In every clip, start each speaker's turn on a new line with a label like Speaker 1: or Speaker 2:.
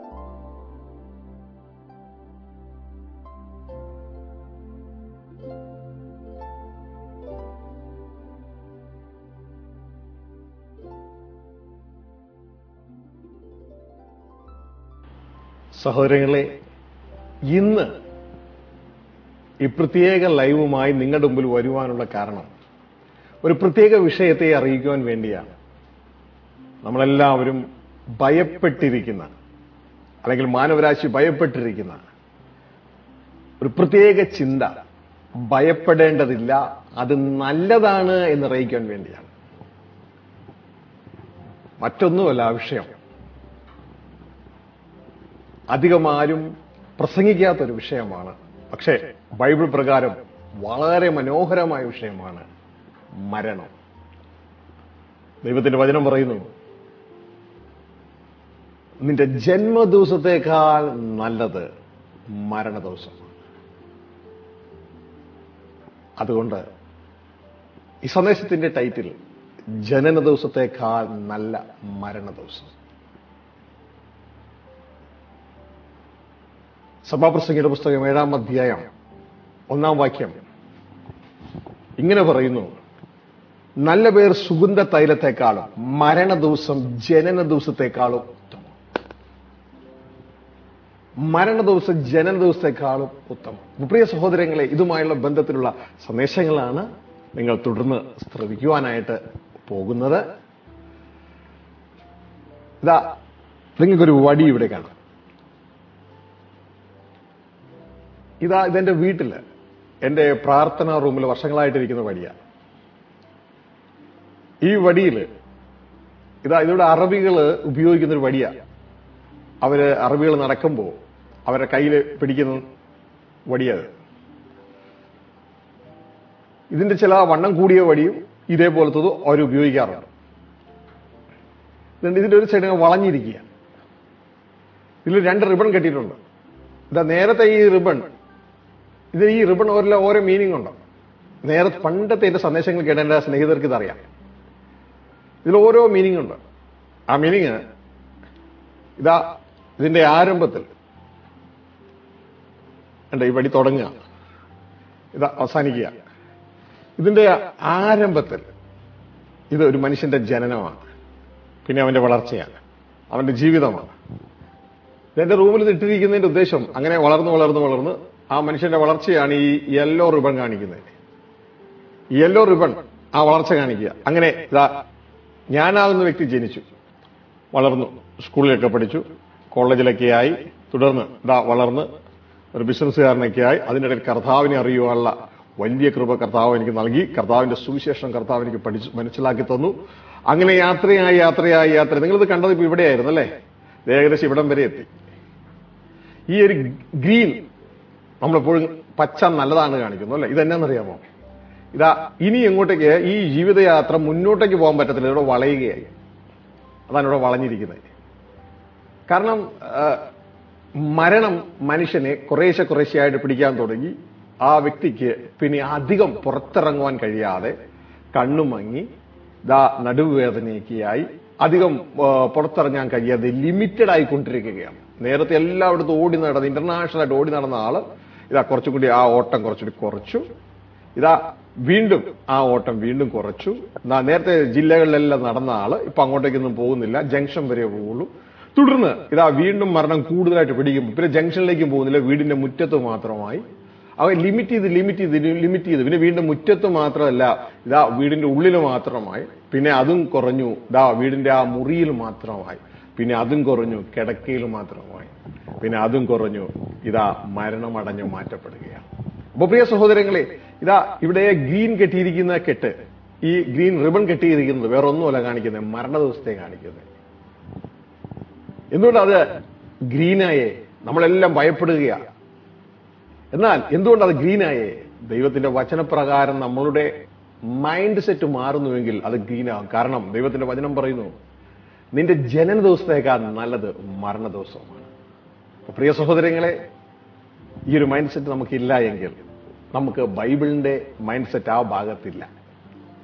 Speaker 1: സഹോദരങ്ങളെ ഇന്ന് ഈ പ്രത്യേക ലൈവുമായി നിങ്ങളുടെ മുമ്പിൽ വരുവാനുള്ള കാരണം ഒരു പ്രത്യേക വിഷയത്തെ അറിയിക്കുവാൻ വേണ്ടിയാണ് നമ്മളെല്ലാവരും ഭയപ്പെട്ടിരിക്കുന്ന അല്ലെങ്കിൽ മാനവരാശി ഭയപ്പെട്ടിരിക്കുന്ന ഒരു പ്രത്യേക ചിന്ത ഭയപ്പെടേണ്ടതില്ല അത് നല്ലതാണ് എന്ന് അറിയിക്കാൻ വേണ്ടിയാണ് മറ്റൊന്നുമല്ല ആ വിഷയം അധികം ആരും പ്രസംഗിക്കാത്തൊരു വിഷയമാണ് പക്ഷേ ബൈബിൾ പ്രകാരം വളരെ മനോഹരമായ വിഷയമാണ് മരണം ദൈവത്തിന്റെ വചനം പറയുന്നു നിന്റെ ജന്മദിവസത്തേക്കാൾ നല്ലത് മരണദിവസമാണ് അതുകൊണ്ട് ഈ സന്ദേശത്തിന്റെ ടൈറ്റിൽ ജനന ദിവസത്തേക്കാൾ നല്ല മരണ ദിവസം സഭാപ്രസംഗിയുടെ പുസ്തകം ഏഴാം അധ്യായം ഒന്നാം വാക്യം ഇങ്ങനെ പറയുന്നു നല്ല പേർ സുഗന്ധ തൈലത്തെക്കാളും മരണ ദിവസം ജനന ദിവസത്തെക്കാളും ഉത്തമം മരണ ദിവസം ജനന ദിവസത്തെക്കാളും ഉത്തമം പ്രിയ സഹോദരങ്ങളെ ഇതുമായുള്ള ബന്ധത്തിലുള്ള സന്ദേശങ്ങളാണ് നിങ്ങൾ തുടർന്ന് ശ്രവിക്കുവാനായിട്ട് പോകുന്നത് ഇതാ നിങ്ങൾക്കൊരു വടി ഇവിടെ കാണാം ഇതാ ഇതെന്റെ വീട്ടില് എന്റെ പ്രാർത്ഥനാ റൂമിൽ വർഷങ്ങളായിട്ടിരിക്കുന്ന വടിയാണ് ഈ വടിയിൽ ഇതാ ഇതിവിടെ അറബികള് ഉപയോഗിക്കുന്ന ഒരു വടിയാണ് അവര് അറബികൾ നടക്കുമ്പോൾ അവരുടെ കയ്യിൽ പിടിക്കുന്ന വടിയത് ഇതിന്റെ ചില വണ്ണം കൂടിയ വടിയും ഇതേപോലത്തതും അവർ ഉപയോഗിക്കാറുണ്ട് ഇതിന്റെ ഒരു സൈഡ് വളഞ്ഞിരിക്കുക ഇതിൽ രണ്ട് റിബൺ കെട്ടിയിട്ടുണ്ട് ഇതാ നേരത്തെ ഈ റിബൺ ഇത് ഈ റിബൺ ഓരോ ഓരോ മീനിങ് ഉണ്ട് നേരത്തെ പണ്ടത്തെ എന്റെ സന്ദേശങ്ങൾ കേട്ട എന്റെ സ്നേഹിതർക്ക് ഇതറിയാം ഇതിൽ ഓരോ മീനിങ് ഉണ്ട് ആ മീനിങ് ഇതാ ഇതിന്റെ ആരംഭത്തിൽ ഉണ്ട് ഈ വടി തുടങ്ങുക ഇത് അവസാനിക്കുക ഇതിന്റെ ആരംഭത്തിൽ ഇത് ഒരു മനുഷ്യന്റെ ജനനമാണ് പിന്നെ അവന്റെ വളർച്ചയാണ് അവന്റെ ജീവിതമാണ് എന്റെ റൂമിൽ ഇത് ഇട്ടിരിക്കുന്നതിന്റെ ഉദ്ദേശം അങ്ങനെ വളർന്ന് വളർന്ന് വളർന്ന് ആ മനുഷ്യന്റെ വളർച്ചയാണ് ഈ യെല്ലോ റിബൺ കാണിക്കുന്നത് യെല്ലോ റിബൺ ആ വളർച്ച കാണിക്കുക അങ്ങനെ ഇതാ ഞാനാകുന്ന വ്യക്തി ജനിച്ചു വളർന്നു സ്കൂളിലൊക്കെ പഠിച്ചു കോളേജിലൊക്കെ ആയി തുടർന്ന് ഇതാ വളർന്ന് ഒരു ബിസിനസ്സുകാരനൊക്കെ ആയി അതിനിടയിൽ കർത്താവിനെ അറിയുവാനുള്ള വലിയ കൃപ കർത്താവ് എനിക്ക് നൽകി കർത്താവിന്റെ സുവിശേഷം കർത്താവ് എനിക്ക് പഠിച്ചു മനസ്സിലാക്കി തന്നു അങ്ങനെ യാത്രയായി യാത്രയായി യാത്ര നിങ്ങളിത് കണ്ടത് ഇപ്പൊ ഇവിടെയായിരുന്നു അല്ലേ ഏകദേശം ഇവിടം വരെ എത്തി ഈ ഒരു ഗ്രീൻ നമ്മളെപ്പോഴും പച്ച നല്ലതാണ് കാണിക്കുന്നു അല്ലെ ഇതെന്നാന്നറിയാമോ ഇതാ ഇനി എങ്ങോട്ടേക്ക് ഈ ജീവിതയാത്ര മുന്നോട്ടേക്ക് പോകാൻ പറ്റത്തില്ല ഇവിടെ വളയുകയായി അതാണ് ഇവിടെ വളഞ്ഞിരിക്കുന്നത് കാരണം മരണം മനുഷ്യനെ കുറേശ്ശെ കുറേശ്ശെയായിട്ട് പിടിക്കാൻ തുടങ്ങി ആ വ്യക്തിക്ക് പിന്നെ അധികം പുറത്തിറങ്ങുവാൻ കഴിയാതെ കണ്ണുമങ്ങി ദാ നടുവേദനയൊക്കെയായി അധികം പുറത്തിറങ്ങാൻ കഴിയാതെ ലിമിറ്റഡ് ആയിക്കൊണ്ടിരിക്കുകയാണ് നേരത്തെ എല്ലായിടത്തും ഓടി നടന്ന് ഇന്റർനാഷണൽ ആയിട്ട് ഓടി നടന്ന ആള് ഇതാ കുറച്ചും കൂടി ആ ഓട്ടം കുറച്ചുകൂടി കുറച്ചു ഇതാ വീണ്ടും ആ ഓട്ടം വീണ്ടും കുറച്ചു നേരത്തെ ജില്ലകളിലെല്ലാം നടന്ന ആള് ഇപ്പൊ അങ്ങോട്ടേക്കൊന്നും പോകുന്നില്ല ജംഗ്ഷൻ വരെ പോകുള്ളൂ തുടർന്ന് ഇതാ വീണ്ടും മരണം കൂടുതലായിട്ട് പിടിക്കും പിന്നെ ജംഗ്ഷനിലേക്കും പോകുന്നില്ല വീടിന്റെ മുറ്റത്ത് മാത്രമായി അവ ലിമിറ്റ് ചെയ്ത് ലിമിറ്റ് ചെയ്ത് ലിമിറ്റ് ചെയ്ത് പിന്നെ വീടിന്റെ മുറ്റത്ത് മാത്രമല്ല ഇതാ വീടിന്റെ ഉള്ളിൽ മാത്രമായി പിന്നെ അതും കുറഞ്ഞു ഇതാ വീടിന്റെ ആ മുറിയിൽ മാത്രമായി പിന്നെ അതും കുറഞ്ഞു കിടക്കയിൽ മാത്രമായി പിന്നെ അതും കുറഞ്ഞു ഇതാ മരണമടഞ്ഞു മാറ്റപ്പെടുകയാണ് അപ്പൊ പ്രിയ സഹോദരങ്ങളെ ഇതാ ഇവിടെ ഗ്രീൻ കെട്ടിയിരിക്കുന്ന കെട്ട് ഈ ഗ്രീൻ റിബൺ കെട്ടിയിരിക്കുന്നത് വേറെ ഒന്നുമല്ല കാണിക്കുന്നത് മരണ ദിവസത്തെ കാണിക്കുന്നത് എന്തുകൊണ്ട് അത് ഗ്രീനായേ നമ്മളെല്ലാം ഭയപ്പെടുകയാണ് എന്നാൽ എന്തുകൊണ്ട് അത് ഗ്രീനായേ ദൈവത്തിന്റെ വചനപ്രകാരം നമ്മളുടെ മൈൻഡ് സെറ്റ് മാറുന്നുവെങ്കിൽ അത് ഗ്രീനാകും കാരണം ദൈവത്തിന്റെ വചനം പറയുന്നു നിന്റെ ജനന ദിവസത്തേക്കാൾ നല്ലത് മരണ ദിവസമാണ് പ്രിയ സഹോദരങ്ങളെ ഈ ഒരു മൈൻഡ് സെറ്റ് നമുക്കില്ല എങ്കിൽ നമുക്ക് ബൈബിളിന്റെ മൈൻഡ് സെറ്റ് ആ ഭാഗത്തില്ല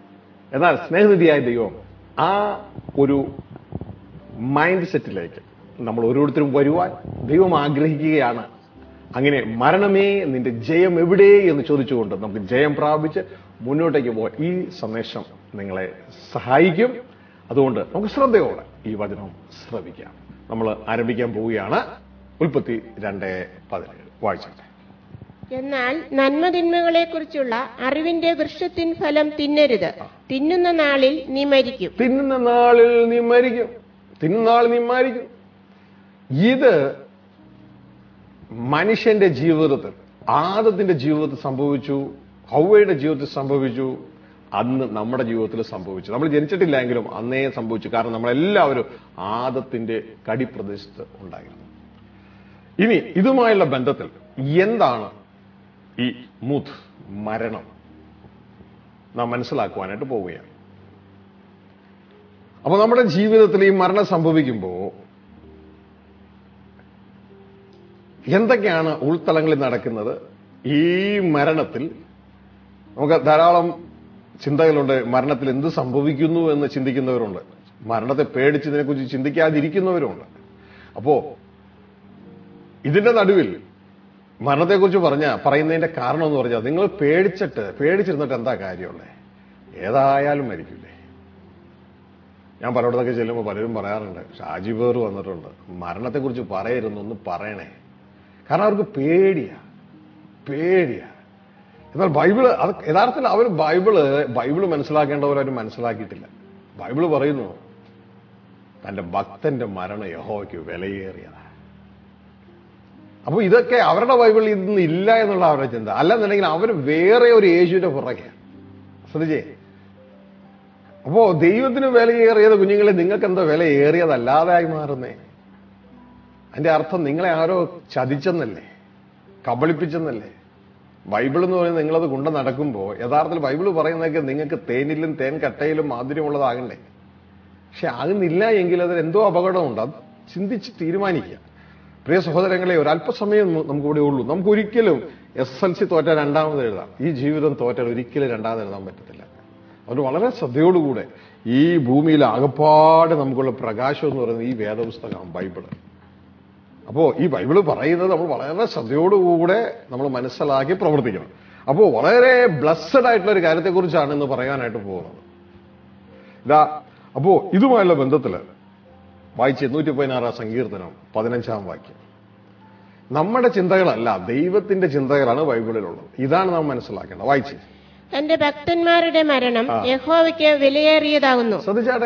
Speaker 1: എന്നാൽ സ്നേഹനിധിയായ ദൈവം ആ ഒരു മൈൻഡ് സെറ്റിലേക്ക് നമ്മൾ ഓരോരുത്തരും വരുവാൻ ദൈവം ആഗ്രഹിക്കുകയാണ് അങ്ങനെ മരണമേ നിന്റെ ജയം എവിടെ എന്ന് ചോദിച്ചുകൊണ്ട് നമുക്ക് ജയം പ്രാപിച്ച് മുന്നോട്ടേക്ക് പോകാൻ ഈ സന്ദേശം നിങ്ങളെ സഹായിക്കും അതുകൊണ്ട് നമുക്ക് ശ്രദ്ധയോടെ ഈ വചനം ശ്രവിക്കാം നമ്മൾ ആരംഭിക്കാൻ പോവുകയാണ് ഉൽപ്പത്തി രണ്ട് പതിനേഴ് വായിച്ചോട്ടെ
Speaker 2: എന്നാൽ നന്മതിന്മകളെക്കുറിച്ചുള്ള അറിവിന്റെ വൃക്ഷത്തിൻ ഫലം തിന്നരുത് തിന്നുന്ന നാളിൽ നീ മരിക്കും
Speaker 1: തിന്നുന്ന നാളിൽ നീ മരിക്കും തിന്നുന്ന നാളിൽ നീ മരിക്കും ഇത് മനുഷ്യന്റെ ജീവിതത്തിൽ ആദത്തിന്റെ ജീവിതത്തിൽ സംഭവിച്ചു ഹൗവയുടെ ജീവിതത്തിൽ സംഭവിച്ചു അന്ന് നമ്മുടെ ജീവിതത്തിൽ സംഭവിച്ചു നമ്മൾ ജനിച്ചിട്ടില്ലെങ്കിലും അന്നേ സംഭവിച്ചു കാരണം നമ്മളെല്ലാവരും ആദത്തിന്റെ കടിപ്രദേശത്ത് ഉണ്ടായിരുന്നു ഇനി ഇതുമായുള്ള ബന്ധത്തിൽ എന്താണ് ഈ മൂത്ത് മരണം നാം മനസ്സിലാക്കുവാനായിട്ട് പോവുകയാണ് അപ്പൊ നമ്മുടെ ജീവിതത്തിൽ ഈ മരണം സംഭവിക്കുമ്പോൾ എന്തൊക്കെയാണ് ഉൾത്തളങ്ങളിൽ നടക്കുന്നത് ഈ മരണത്തിൽ നമുക്ക് ധാരാളം ചിന്തകളുണ്ട് മരണത്തിൽ എന്ത് സംഭവിക്കുന്നു എന്ന് ചിന്തിക്കുന്നവരുണ്ട് മരണത്തെ പേടിച്ചതിനെ കുറിച്ച് ചിന്തിക്കാതിരിക്കുന്നവരുണ്ട് അപ്പോ ഇതിന്റെ നടുവിൽ മരണത്തെക്കുറിച്ച് പറഞ്ഞ പറയുന്നതിന്റെ കാരണം എന്ന് പറഞ്ഞാൽ നിങ്ങൾ പേടിച്ചിട്ട് പേടിച്ചിരുന്നിട്ട് എന്താ കാര്യമുള്ളേ ഏതായാലും മരിക്കില്ലേ ഞാൻ പലയിടത്തൊക്കെ ചെല്ലുമ്പോൾ പലരും പറയാറുണ്ട് ഷാജി പേർ വന്നിട്ടുണ്ട് മരണത്തെക്കുറിച്ച് പറയരുന്നു ഒന്ന് പറയണേ കാരണം അവർക്ക് പേടിയാ പേടിയാ എന്നാൽ ബൈബിള് അത് യഥാർത്ഥത്തിൽ അവർ ബൈബിള് ബൈബിള് മനസ്സിലാക്കേണ്ടവർ അവർ മനസ്സിലാക്കിയിട്ടില്ല ബൈബിള് പറയുന്നു തന്റെ ഭക്തന്റെ മരണം യഹോയ്ക്ക് വിലയേറിയതാണ് അപ്പൊ ഇതൊക്കെ അവരുടെ ബൈബിളിൽ ഇതൊന്നും ഇല്ല എന്നുള്ള അവരുടെ ചിന്ത അല്ലെന്നുണ്ടെങ്കിൽ അവർ വേറെ ഒരു യേശുവിന്റെ പുറകെ ശ്രദ്ധിച്ചേ അപ്പോ ദൈവത്തിന് വിലയേറിയത് കുഞ്ഞുങ്ങളെ നിങ്ങൾക്ക് എന്താ വില ഏറിയതല്ലാതായി മാറുന്നേ അതിന്റെ അർത്ഥം നിങ്ങളെ ആരോ ചതിച്ചെന്നല്ലേ കബളിപ്പിച്ചെന്നല്ലേ ബൈബിൾ എന്ന് പറയുന്നത് നിങ്ങളത് കൊണ്ട് നടക്കുമ്പോൾ യഥാർത്ഥത്തിൽ ബൈബിൾ പറയുന്നതൊക്കെ നിങ്ങൾക്ക് തേനിലും തേൻ കട്ടയിലും മാധുര്യമുള്ളതാകണ്ടേ പക്ഷെ ആകുന്നില്ല എങ്കിൽ അതിൽ എന്തോ അപകടമുണ്ട് അത് ചിന്തിച്ച് തീരുമാനിക്കുക പ്രിയ സഹോദരങ്ങളെ ഒരല്പസമയം നമുക്ക് ഇവിടെ ഉള്ളൂ നമുക്ക് ഒരിക്കലും എസ് എൽ സി തോറ്റാൽ രണ്ടാമത് എഴുതാം ഈ ജീവിതം തോറ്റാൽ ഒരിക്കലും രണ്ടാമത് എഴുതാൻ പറ്റത്തില്ല അതുകൊണ്ട് വളരെ ശ്രദ്ധയോടുകൂടെ ഈ ഭൂമിയിൽ ആകപ്പാട് നമുക്കുള്ള പ്രകാശം എന്ന് പറയുന്നത് ഈ വേദപുസ്തകമാണ് ബൈബിള് അപ്പോ ഈ ബൈബിള് പറയുന്നത് നമ്മൾ വളരെ ശ്രദ്ധയോടുകൂടെ നമ്മൾ മനസ്സിലാക്കി പ്രവർത്തിക്കണം അപ്പോൾ വളരെ ബ്ലസ്സഡ് ആയിട്ടുള്ള ഒരു കാര്യത്തെക്കുറിച്ചാണ് ഇന്ന് പറയാനായിട്ട് പോകുന്നത് ഇതാ അപ്പോ ഇതുമായുള്ള ബന്ധത്തില് വായിച്ച് നൂറ്റി പതിനാറാം സങ്കീർത്തനം പതിനഞ്ചാം വാക്യം നമ്മുടെ ചിന്തകളല്ല ദൈവത്തിന്റെ ചിന്തകളാണ് ബൈബിളിലുള്ളത് ഇതാണ് നാം മനസ്സിലാക്കേണ്ടത് വായിച്ച്
Speaker 2: തന്റെ ഭക്തന്മാരുടെ മരണം യഹോവയ്ക്ക് വിലയേറിയതാകുന്നു
Speaker 1: ശ്രദ്ധിച്ചാട്ടെ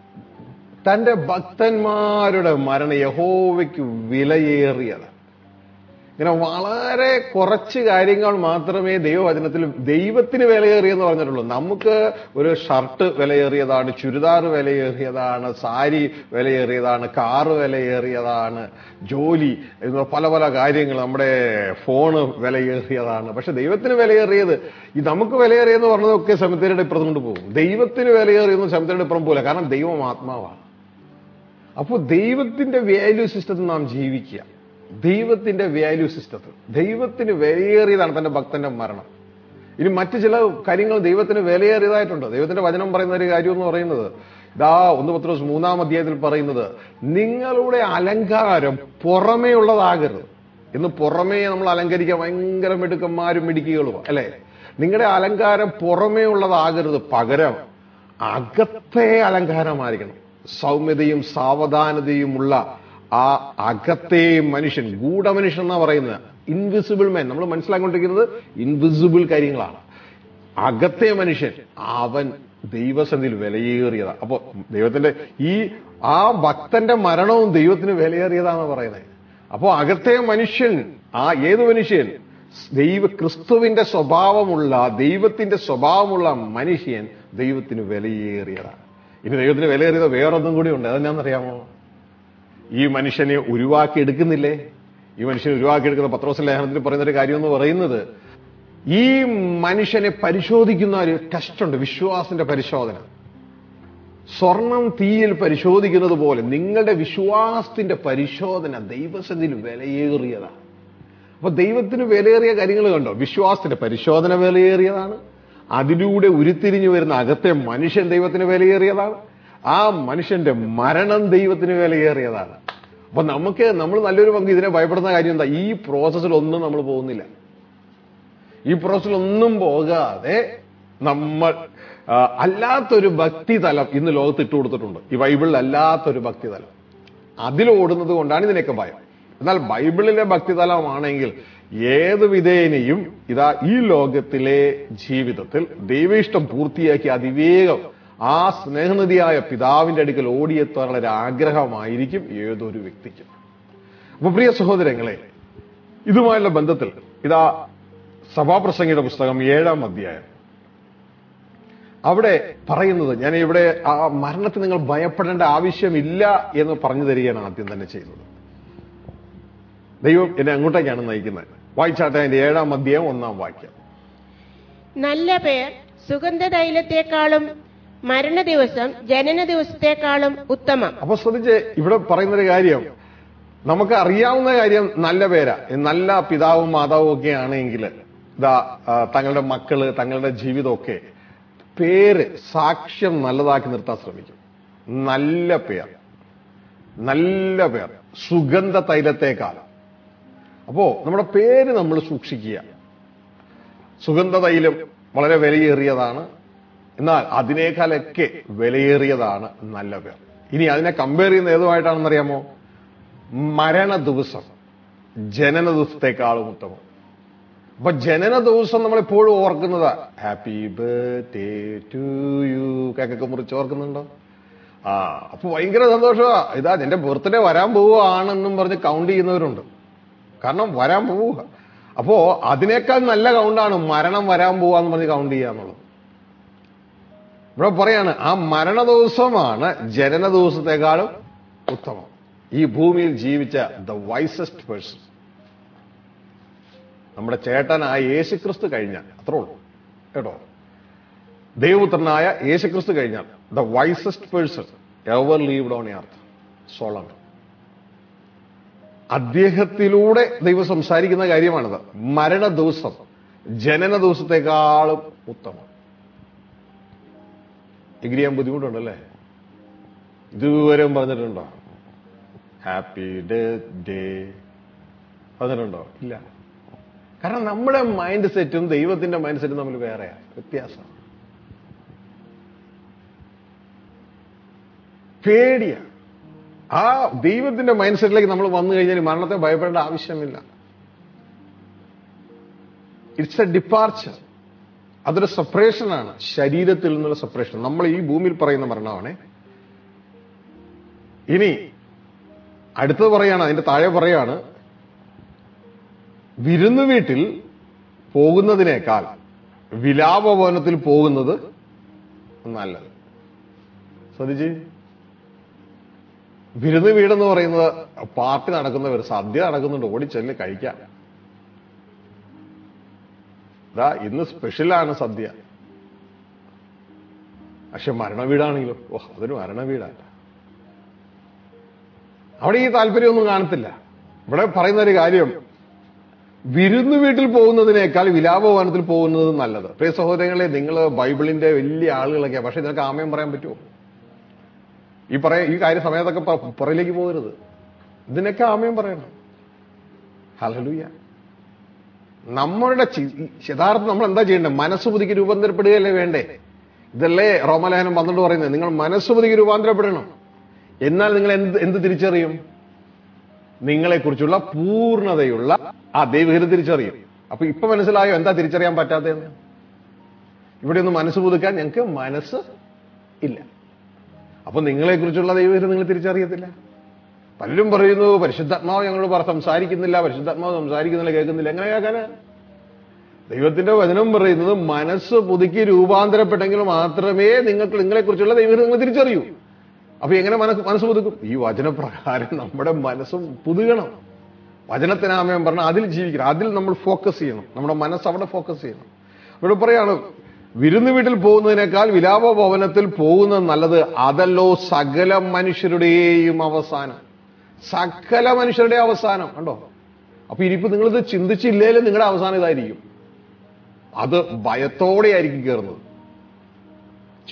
Speaker 1: തന്റെ ഭക്തന്മാരുടെ മരണം യഹോവയ്ക്ക് വിലയേറിയത് ഇങ്ങനെ വളരെ കുറച്ച് കാര്യങ്ങൾ മാത്രമേ ദൈവവചനത്തിൽ ദൈവത്തിന് വിലയേറിയെന്ന് പറഞ്ഞിട്ടുള്ളൂ നമുക്ക് ഒരു ഷർട്ട് വിലയേറിയതാണ് ചുരിദാർ വിലയേറിയതാണ് സാരി വിലയേറിയതാണ് കാറ് വിലയേറിയതാണ് ജോലി എന്ന് പല പല കാര്യങ്ങൾ നമ്മുടെ ഫോണ് വിലയേറിയതാണ് പക്ഷെ ദൈവത്തിന് വിലയേറിയത് ഈ നമുക്ക് വിലയേറിയെന്ന് പറഞ്ഞതൊക്കെ സെമിത്തേരിയുടെ ഇപ്പുറം കൊണ്ട് പോകും ദൈവത്തിന് വിലയേറിയെന്ന് സെമിത്തേരിയുടെ ഇപ്പുറം പോലെ കാരണം ദൈവം ആത്മാവാണ് അപ്പോൾ ദൈവത്തിന്റെ വാല്യൂ സിസ്റ്റത്തിൽ നാം ജീവിക്കുക ദൈവത്തിന്റെ വാല്യൂ സിസ്റ്റത്തിൽ ദൈവത്തിന് വിലയേറിയതാണ് തന്റെ ഭക്തന്റെ മരണം ഇനി മറ്റു ചില കാര്യങ്ങൾ ദൈവത്തിന് വിലയേറിയതായിട്ടുണ്ട് ദൈവത്തിന്റെ വചനം പറയുന്ന ഒരു കാര്യം എന്ന് പറയുന്നത് ഇതാ ഒന്ന് പത്രോസ് മൂന്നാം അധ്യായത്തിൽ പറയുന്നത് നിങ്ങളുടെ അലങ്കാരം പുറമേ ഉള്ളതാകരുത് ഇന്ന് പുറമേ നമ്മൾ അലങ്കരിക്കാൻ ഭയങ്കര മിടുക്കന്മാരും മിടുക്കികളും അല്ലെ നിങ്ങളുടെ അലങ്കാരം പുറമേ ഉള്ളതാകരുത് പകരം അകത്തെ അലങ്കാരമായിരിക്കണം സൗമ്യതയും സാവധാനതയുമുള്ള ആ അകത്തെ മനുഷ്യൻ ഗൂഢമനുഷ്യൻ എന്നാ പറയുന്നത് ഇൻവിസിബിൾ മാൻ നമ്മൾ മനസ്സിലാക്കിക്കൊണ്ടിരിക്കുന്നത് ഇൻവിസിബിൾ കാര്യങ്ങളാണ് അകത്തെ മനുഷ്യൻ അവൻ ദൈവസന്ധിയിൽ വിലയേറിയതാണ് അപ്പോ ദൈവത്തിന്റെ ഈ ആ ഭക്തന്റെ മരണവും ദൈവത്തിന് വിലയേറിയതാണെന്ന് പറയുന്നത് അപ്പോ അകത്തെ മനുഷ്യൻ ആ ഏത് മനുഷ്യൻ ദൈവ ക്രിസ്തുവിന്റെ സ്വഭാവമുള്ള ദൈവത്തിന്റെ സ്വഭാവമുള്ള മനുഷ്യൻ ദൈവത്തിന് വിലയേറിയതാണ് ഇനി ദൈവത്തിന് വിലയേറിയത് വേറൊന്നും കൂടി ഉണ്ട് അതെന്നാന്നറിയാമോ ഈ മനുഷ്യനെ ഉരുവാക്കി എടുക്കുന്നില്ലേ ഈ മനുഷ്യനെ ഉരുവാക്കി എടുക്കുന്ന പത്രോസ് ലേഖനത്തിൽ പറയുന്ന ഒരു കാര്യം എന്ന് പറയുന്നത് ഈ മനുഷ്യനെ പരിശോധിക്കുന്ന ഒരു ടെസ്റ്റ് ഉണ്ട് വിശ്വാസത്തിന്റെ പരിശോധന സ്വർണം തീയിൽ പരിശോധിക്കുന്നത് പോലെ നിങ്ങളുടെ വിശ്വാസത്തിന്റെ പരിശോധന ദൈവസന്നിധിയിൽ വിലയേറിയതാണ് അപ്പൊ ദൈവത്തിന് വിലയേറിയ കാര്യങ്ങൾ കണ്ടോ വിശ്വാസത്തിന്റെ പരിശോധന വിലയേറിയതാണ് അതിലൂടെ ഉരുത്തിരിഞ്ഞു വരുന്ന അകത്തെ മനുഷ്യൻ ദൈവത്തിന് വിലയേറിയതാണ് ആ മനുഷ്യന്റെ മരണം ദൈവത്തിന് വിലയേറിയതാണ് അപ്പൊ നമുക്ക് നമ്മൾ നല്ലൊരു പങ്ക് ഇതിനെ ഭയപ്പെടുന്ന കാര്യം എന്താ ഈ പ്രോസസ്സിൽ ഒന്നും നമ്മൾ പോകുന്നില്ല ഈ പ്രോസസ്സിൽ ഒന്നും പോകാതെ നമ്മൾ ആ, അല്ലാത്തൊരു ഭക്തിതലം ഇന്ന് ലോകത്ത് ഇട്ട് കൊടുത്തിട്ടുണ്ട് ഈ ബൈബിളിൽ അല്ലാത്തൊരു ഭക്തിതലം അതിലോടുന്നത് കൊണ്ടാണ് ഇതിനൊക്കെ ഭയം എന്നാൽ ബൈബിളിലെ ഭക്തിതലമാണെങ്കിൽ ഏത് വിധേനയും ഇതാ ഈ ലോകത്തിലെ ജീവിതത്തിൽ ദൈവേഷ്ടം പൂർത്തിയാക്കി അതിവേഗം ആ സ്നേഹനിധിയായ പിതാവിന്റെ അടുക്കൽ ഓടിയെത്താനുള്ള ഒരു ആഗ്രഹമായിരിക്കും ഏതൊരു വ്യക്തിക്കും അപ്പൊ പ്രിയ സഹോദരങ്ങളെ ഇതുമായുള്ള ബന്ധത്തിൽ ഇതാ സഭാപ്രസംഗിയുടെ പുസ്തകം ഏഴാം അധ്യായം അവിടെ പറയുന്നത് ഞാൻ ഇവിടെ ആ മരണത്തിന് നിങ്ങൾ ഭയപ്പെടേണ്ട ആവശ്യമില്ല എന്ന് പറഞ്ഞു തരികയാണ് ആദ്യം തന്നെ ചെയ്യുന്നത് ദൈവം എന്നെ അങ്ങോട്ടേക്കാണ് നയിക്കുന്നത് വായിച്ചാട്ടെ അതിന്റെ ഏഴാം അധ്യായം ഒന്നാം വാക്യം
Speaker 2: നല്ല പേർ സുഗന്ധതൈലത്തെക്കാളും മരണ ദിവസം ജനന ദിവസത്തെക്കാളും ഉത്തമം
Speaker 1: അപ്പൊ ശ്രദ്ധിച്ച് ഇവിടെ പറയുന്നൊരു കാര്യം നമുക്ക് അറിയാവുന്ന കാര്യം നല്ല പേരാ നല്ല പിതാവും മാതാവും ഒക്കെ ആണെങ്കിൽ ഇതാ ആ, തങ്ങളുടെ മക്കള് തങ്ങളുടെ ജീവിതമൊക്കെ പേര് സാക്ഷ്യം നല്ലതാക്കി നിർത്താൻ ശ്രമിക്കും നല്ല പേർ നല്ല പേർ സുഗന്ധ തൈലത്തേക്കാൾ അപ്പോ നമ്മുടെ പേര് നമ്മൾ സൂക്ഷിക്കുക സുഗന്ധ തൈലം വളരെ വിലയേറിയതാണ് എന്നാൽ അതിനേക്കാളൊക്കെ വിലയേറിയതാണ് നല്ല പേർ ഇനി അതിനെ കമ്പയർ ചെയ്യുന്ന ഏതുമായിട്ടാണെന്നറിയാമോ മരണ ദിവസം ജനന ദിവസത്തെക്കാളും ഉത്തമം അപ്പൊ ജനന ദിവസം നമ്മളെപ്പോഴും ഓർക്കുന്നത് ഹാപ്പി ബർത്ത്ഡേ ടു യു കേക്കൊക്കെ മുറിച്ച് ഓർക്കുന്നുണ്ടോ ആ അപ്പൊ ഭയങ്കര സന്തോഷമാ ഇതാ എന്റെ ബർത്ത്ഡേ വരാൻ പോവുകയാണെന്നും പറഞ്ഞ് കൗണ്ട് ചെയ്യുന്നവരുണ്ട് കാരണം വരാൻ പോവുക അപ്പോ അതിനേക്കാൾ നല്ല കൗണ്ടാണ് മരണം വരാൻ പോവാന്ന് പറഞ്ഞ് കൗണ്ട് ചെയ്യുക എന്നുള്ളത് ഇവിടെ പറയാണ് ആ മരണ ദിവസമാണ് ജനന ദിവസത്തെക്കാളും ഉത്തമം ഈ ഭൂമിയിൽ ജീവിച്ച ദ വൈസസ്റ്റ് പേഴ്സൺ നമ്മുടെ ചേട്ടനായ യേശുക്രിസ്തു കഴിഞ്ഞാൽ അത്രേ ഉള്ളൂ കേട്ടോ ദൈവപുത്രനായ യേശുക്രിസ്തു കഴിഞ്ഞാൽ the wisest person ever lived on earth Solomon അദ്ദേഹത്തിലൂടെ ദൈവം സംസാരിക്കുന്ന കാര്യമാണിത് മരണ ദിവസം ജനന ദിവസത്തെക്കാളും ഉത്തമം എഗ്രി ചെയ്യാൻ ബുദ്ധിമുട്ടുണ്ടല്ലേ ഇതുവരെ പറഞ്ഞിട്ടുണ്ടോ ഹാപ്പി ഡേ പറഞ്ഞിട്ടുണ്ടോ ഇല്ല കാരണം നമ്മുടെ മൈൻഡ് സെറ്റും ദൈവത്തിന്റെ മൈൻഡ് സെറ്റും തമ്മിൽ വേറെയാണ് വ്യത്യാസം പേടിയാ ആ ദൈവത്തിന്റെ മൈൻഡ് സെറ്റിലേക്ക് നമ്മൾ വന്നു കഴിഞ്ഞാൽ മരണത്തെ ഭയപ്പെടേണ്ട ആവശ്യമില്ല ഇറ്റ്സ് എ ഡിപ്പാർച്ചർ അതൊരു സെപ്പറേഷൻ ആണ് ശരീരത്തിൽ നിന്നുള്ള സെപ്പറേഷൻ നമ്മൾ ഈ ഭൂമിയിൽ പറയുന്ന മരണമാണ് ഇനി അടുത്തത് പറയാണ് അതിന്റെ താഴെ പറയാണ് വിരുന്നു വീട്ടിൽ പോകുന്നതിനേക്കാൾ വിലാപഭവനത്തിൽ പോകുന്നത് നല്ലത് ശ്രദ്ധിച്ച് വിരുന്ന് വീടെന്ന് പറയുന്നത് പാർട്ടി നടക്കുന്നവർ സദ്യ നടക്കുന്നുണ്ട് ഓടിച്ചെല്ല് കഴിക്കാം ഇതാ ഇന്ന് സ്പെഷ്യലാണ് സദ്യ പക്ഷെ മരണ വീടാണെങ്കിലോ ഓ അതൊരു മരണ വീടാണ് അവിടെ ഈ താല്പര്യമൊന്നും കാണത്തില്ല ഇവിടെ പറയുന്ന ഒരു കാര്യം വിരുന്ന് വീട്ടിൽ പോകുന്നതിനേക്കാൾ വിലാപഭവനത്തിൽ പോകുന്നത് നല്ലത് പ്രിയ സഹോദരങ്ങളെ നിങ്ങൾ ബൈബിളിന്റെ വലിയ ആളുകളൊക്കെയാ പക്ഷെ നിനക്ക് ആമയം പറയാൻ പറ്റുമോ ഈ പറയ ഈ കാര്യ സമയത്തൊക്കെ പ- പുറയിലേക്ക് പോകരുത് ഇതിനൊക്കെ ആമയം പറയണം ഹലലൂയ നമ്മളുടെ ചി- യഥാർത്ഥം നമ്മൾ എന്താ ചെയ്യേണ്ടത് മനസ്സ് പുതുക്കി രൂപാന്തരപ്പെടുകയല്ലേ വേണ്ടേ ഇതല്ലേ റോമലേഖനം പന്ത്രണ്ട് പറയുന്നത് നിങ്ങൾ മനസ്സ് പുതുക്കി രൂപാന്തരപ്പെടണം എന്നാൽ നിങ്ങൾ എന്ത് എന്ത് തിരിച്ചറിയും നിങ്ങളെക്കുറിച്ചുള്ള പൂർണ്ണതയുള്ള ആ ദൈവഹിത തിരിച്ചറിയും അപ്പൊ ഇപ്പൊ മനസ്സിലായോ എന്താ തിരിച്ചറിയാൻ പറ്റാത്തതെന്ന് ഇവിടെ ഒന്ന് മനസ്സ് പുതുക്കാൻ ഞങ്ങൾക്ക് മനസ്സ് ഇല്ല അപ്പൊ നിങ്ങളെക്കുറിച്ചുള്ള ദൈവഹിതം നിങ്ങൾ തിരിച്ചറിയത്തില്ല പലരും പറയുന്നു പരിശുദ്ധാത്മാവ് ഞങ്ങളോട് പറ സംസാരിക്കുന്നില്ല പരിശുദ്ധാത്മാവ് സംസാരിക്കുന്നില്ല കേൾക്കുന്നില്ല എങ്ങനെ കേൾക്കാന് ദൈവത്തിന്റെ വചനം പറയുന്നത് മനസ്സ് പുതുക്കി രൂപാന്തരപ്പെട്ടെങ്കിൽ മാത്രമേ നിങ്ങൾക്ക് നിങ്ങളെക്കുറിച്ചുള്ള ദൈവഹിതം നിങ്ങൾ തിരിച്ചറിയൂ അപ്പൊ എങ്ങനെ മനസ്സ് മനസ്സ് പുതുക്കും ഈ വചനപ്രകാരം നമ്മുടെ മനസ്സും പുതുകണം വചനത്തിനാമയം പറഞ്ഞാൽ അതിൽ ജീവിക്കണം അതിൽ നമ്മൾ ഫോക്കസ് ചെയ്യണം നമ്മുടെ മനസ്സ് അവിടെ ഫോക്കസ് ചെയ്യണം ഇവിടെ പറയാണ് വിരുന്ന് വീട്ടിൽ പോകുന്നതിനേക്കാൾ വിലാപ ഭവനത്തിൽ പോകുന്നത് നല്ലത് അതല്ലോ സകല മനുഷ്യരുടെയും അവസാനം സകല മനുഷ്യരുടെ അവസാനം കണ്ടോ അപ്പൊ ഇനിയിപ്പോ നിങ്ങളിത് ചിന്തിച്ചില്ലേലും നിങ്ങളുടെ അവസാനം ഇതായിരിക്കും അത് ഭയത്തോടെ ആയിരിക്കും കയറുന്നത്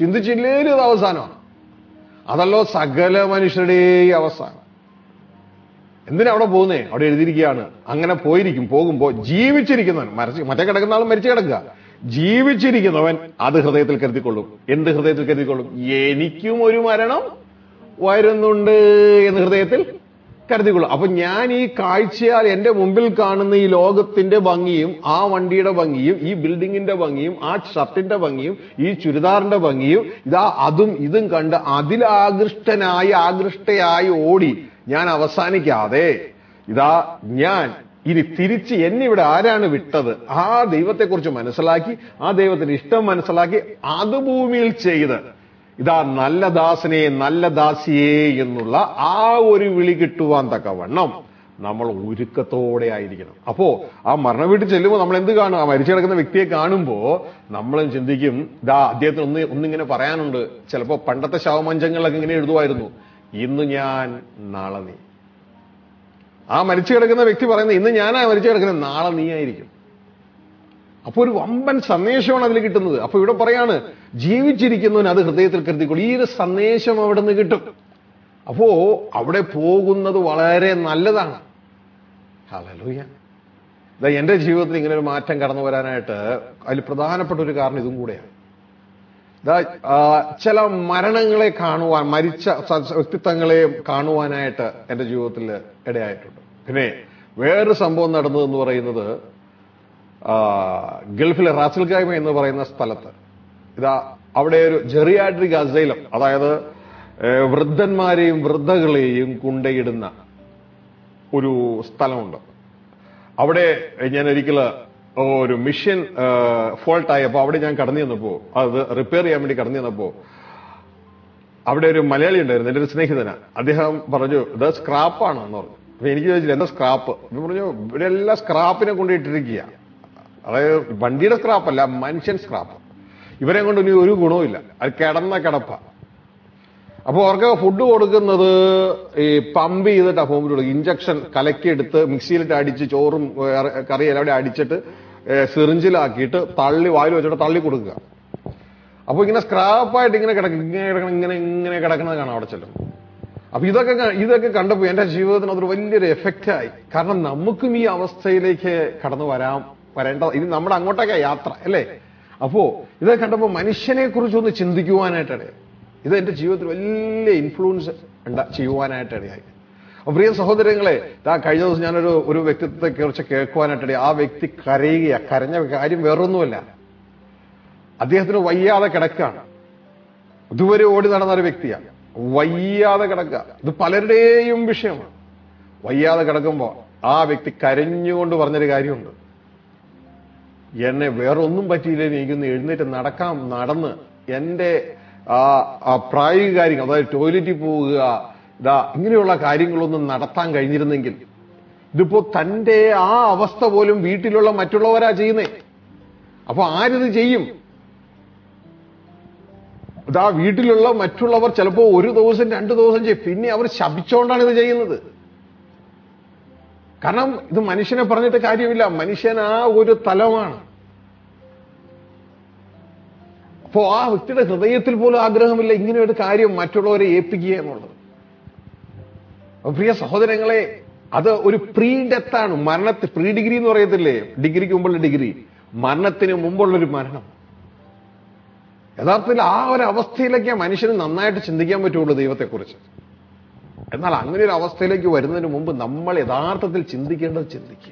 Speaker 1: ചിന്തിച്ചില്ലേലും ഇത് അവസാനമാണ് അതല്ലോ സകല മനുഷ്യരുടെയും അവസാനം എന്തിനാ അവിടെ പോകുന്നേ അവിടെ എഴുതിയിരിക്കുകയാണ് അങ്ങനെ പോയിരിക്കും പോകുമ്പോ ജീവിച്ചിരിക്കുന്നവൻ മരിച്ച് മറ്റേ കിടക്കുന്ന ആൾ മരിച്ചു കിടക്കുക ജീവിച്ചിരിക്കുന്നവൻ അത് ഹൃദയത്തിൽ കരുതിക്കൊള്ളും എന്ത് ഹൃദയത്തിൽ കരുതിക്കൊള്ളും എനിക്കും ഒരു മരണം വരുന്നുണ്ട് എന്ന് ഹൃദയത്തിൽ കരുതിക്കൊള്ളും അപ്പൊ ഞാൻ ഈ കാഴ്ചയാൽ എന്റെ മുമ്പിൽ കാണുന്ന ഈ ലോകത്തിന്റെ ഭംഗിയും ആ വണ്ടിയുടെ ഭംഗിയും ഈ ബിൽഡിങ്ങിന്റെ ഭംഗിയും ആ ഷർട്ടിന്റെ ഭംഗിയും ഈ ചുരിദാറിന്റെ ഭംഗിയും ഇതാ അതും ഇതും കണ്ട് അതിലാകൃഷ്ടനായി ആകൃഷ്ടയായി ഓടി ഞാൻ അവസാനിക്കാതെ ഇതാ ഞാൻ ഇനി തിരിച്ച് എന്നെ ഇവിടെ ആരാണ് വിട്ടത് ആ ദൈവത്തെക്കുറിച്ച് മനസ്സിലാക്കി ആ ദൈവത്തിന്റെ ഇഷ്ടം മനസ്സിലാക്കി അത് ഭൂമിയിൽ ചെയ്ത് ഇതാ നല്ല ദാസനെ നല്ല ദാസിയേ എന്നുള്ള ആ ഒരു വിളി കിട്ടുവാൻ തക്കവണ്ണം നമ്മൾ ഒരുക്കത്തോടെ ആയിരിക്കണം അപ്പോ ആ മരണ വീട്ടിൽ ചെല്ലുമ്പോൾ നമ്മൾ എന്ത് കാണും ആ മരിച്ചു കിടക്കുന്ന വ്യക്തിയെ കാണുമ്പോ നമ്മളും ചിന്തിക്കും ഇതാ അദ്ദേഹത്തിന് ഒന്ന് ഒന്നിങ്ങനെ പറയാനുണ്ട് ചിലപ്പോ പണ്ടത്തെ ശവമഞ്ചങ്ങളിലൊക്കെ ഇങ്ങനെ എഴുതുമായിരുന്നു ഇന്ന് ഞാൻ നാളെ നീ ആ മരിച്ചു കിടക്കുന്ന വ്യക്തി പറയുന്നത് ഇന്ന് ഞാനാ മരിച്ചു കിടക്കുന്നത് നാളെ നീ ആയിരിക്കും അപ്പൊ ഒരു വമ്പൻ സന്ദേശമാണ് അതിൽ കിട്ടുന്നത് അപ്പൊ ഇവിടെ പറയാണ് ജീവിച്ചിരിക്കുന്നവന് അത് ഹൃദയത്തിൽ കരുതിക്കൊള്ളു ഈ ഒരു സന്ദേശം അവിടെ നിന്ന് കിട്ടും അപ്പോ അവിടെ പോകുന്നത് വളരെ നല്ലതാണ് ഹല്ലേലൂയ ഇതാ എന്റെ ജീവിതത്തിൽ ഇങ്ങനെ ഒരു മാറ്റം കടന്നു വരാനായിട്ട് അതിൽ പ്രധാനപ്പെട്ട ഒരു കാരണം ഇതും കൂടെയാണ് ഇതാ ആ, ചില മരണങ്ങളെ കാണുവാൻ മരിച്ച സ- വ്യക്തിത്വങ്ങളെ കാണുവാനായിട്ട് എന്റെ ജീവിതത്തിൽ ഇടയായിട്ടുണ്ട് പിന്നെ വേറൊരു സംഭവം നടന്നതെന്ന് പറയുന്നത് ആ, ഗൾഫിലെ റാസൽഗായ്മ എന്ന് പറയുന്ന സ്ഥലത്ത് ഇതാ അവിടെ ഒരു ജെറിയാട്രിക് അസൈലം അതായത് ഏ, വൃദ്ധന്മാരെയും വൃദ്ധകളെയും കൊണ്ടയിടുന്ന ഒരു സ്ഥലമുണ്ട് അവിടെ ഞാൻ ഒരിക്കൽ ഒരു മിഷൻ ഫോൾട്ട് ആയപ്പോ അവിടെ ഞാൻ കടന്നു ചെന്നപ്പോ അത് റിപ്പയർ ചെയ്യാൻ വേണ്ടി കടന്നു ചെന്നപ്പോ അവിടെ ഒരു മലയാളി ഉണ്ടായിരുന്നു എന്റെ ഒരു സ്നേഹിതനാ അദ്ദേഹം പറഞ്ഞു ഇത് സ്ക്രാപ്പാണ് എന്ന് പറഞ്ഞു അപ്പൊ എനിക്ക് ചോദിച്ചില്ല എന്താ സ്ക്രാപ്പ് അപ്പൊ പറഞ്ഞു ഇവിടെ എല്ലാം സ്ക്രാപ്പിനെ കൊണ്ടിട്ടിരിക്കുക അതായത് വണ്ടിയുടെ സ്ക്രാപ്പ് അല്ല മനുഷ്യൻ സ്ക്രാപ്പ് ഇവരെ കൊണ്ട് ഇനി ഒരു ഗുണവുമില്ല അത് കിടന്ന കിടപ്പ അപ്പൊ അവർക്ക് ഫുഡ് കൊടുക്കുന്നത് ഈ പമ്പ് ചെയ്തിട്ടാ ഹോമിൽ കൊടുക്കുക ഇഞ്ചക്ഷൻ കലക്കിയെടുത്ത് മിക്സിയിലിട്ട് അടിച്ച് ചോറും ഏർ, കറിയെല്ലാം അവിടെ അടിച്ചിട്ട് ഏർ, സിറിഞ്ചിലാക്കിയിട്ട് തള്ളി വായിൽ വെച്ചിട്ട് തള്ളി കൊടുക്കുക അപ്പൊ ഇങ്ങനെ സ്ക്രാപ്പായിട്ട് ഇങ്ങനെ കിടക്കും ഇങ്ങനെ കിടക്കണം ഇങ്ങനെ ഇങ്ങനെ കിടക്കുന്നത് കാണാം അവിടെ ചെല്ലും അപ്പൊ ഇതൊക്കെ ക- ഇതൊക്കെ കണ്ടപ്പോ എന്റെ ജീവിതത്തിന് അതൊരു വലിയൊരു എഫക്റ്റ് ആയി കാരണം നമുക്കും ഈ അവസ്ഥയിലേക്ക് കടന്നു വരാം വരേണ്ട ഇനി നമ്മുടെ അങ്ങോട്ടൊക്കെ യാത്ര അല്ലേ അപ്പോ ഇതൊക്കെ കണ്ടപ്പോ മനുഷ്യനെ കുറിച്ചൊന്ന് ചിന്തിക്കുവാനായിട്ടിടയായി ഇത് എന്റെ ജീവിതത്തിൽ വലിയ ഇൻഫ്ലുവൻസ് ചെയ്യുവാനായിട്ടിടയായി അപ്പൊ പ്രിയ സഹോദരങ്ങളെ ദാ കഴിഞ്ഞ ദിവസം ഞാനൊരു ഒരു വ്യക്തിത്വത്തെ കുറിച്ച് കേൾക്കുവാനായിട്ടിടയായി ആ വ്യക്തി കരയുക കരഞ്ഞ കാര്യം വേറൊന്നുമല്ല അദ്ദേഹത്തിന് വയ്യാതെ കിടക്കാണ് ഇതുവരെ ഓടി നടന്ന ഒരു വ്യക്തിയാണ് വയ്യാതെ കിടക്കുക ഇത് പലരുടെയും വിഷയമാണ് വയ്യാതെ കിടക്കുമ്പോൾ ആ വ്യക്തി കരഞ്ഞുകൊണ്ട് പറഞ്ഞൊരു കാര്യമുണ്ട് എന്നെ വേറെ ഒന്നും പറ്റിയില്ല എനിക്കൊന്ന് എഴുന്നേറ്റ് നടക്കാം നടന്ന് എന്റെ ആ ആ പ്രായോഗിക കാര്യങ്ങൾ അതായത് ടോയ്ലറ്റിൽ പോവുക ഇതാ ഇങ്ങനെയുള്ള കാര്യങ്ങളൊന്നും നടത്താൻ കഴിഞ്ഞിരുന്നെങ്കിൽ ഇതിപ്പോ തന്റെ ആ അവസ്ഥ പോലും വീട്ടിലുള്ള മറ്റുള്ളവരാ ചെയ്യുന്നേ അപ്പൊ ആരിത് ചെയ്യും ഇതാ വീട്ടിലുള്ള മറ്റുള്ളവർ ചിലപ്പോ ഒരു ദിവസം രണ്ടു ദിവസം ചെയ്യും പിന്നെ അവർ ശപിച്ചുകൊണ്ടാണ് ഇത് ചെയ്യുന്നത് കാരണം ഇത് മനുഷ്യനെ പറഞ്ഞിട്ട് കാര്യമില്ല മനുഷ്യൻ ആ ഒരു തലമാണ് അപ്പോ ആ വ്യക്തിയുടെ ഹൃദയത്തിൽ പോലും ആഗ്രഹമില്ല ഇങ്ങനെ ഒരു കാര്യം മറ്റുള്ളവരെ ഏൽപ്പിക്കുക എന്നുള്ളത് അപ്പൊ പ്രിയ സഹോദരങ്ങളെ അത് ഒരു പ്രീ ഡെത്താണ് മരണത്തിൽ പ്രീ ഡിഗ്രി എന്ന് പറയത്തില്ലേ ഡിഗ്രിക്ക് മുമ്പുള്ള ഡിഗ്രി മരണത്തിന് മുമ്പുള്ളൊരു മരണം യഥാർത്ഥത്തിൽ ആ ഒരു അവസ്ഥയിലേക്ക് മനുഷ്യന് നന്നായിട്ട് ചിന്തിക്കാൻ പറ്റുള്ളൂ ദൈവത്തെക്കുറിച്ച് എന്നാൽ അങ്ങനെ ഒരു അവസ്ഥയിലേക്ക് വരുന്നതിന് മുമ്പ് നമ്മൾ യഥാർത്ഥത്തിൽ ചിന്തിക്കേണ്ടത് ചിന്തിക്കുക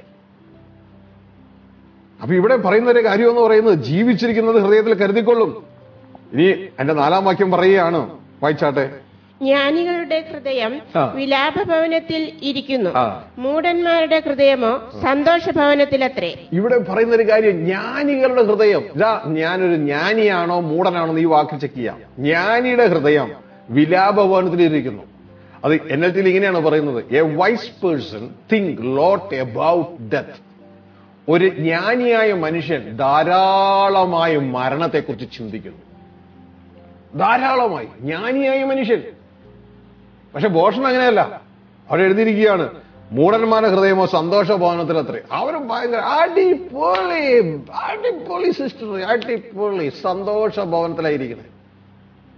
Speaker 1: അപ്പൊ ഇവിടെ പറയുന്ന ഒരു കാര്യം എന്ന് പറയുന്നത് ജീവിച്ചിരിക്കുന്നത് ഹൃദയത്തിൽ കരുതിക്കൊള്ളും ഇനി എന്റെ നാലാം വാക്യം പറയുകയാണ് വായിച്ചാട്ടെ
Speaker 2: ജ്ഞാനികളുടെ ഹൃദയം
Speaker 1: ആ.
Speaker 2: വിലാപഭവനത്തിൽ ഇരിക്കുന്നു
Speaker 1: ആ.
Speaker 2: മൂഢന്മാരുടെ ഹൃദയമോ സന്തോഷഭവനത്തിലത്രേ
Speaker 1: ഇവിടെ പറയുന്ന ഒരു കാര്യം ജ്ഞാനികളുടെ ഹൃദയം ഇതാ ഞാനൊരു ജ്ഞാനിയാണോ മൂടനാണോ എന്ന് ഈ വാക്ക് ചെക്ക് ചെയ്യാം ജ്ഞാനിയുടെ ഹൃദയം വിലാപഭവനത്തിലിരിക്കുന്നു അത് എൻ എൽ ടിയിൽ ഇങ്ങനെയാണ് പറയുന്നത് a wise person think lot about death ഒരു ജ്ഞാനിയായ മനുഷ്യൻ ധാരാളമായ മരണത്തെക്കുറിച്ച് ചിന്തിക്കുന്നു ധാരാളമായി ജ്ഞാനിയായ മനുഷ്യൻ പക്ഷെ ഭോഷണം അങ്ങനെയല്ല അവിടെ എഴുതിയിരിക്കുകയാണ് മൂടന്മാരുടെ ഹൃദയമോ സന്തോഷ ഭവനത്തിൽ അത്രേ അവരും ഭയങ്കര അടിപൊളി അടിപൊളി സിസ്റ്റർ അടിപൊളി സന്തോഷ ഭവനത്തിലായിരിക്കുന്നത്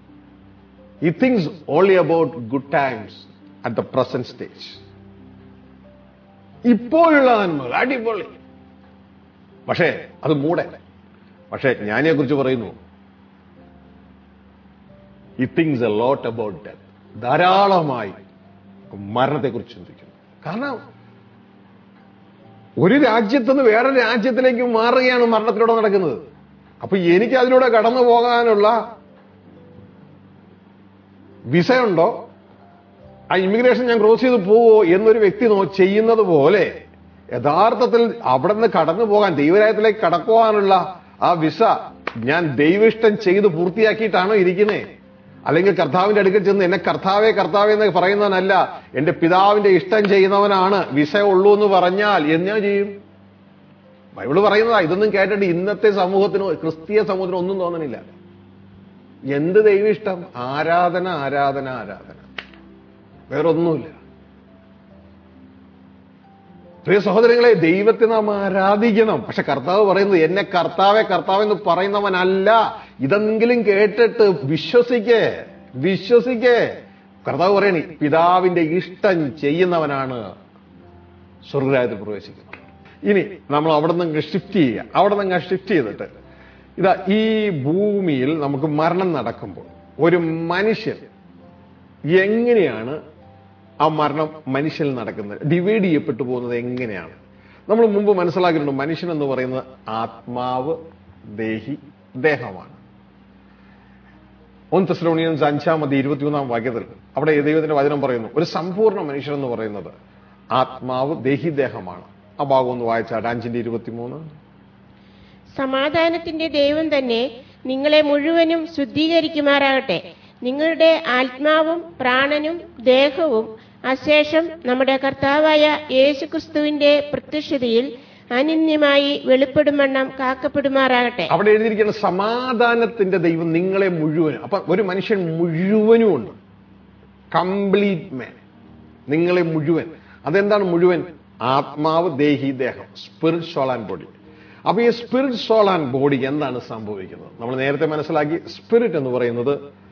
Speaker 1: ഈ thinks only about good times at the present stage ഇപ്പോഴുള്ള നന്മകൾ അടിപൊളി പക്ഷേ അത് മൂടെ പക്ഷേ ജ്ഞാനിയെ കുറിച്ച് പറയുന്നു ഈ thinks a lot about death ധാരാളമായി മരണത്തെക്കുറിച്ച് ചിന്തിക്കുന്നു കാരണം ഒരു രാജ്യത്ത് നിന്ന് വേറെ രാജ്യത്തിലേക്ക് മാറുകയാണ് മരണത്തിലൂടെ നടക്കുന്നത് അപ്പൊ എനിക്ക് അതിലൂടെ കടന്നു പോകാനുള്ള വിസയുണ്ടോ ആ ഇമിഗ്രേഷൻ ഞാൻ ക്രോസ് ചെയ്ത് പോവോ എന്നൊരു വ്യക്തി നോ ചെയ്യുന്നത് പോലെ യഥാർത്ഥത്തിൽ അവിടെ നിന്ന് കടന്നു പോകാൻ ദൈവരായത്തിലേക്ക് കടക്കുവാനുള്ള ആ വിസ ഞാൻ ദൈവിഷ്ടം ചെയ്ത് പൂർത്തിയാക്കിയിട്ടാണോ ഇരിക്കുന്നേ അല്ലെങ്കിൽ കർത്താവിന്റെ അടുക്കൽ ചെന്ന് എന്നെ കർത്താവേ കർത്താവേ എന്ന് പറയുന്നവനല്ല എന്റെ പിതാവിന്റെ ഇഷ്ടം ചെയ്യുന്നവനാണ് വിസ ഉള്ളൂ എന്ന് പറഞ്ഞാൽ എന്നാ ചെയ്യും ബൈബിള് പറയുന്നതാ ഇതൊന്നും കേട്ടിട്ട് ഇന്നത്തെ സമൂഹത്തിന് ക്രിസ്തീയ സമൂഹത്തിന് ഒന്നും തോന്നണില്ല എന്ത് ദൈവിഷ്ടം ആരാധന ആരാധന ആരാധന വേറൊന്നുമില്ല പ്രിയ സഹോദരങ്ങളെ ദൈവത്തെ നാം ആരാധിക്കണം പക്ഷെ കർത്താവ് പറയുന്നത് എന്നെ കർത്താവെ കർത്താവ് എന്ന് പറയുന്നവനല്ല ഇതെങ്കിലും കേട്ടിട്ട് വിശ്വസിക്കേ വിശ്വസിക്കേ കർത്താവ് പറയണി പിതാവിന്റെ ഇഷ്ടം ചെയ്യുന്നവനാണ് സ്വർഗരാജ്യത്തിൽ പ്രവേശിക്കുന്നത് ഇനി നമ്മൾ അവിടെ നിന്ന് ഷിഫ്റ്റ് ചെയ്യുക അവിടെ നിന്ന് ഷിഫ്റ്റ് ചെയ്തിട്ട് ഇതാ ഈ ഭൂമിയിൽ നമുക്ക് മരണം നടക്കുമ്പോൾ ഒരു മനുഷ്യൻ എങ്ങനെയാണ് ആ മരണം മനുഷ്യനിൽ നടക്കുന്നത് ഡിവൈഡ് ചെയ്യപ്പെട്ടു പോകുന്നത് എങ്ങനെയാണ് നമ്മൾ മുമ്പ് മനസ്സിലാക്കിയിട്ടുണ്ട് മനുഷ്യൻ എന്ന് പറയുന്നത് ആത്മാവ് ദേഹി ദേഹമാണ് ഒന്ന് തെസ്ലോണിയൻസ് അഞ്ചാം മതി ഇരുപത്തിമൂന്നാം വാക്യത്തിൽ അവിടെ ദൈവത്തിന്റെ വചനം പറയുന്നു ഒരു സമ്പൂർണ്ണ മനുഷ്യൻ എന്ന് പറയുന്നത് ആത്മാവ് ദേഹി ദേഹമാണ് ആ ഭാഗം ഒന്ന് വായിച്ചാട്ടെ അഞ്ചിന്റെ ഇരുപത്തിമൂന്ന്
Speaker 2: സമാധാനത്തിന്റെ ദൈവം തന്നെ നിങ്ങളെ മുഴുവനും ശുദ്ധീകരിക്കുമാറാകട്ടെ നിങ്ങളുടെ ആത്മാവും പ്രാണനും ദേഹവും അശേഷം നമ്മുടെ കർത്താവായ യേശുക്രിസ്തുവിന്റെ പ്രത്യക്ഷതയിൽ അനിന്യമായി വെളിപ്പെടുമണ്ണം കാക്കപ്പെടുമാറാകട്ടെ
Speaker 1: അവിടെ എഴുതിയിരിക്കുന്ന സമാധാനത്തിന്റെ ദൈവം നിങ്ങളെ മുഴുവനും അപ്പൊ ഒരു മനുഷ്യൻ മുഴുവനും ഉണ്ട് കംപ്ലീറ്റ് മാൻ നിങ്ങളെ മുഴുവൻ അതെന്താണ് മുഴുവൻ ആത്മാവ് ദേഹി ദേഹം സ്പിരിറ്റ് സോൾ ആൻഡ് ബോഡി അപ്പൊ ഈ സ്പിരിറ്റ് സോൾ ആൻഡ് ബോഡി എന്താണ് സംഭവിക്കുന്നത് നമ്മൾ നേരത്തെ മനസ്സിലാക്കി സ്പിരിറ്റ് എന്ന് പറയുന്നത്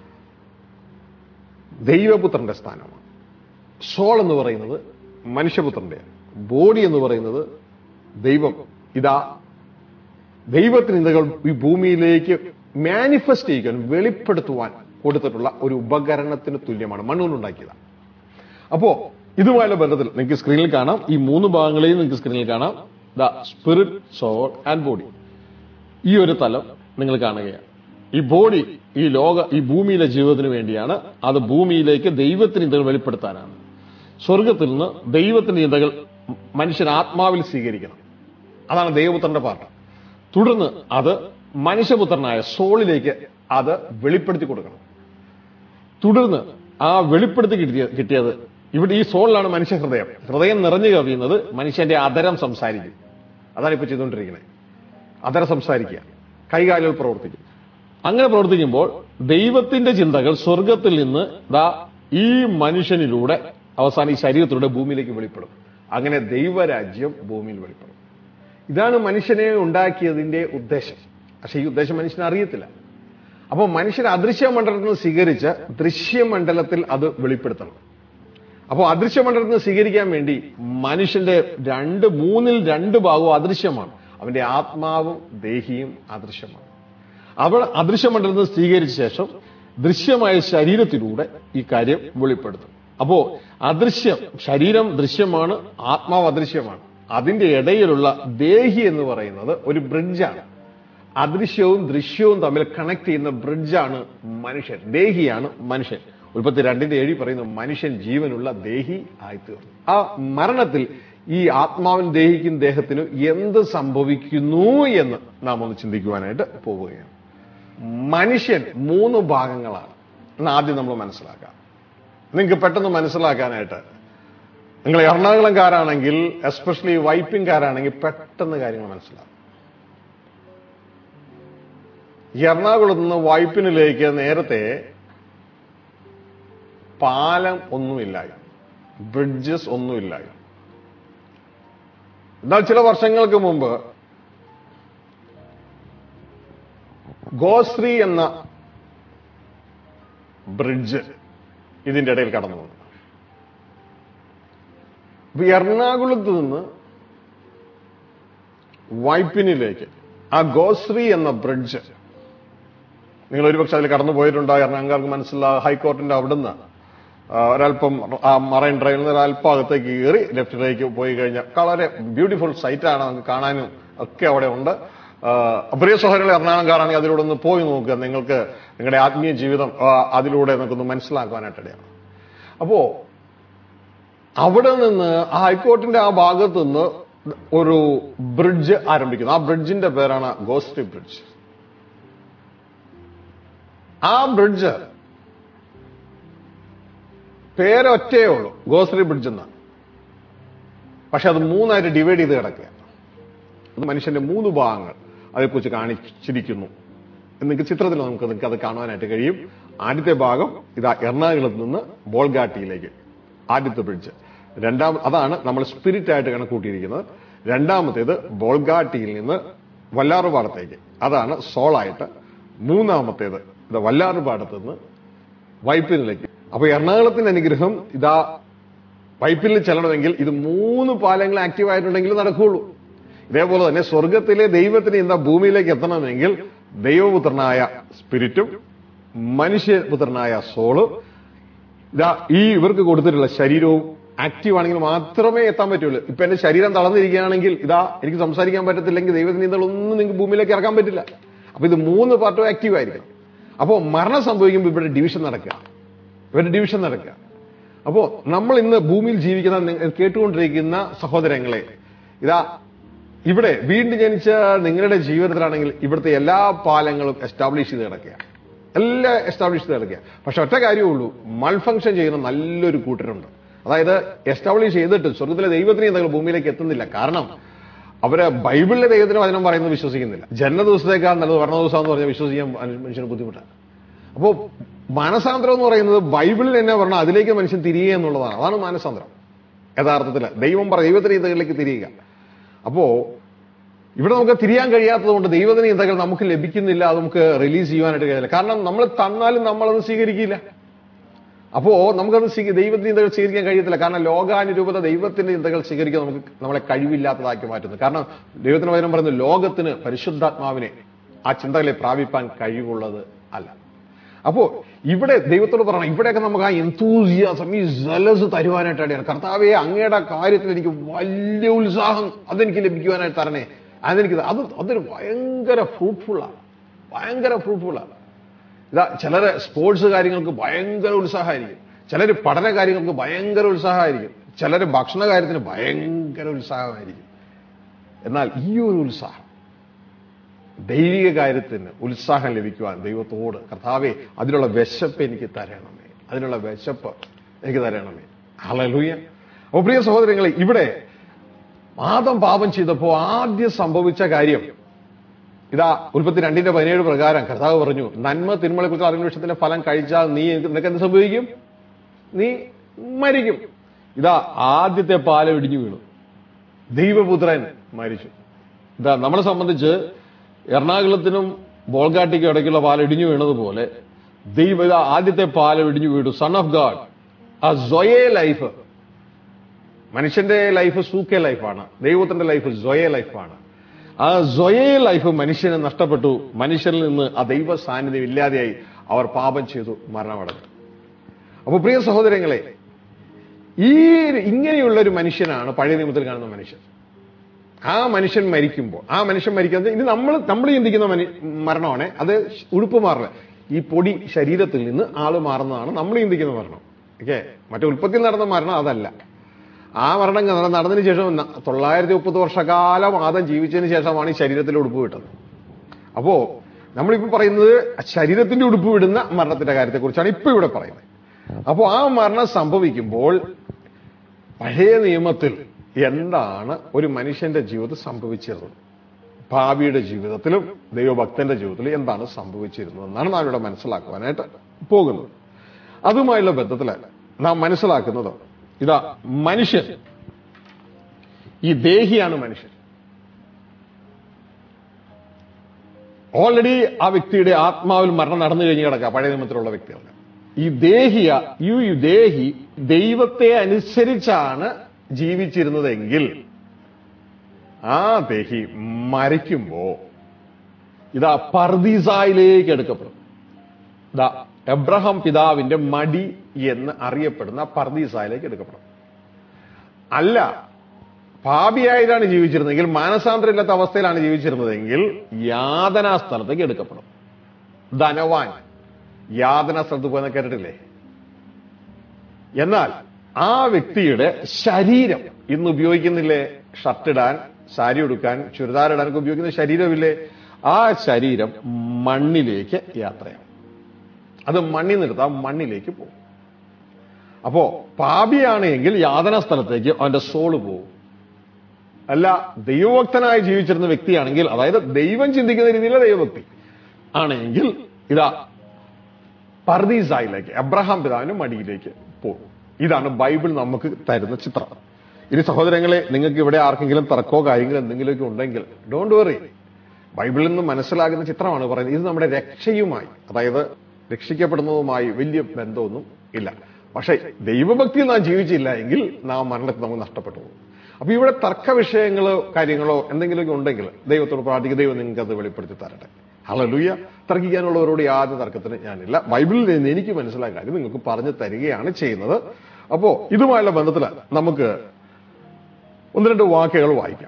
Speaker 1: ദൈവപുത്രന്റെ സ്ഥാനമാണ് സോൾ എന്ന് പറയുന്നത് മനുഷ്യപുത്രന്റെ ബോഡി എന്ന് പറയുന്നത് ദൈവം ഇതാ ദൈവത്തിന് ഇതകൾ ഈ ഭൂമിയിലേക്ക് മാനിഫെസ്റ്റ് ചെയ്യിക്കാൻ വെളിപ്പെടുത്തുവാൻ കൊടുത്തിട്ടുള്ള ഒരു ഉപകരണത്തിന് തുല്യമാണ് മണ്ണുകൊണ്ടുണ്ടാക്കിയതാണ് അപ്പോ ഇതുമായുള്ള ബന്ധത്തിൽ നിങ്ങൾക്ക് സ്ക്രീനിൽ കാണാം ഈ മൂന്ന് ഭാഗങ്ങളെയും നിങ്ങൾക്ക് സ്ക്രീനിൽ കാണാം the spirit soul and body ഈ ഒരു തലം നിങ്ങൾ കാണുകയാണ് ഈ ബോഡി ഈ ലോക ഈ ഭൂമിയിലെ ജീവിതത്തിന് വേണ്ടിയാണ് അത് ഭൂമിയിലേക്ക് ദൈവത്തിന് ചിന്തകൾ വെളിപ്പെടുത്താനാണ് സ്വർഗത്തിൽ നിന്ന് ദൈവത്തിന്റെ ചിന്തകൾ മനുഷ്യൻ ആത്മാവിൽ സ്വീകരിക്കണം അതാണ് ദൈവപുത്രന്റെ പാർട്ട് തുടർന്ന് അത് മനുഷ്യപുത്രനായ സോളിലേക്ക് അത് വെളിപ്പെടുത്തി കൊടുക്കണം തുടർന്ന് ആ വെളിപ്പെടുത്തി കിട്ടിയ കിട്ടിയത് ഇവിടെ ഈ സോളിലാണ് മനുഷ്യ ഹൃദയം ഹൃദയം നിറഞ്ഞു കവിയുന്നത് മനുഷ്യന്റെ അതരം സംസാരിക്കും അതാണ് ഇപ്പൊ ചെയ്തുകൊണ്ടിരിക്കുന്നത് അതരം സംസാരിക്കുക കൈകാലുകൾ പ്രവർത്തിക്കും അങ്ങനെ പ്രവർത്തിക്കുമ്പോൾ ദൈവത്തിന്റെ ചിന്തകൾ സ്വർഗത്തിൽ നിന്ന് ദാ ഈ മനുഷ്യനിലൂടെ അവസാനം ഈ ശരീരത്തിലൂടെ ഭൂമിയിലേക്ക് വെളിപ്പെടും അങ്ങനെ ദൈവരാജ്യം ഭൂമിയിൽ വെളിപ്പെടും ഇതാണ് മനുഷ്യനെ ഉണ്ടാക്കിയതിന്റെ ഉദ്ദേശം പക്ഷെ ഈ ഉദ്ദേശം മനുഷ്യന് അറിയത്തില്ല അപ്പോൾ മനുഷ്യൻ അദൃശ്യമണ്ഡലത്തിൽ നിന്ന് സ്വീകരിച്ച് ദൃശ്യമണ്ഡലത്തിൽ അത് വെളിപ്പെടുത്തണം അപ്പോൾ അദൃശ്യമണ്ഡലത്തിൽ നിന്ന് സ്വീകരിക്കാൻ വേണ്ടി മനുഷ്യന്റെ രണ്ട് മൂന്നിൽ രണ്ട് ഭാഗവും അദൃശ്യമാണ് അവന്റെ ആത്മാവും ദേഹിയും അദൃശ്യമാണ് അവൾ അദൃശ്യമണ്ഡലത്തിൽ നിന്ന് സ്വീകരിച്ച ശേഷം ദൃശ്യമായ ശരീരത്തിലൂടെ ഈ കാര്യം വെളിപ്പെടുത്തും അപ്പോ അദൃശ്യം ശരീരം ദൃശ്യമാണ് ആത്മാവ് അദൃശ്യമാണ് അതിന്റെ ഇടയിലുള്ള ദേഹി എന്ന് പറയുന്നത് ഒരു ബ്രിഡ്ജാണ് അദൃശ്യവും ദൃശ്യവും തമ്മിൽ കണക്ട് ചെയ്യുന്ന ബ്രിഡ്ജാണ് മനുഷ്യൻ ദേഹിയാണ് മനുഷ്യൻ ഉൽപ്പത്തി രണ്ടിന്റെ ഏഴി പറയുന്നു മനുഷ്യൻ ജീവനുള്ള ദേഹി ആയിത്തീർന്നു ആ മരണത്തിൽ ഈ ആത്മാവിൻ ദേഹിക്കും ദേഹത്തിനും എന്ത് സംഭവിക്കുന്നു എന്ന് നാം ഒന്ന് ചിന്തിക്കുവാനായിട്ട് പോവുകയാണ് മനുഷ്യൻ മൂന്ന് ഭാഗങ്ങളാണ് എന്ന് ആദ്യം നമ്മൾ മനസ്സിലാക്കാം നിങ്ങൾക്ക് പെട്ടെന്ന് മനസ്സിലാക്കാനായിട്ട് നിങ്ങൾ എറണാകുളംകാരാണെങ്കിൽ എസ്പെഷ്യലി വൈപ്പിംഗ്കാരാണെങ്കിൽ പെട്ടെന്ന് കാര്യങ്ങൾ മനസ്സിലാക്കും എറണാകുളത്ത് നിന്ന് വൈപ്പിനിലേക്ക് നേരത്തെ പാലം ഒന്നുമില്ലായി ബ്രിഡ്ജസ് ഒന്നുമില്ലായി എന്നാൽ ചില വർഷങ്ങൾക്ക് മുമ്പ് ഗോശ്രീ എന്ന ബ്രിഡ്ജ് ഇതിന്റെ ഇടയിൽ കടന്നു വന്നു ഇപ്പൊ എറണാകുളത്ത് നിന്ന് വൈപ്പിനിലേക്ക് ആ ഗോശ്രീ എന്ന ബ്രിഡ്ജ് നിങ്ങൾ ഒരുപക്ഷെ അതിൽ കടന്നു പോയിട്ടുണ്ടോ എറണാകുളർക്ക് മനസ്സിലാ ഹൈക്കോർട്ടിന്റെ അവിടുന്ന് ആ, ഒരല്പം ആ മറൈൻ ഡ്രൈവിൽ നിന്ന് ഒരല്പം അകത്തേക്ക് കയറി ലെഫ്റ്റിലേക്ക് പോയി കഴിഞ്ഞാൽ വളരെ ബ്യൂട്ടിഫുൾ സൈറ്റാണ് നമുക്ക് കാണാനും ഒക്കെ അവിടെ ഉണ്ട് ആ, പ്രിയ സഹോദരങ്ങൾ എറണാകുളംകാരാണെങ്കിൽ അതിലൂടെ ഒന്ന് പോയി നോക്കുക നിങ്ങൾക്ക് നിങ്ങളുടെ ആത്മീയ ജീവിതം ആ, അതിലൂടെ നിങ്ങൾക്കൊന്ന് മനസ്സിലാക്കുവാനായിട്ടിടയാണ് അപ്പോ അവിടെ നിന്ന് ആ ഹൈക്കോർട്ടിന്റെ ആ ഭാഗത്ത് നിന്ന് ഒരു ബ്രിഡ്ജ് ആരംഭിക്കുന്നു ആ ബ്രിഡ്ജിന്റെ പേരാണ് ഗോസ്ട്രി ബ്രിഡ്ജ് ആ ബ്രിഡ്ജ് പേരൊറ്റേ ഉള്ളൂ ഗോസ്രി ബ്രിഡ്ജ് എന്നാണ് പക്ഷെ അത് മൂന്നായിട്ട് ഡിവൈഡ് ചെയ്ത് കിടക്കുക അത് മനുഷ്യന്റെ മൂന്ന് ഭാഗങ്ങൾ അതേക്കുറിച്ച് കാണിച്ചിരിക്കുന്നു നിങ്ങൾക്ക് ചിത്രത്തിൽ നമുക്ക് നിങ്ങൾക്ക് അത് കാണുവാനായിട്ട് കഴിയും ആദ്യത്തെ ഭാഗം ഇതാ എറണാകുളത്ത് നിന്ന് ബോൾഗാട്ടിയിലേക്ക് ആദ്യത്തെ ബ്രിഡ്ജ് രണ്ടാം അതാണ് നമ്മൾ സ്പിരിറ്റ് ആയിട്ട് കണക്കൂട്ടിയിരിക്കുന്നത് രണ്ടാമത്തേത് ബോൾഗാട്ടിയിൽ നിന്ന് വല്ലാറുപാടത്തേക്ക് അതാണ് സോളായിട്ട് മൂന്നാമത്തേത് ഇത് വല്ലാറുപാടത്ത് നിന്ന് വൈപ്പിനിലേക്ക് അപ്പൊ എറണാകുളത്തിന്റെ അനുഗ്രഹം ഇതാ വൈപ്പിനിൽ ചെല്ലണമെങ്കിൽ ഇത് മൂന്ന് പാലങ്ങൾ ആക്റ്റീവ് ആയിട്ടുണ്ടെങ്കിൽ നടക്കുകയുള്ളൂ ഇതേപോലെ തന്നെ സ്വർഗത്തിലെ ദൈവത്തിന് എന്താ ഭൂമിയിലേക്ക് എത്തണമെങ്കിൽ ദൈവപുത്രനായ സ്പിരിറ്റും മനുഷ്യപുത്രനായ സോള് ഇതാ ഈ ഇവർക്ക് കൊടുത്തിട്ടുള്ള ശരീരവും ആക്റ്റീവ് ആണെങ്കിൽ മാത്രമേ എത്താൻ പറ്റുള്ളൂ ഇപ്പൊ എന്റെ ശരീരം തളർന്നിരിക്കുകയാണെങ്കിൽ ഇതാ എനിക്ക് സംസാരിക്കാൻ പറ്റത്തില്ലെങ്കിൽ ദൈവത്തിന് ഇതൊന്നും നിങ്ങൾക്ക് ഭൂമിയിലേക്ക് ഇറക്കാൻ പറ്റില്ല അപ്പൊ ഇത് മൂന്ന് പാർട്ടും ആക്റ്റീവ് ആയിരിക്കണം അപ്പോൾ മരണം സംഭവിക്കുമ്പോൾ ഇവിടെ ഡിവിഷൻ നടക്കുക ഇവരുടെ ഡിവിഷൻ നടക്കുക അപ്പോ നമ്മൾ ഇന്ന് ഭൂമിയിൽ ജീവിക്കുന്ന നി- കേട്ടുകൊണ്ടിരിക്കുന്ന സഹോദരങ്ങളെ ഇതാ ഇവിടെ വീണ്ടും ജനിച്ച നിങ്ങളുടെ ജീവിതത്തിലാണെങ്കിൽ ഇവിടുത്തെ എല്ലാ പാലങ്ങളും എസ്റ്റാബ്ലിഷ് ചെയ്ത് കിടക്കുക എല്ലാം എസ്റ്റാബ്ലിഷ് ചെയ്ത് കിടക്കുക പക്ഷെ ഒറ്റ കാര്യമേ ഉള്ളൂ മൾഫങ്ഷൻ ചെയ്യുന്ന നല്ലൊരു കൂട്ടരുണ്ട് അതായത് എസ്റ്റാബ്ലിഷ് ചെയ്തിട്ട് സ്വർഗത്തിലെ ദൈവത്തിന് എന്തെങ്കിലും ഭൂമിയിലേക്ക് എത്തുന്നില്ല കാരണം അവര് ബൈബിളിലെ ദൈവത്തിന് വചനം പറയുന്നത് വിശ്വസിക്കുന്നില്ല ജന്മ ദിവസത്തേക്കാൾ നല്ലത് വർണ്ണ ദിവസം എന്ന് പറഞ്ഞാൽ വിശ്വസിക്കാൻ മനുഷ്യന് ബുദ്ധിമുട്ടാണ് അപ്പോ മാനസാന്തരം എന്ന് പറയുന്നത് ബൈബിളിൽ എന്നെ പറഞ്ഞാൽ അതിലേക്ക് മനുഷ്യൻ തിരിയുക എന്നുള്ളതാണ് അതാണ് മാനസാന്തരം യഥാർത്ഥത്തിൽ ദൈവം പറ ദൈവത്തിന് ഇതകളിലേക്ക് തിരിയുക അപ്പോ ഇവിടെ നമുക്ക് തിരിയാൻ കഴിയാത്തത് കൊണ്ട് ദൈവത്തിന് ചിന്തകൾ നമുക്ക് ലഭിക്കുന്നില്ല അത് നമുക്ക് റിലീസ് ചെയ്യാനായിട്ട് കഴിയില്ല കാരണം നമ്മൾ തന്നാലും നമ്മളത് സ്വീകരിക്കില്ല അപ്പോ നമുക്കത് സ്വീക- ദൈവത്തിന്റെ ചിന്തകൾ സ്വീകരിക്കാൻ കഴിയത്തില്ല കാരണം ലോകാനുരൂപത ദൈവത്തിന്റെ ചിന്തകൾ സ്വീകരിക്കാൻ നമുക്ക് നമ്മളെ കഴിവില്ലാത്തതാക്കി മാറ്റുന്നു കാരണം ദൈവത്തിന് പകരം പറയുന്നു ലോകത്തിന് പരിശുദ്ധാത്മാവിനെ ആ ചിന്തകളെ പ്രാപിപ്പാൻ കഴിവുള്ളത് അല്ല അപ്പോ ഇവിടെ ദൈവത്തോട് പറയണം ഇവിടെയൊക്കെ നമുക്ക് ആ എന്തൂസിയാസം ഈ ജലസ് തരുവാനായിട്ടാണ് കർത്താവെ അങ്ങയുടെ കാര്യത്തിൽ എനിക്ക് വലിയ ഉത്സാഹം അതെനിക്ക് ലഭിക്കുവാനായിട്ട് തരണേ അതെനിക്ക് അത് അതൊരു ഭയങ്കര ഫ്രൂട്ട്ഫുള്ളാണ് ഭയങ്കര ഫ്രൂട്ട്ഫുള്ളാണ് ഇതാ ചിലര് സ്പോർട്സ് കാര്യങ്ങൾക്ക് ഭയങ്കര ഉത്സാഹമായിരിക്കും ചിലര് പഠന കാര്യങ്ങൾക്ക് ഭയങ്കര ഉത്സാഹമായിരിക്കും ചിലര് ഭക്ഷണ കാര്യത്തിന് ഭയങ്കര ഉത്സാഹമായിരിക്കും എന്നാൽ ഈ ഒരു ഉത്സാഹം ദൈവിക കാര്യത്തിന് ഉത്സാഹം ലഭിക്കുവാൻ ദൈവത്തോട് കർത്താവെ അതിനുള്ള വിശപ്പ് എനിക്ക് തരണമേ അതിനുള്ള വിശപ്പ് എനിക്ക് തരണമേ ഹലലൂയ അപ്പോൾ പ്രിയ സഹോദരങ്ങളെ ഇവിടെ ആദം പാപം ചെയ്തപ്പോൾ ആദ്യം സംഭവിച്ച കാര്യം ഇതാ ഉൽപ്പത്തി രണ്ടിന്റെ പതിനേഴ് പ്രകാരം കർത്താവ് പറഞ്ഞു നന്മ തിന്മകളെ കുറിച്ച് അറിയുന്ന വിഷയത്തിന്റെ ഫലം കഴിച്ചാൽ നീ നിനക്ക് എന്ത് സംഭവിക്കും നീ മരിക്കും ഇതാ ആദ്യത്തെ പാലം ഇടിഞ്ഞു വീണു ദൈവപുത്രൻ മരിച്ചു ഇതാ നമ്മളെ സംബന്ധിച്ച് എറണാകുളത്തിനും ബോൾഗാട്ടിക്കും ഇടയ്ക്കുള്ള പാലം ഇടിഞ്ഞു വീണതുപോലെ ദൈവ ഇതാ ആദ്യത്തെ പാലം ഇടിഞ്ഞു വീണു സൺ ഓഫ് ഗാഡ് ആ സൊയേ ലൈഫ് മനുഷ്യന്റെ ലൈഫ് സൂക്കെ ലൈഫാണ് ദൈവത്തിന്റെ ലൈഫ് സൊയേ ലൈഫാണ് ആ സൊയേ ലൈഫ് മനുഷ്യന് നഷ്ടപ്പെട്ടു മനുഷ്യനിൽ നിന്ന് ആ ദൈവ സാന്നിധ്യം ഇല്ലാതെയായി അവർ പാപം ചെയ്തു മരണമടഞ്ഞു അപ്പൊ പ്രിയ സഹോദരങ്ങളെ ഈ ഇങ്ങനെയുള്ള ഒരു മനുഷ്യനാണ് പഴയ നിയമത്തിൽ കാണുന്ന മനുഷ്യൻ ആ മനുഷ്യൻ മരിക്കുമ്പോൾ ആ മനുഷ്യൻ മരിക്കുന്നത് ഇനി നമ്മൾ നമ്മൾ ചിന്തിക്കുന്ന മനു- മരണമാണ് അത് ഉടുപ്പ് മാറില്ല ഈ പൊടി ശരീരത്തിൽ നിന്ന് ആള് മാറുന്നതാണ് നമ്മൾ ചിന്തിക്കുന്ന മരണം ഓക്കെ മറ്റേ ഉൽപ്പത്തിയിൽ നടന്ന മരണം അതല്ല ആ മരണം നട- നടന്നതിന് ശേഷം ന- തൊള്ളായിരത്തി മുപ്പത് വർഷക്കാലം ആദം ജീവിച്ചതിന് ശേഷമാണ് ഈ ശരീരത്തിൽ ഉടുപ്പ് വിട്ടത് അപ്പോ നമ്മളിപ്പോ പറയുന്നത് ശരീരത്തിന്റെ ഉടുപ്പ് വിടുന്ന മരണത്തിന്റെ കാര്യത്തെക്കുറിച്ചാണ് ഇപ്പൊ ഇവിടെ പറയുന്നത് അപ്പോൾ ആ മരണം സംഭവിക്കുമ്പോൾ പഴയ നിയമത്തിൽ എന്താണ് ഒരു മനുഷ്യന്റെ ജീവിതത്തിൽ സംഭവിച്ചിരുന്നത് ഭാവിയുടെ ജീവിതത്തിലും ദൈവഭക്തന്റെ ജീവിതത്തിലും എന്താണ് സംഭവിച്ചിരുന്നത് എന്നാണ് നാം ഇവിടെ മനസ്സിലാക്കുവാനായിട്ട് പോകുന്നത് അതുമായുള്ള ബന്ധത്തിൽ നാം മനസ്സിലാക്കുന്നത് ഇതാ മനുഷ്യൻ ഈ ദേഹിയാണ് മനുഷ്യൻ ഓൾറെഡി ആ വ്യക്തിയുടെ ആത്മാവിൽ മരണം നടന്നു കഴിഞ്ഞ് കിടക്കുക പഴയ നിയമത്തിലുള്ള വ്യക്തികളുടെ ഈ ദേഹിയ ഈ ദേഹി ദൈവത്തെ അനുസരിച്ചാണ് ജീവിച്ചിരുന്നതെങ്കിൽ ആ ദേഹി മരിക്കുമ്പോ ഇതാ പർദീസായിലേക്ക് എടുക്കപ്പെടും ഇതാ എബ്രഹാം പിതാവിന്റെ മടി എന്ന് അറിയപ്പെടുന്ന പർദീസായിലേക്ക് എടുക്കപ്പെടും അല്ല പാപിയായിട്ടാണ് ജീവിച്ചിരുന്നതെങ്കിൽ മാനസാന്തരമില്ലാത്ത അവസ്ഥയിലാണ് ജീവിച്ചിരുന്നതെങ്കിൽ യാതനാ സ്ഥലത്തേക്ക് എടുക്കപ്പെടും ധനവാൻ യാതനാ സ്ഥലത്ത് പോയെന്ന് കേട്ടിട്ടില്ലേ എന്നാൽ ആ വ്യക്തിയുടെ ശരീരം ഇന്ന് ഉപയോഗിക്കുന്നില്ലേ ഷർട്ട് ഇടാൻ സാരി ഉടുക്കാൻ ചുരിദാർ ഇടാനൊക്കെ ഉപയോഗിക്കുന്ന ശരീരമില്ലേ ആ ശരീരം മണ്ണിലേക്ക് യാത്രയാവും അത് മണ്ണിൽ നിർത്താൻ മണ്ണിലേക്ക് പോകും അപ്പോ പാപിയാണെങ്കിൽ യാതന സ്ഥലത്തേക്ക് അവന്റെ സോള് പോകും അല്ല ദൈവഭക്തനായി ജീവിച്ചിരുന്ന വ്യക്തിയാണെങ്കിൽ അതായത് ദൈവം ചിന്തിക്കുന്ന രീതിയിലുള്ള ദൈവഭക്തി ആണെങ്കിൽ ഇതാ പർദീസായിലേക്ക് അബ്രഹാം പിതാവിന്റെ മടിയിലേക്ക് പോകും ഇതാണ് ബൈബിൾ നമുക്ക് തരുന്ന ചിത്രം ഇനി സഹോദരങ്ങളെ നിങ്ങൾക്ക് ഇവിടെ ആർക്കെങ്കിലും തർക്കമോ കാര്യങ്ങളോ എന്തെങ്കിലുമൊക്കെ ഉണ്ടെങ്കിൽ ഡോണ്ട് വെറി ബൈബിളിൽ നിന്ന് മനസ്സിലാകുന്ന ചിത്രമാണ് പറയുന്നത് ഇത് നമ്മുടെ രക്ഷയുമായി അതായത് രക്ഷിക്കപ്പെടുന്നതുമായി വലിയ ബന്ധമൊന്നും ഇല്ല പക്ഷേ ദൈവഭക്തിയിൽ നാം ജീവിച്ചില്ല എങ്കിൽ നാം മരണത്തിൽ നമുക്ക് നഷ്ടപ്പെട്ടു പോകും അപ്പൊ ഇവിടെ തർക്ക വിഷയങ്ങളോ കാര്യങ്ങളോ എന്തെങ്കിലുമൊക്കെ ഉണ്ടെങ്കിൽ ദൈവത്തോട് പ്രാർത്ഥിക്കുക ദൈവം നിങ്ങൾക്ക് അത് വെളിപ്പെടുത്തി തരട്ടെ ഹളലൂയ തർക്കിക്കാനുള്ളവരോട് യാതൊരു തർക്കത്തിന് ഞാനില്ല ബൈബിളിൽ നിന്ന് എനിക്ക് മനസ്സിലായ കാര്യം നിങ്ങൾക്ക് പറഞ്ഞു തരികയാണ് ചെയ്യുന്നത് അപ്പോ ഇതുമായുള്ള ബന്ധത്തിൽ നമുക്ക് ഒന്ന് രണ്ട് വാക്കുകൾ വായിക്കാം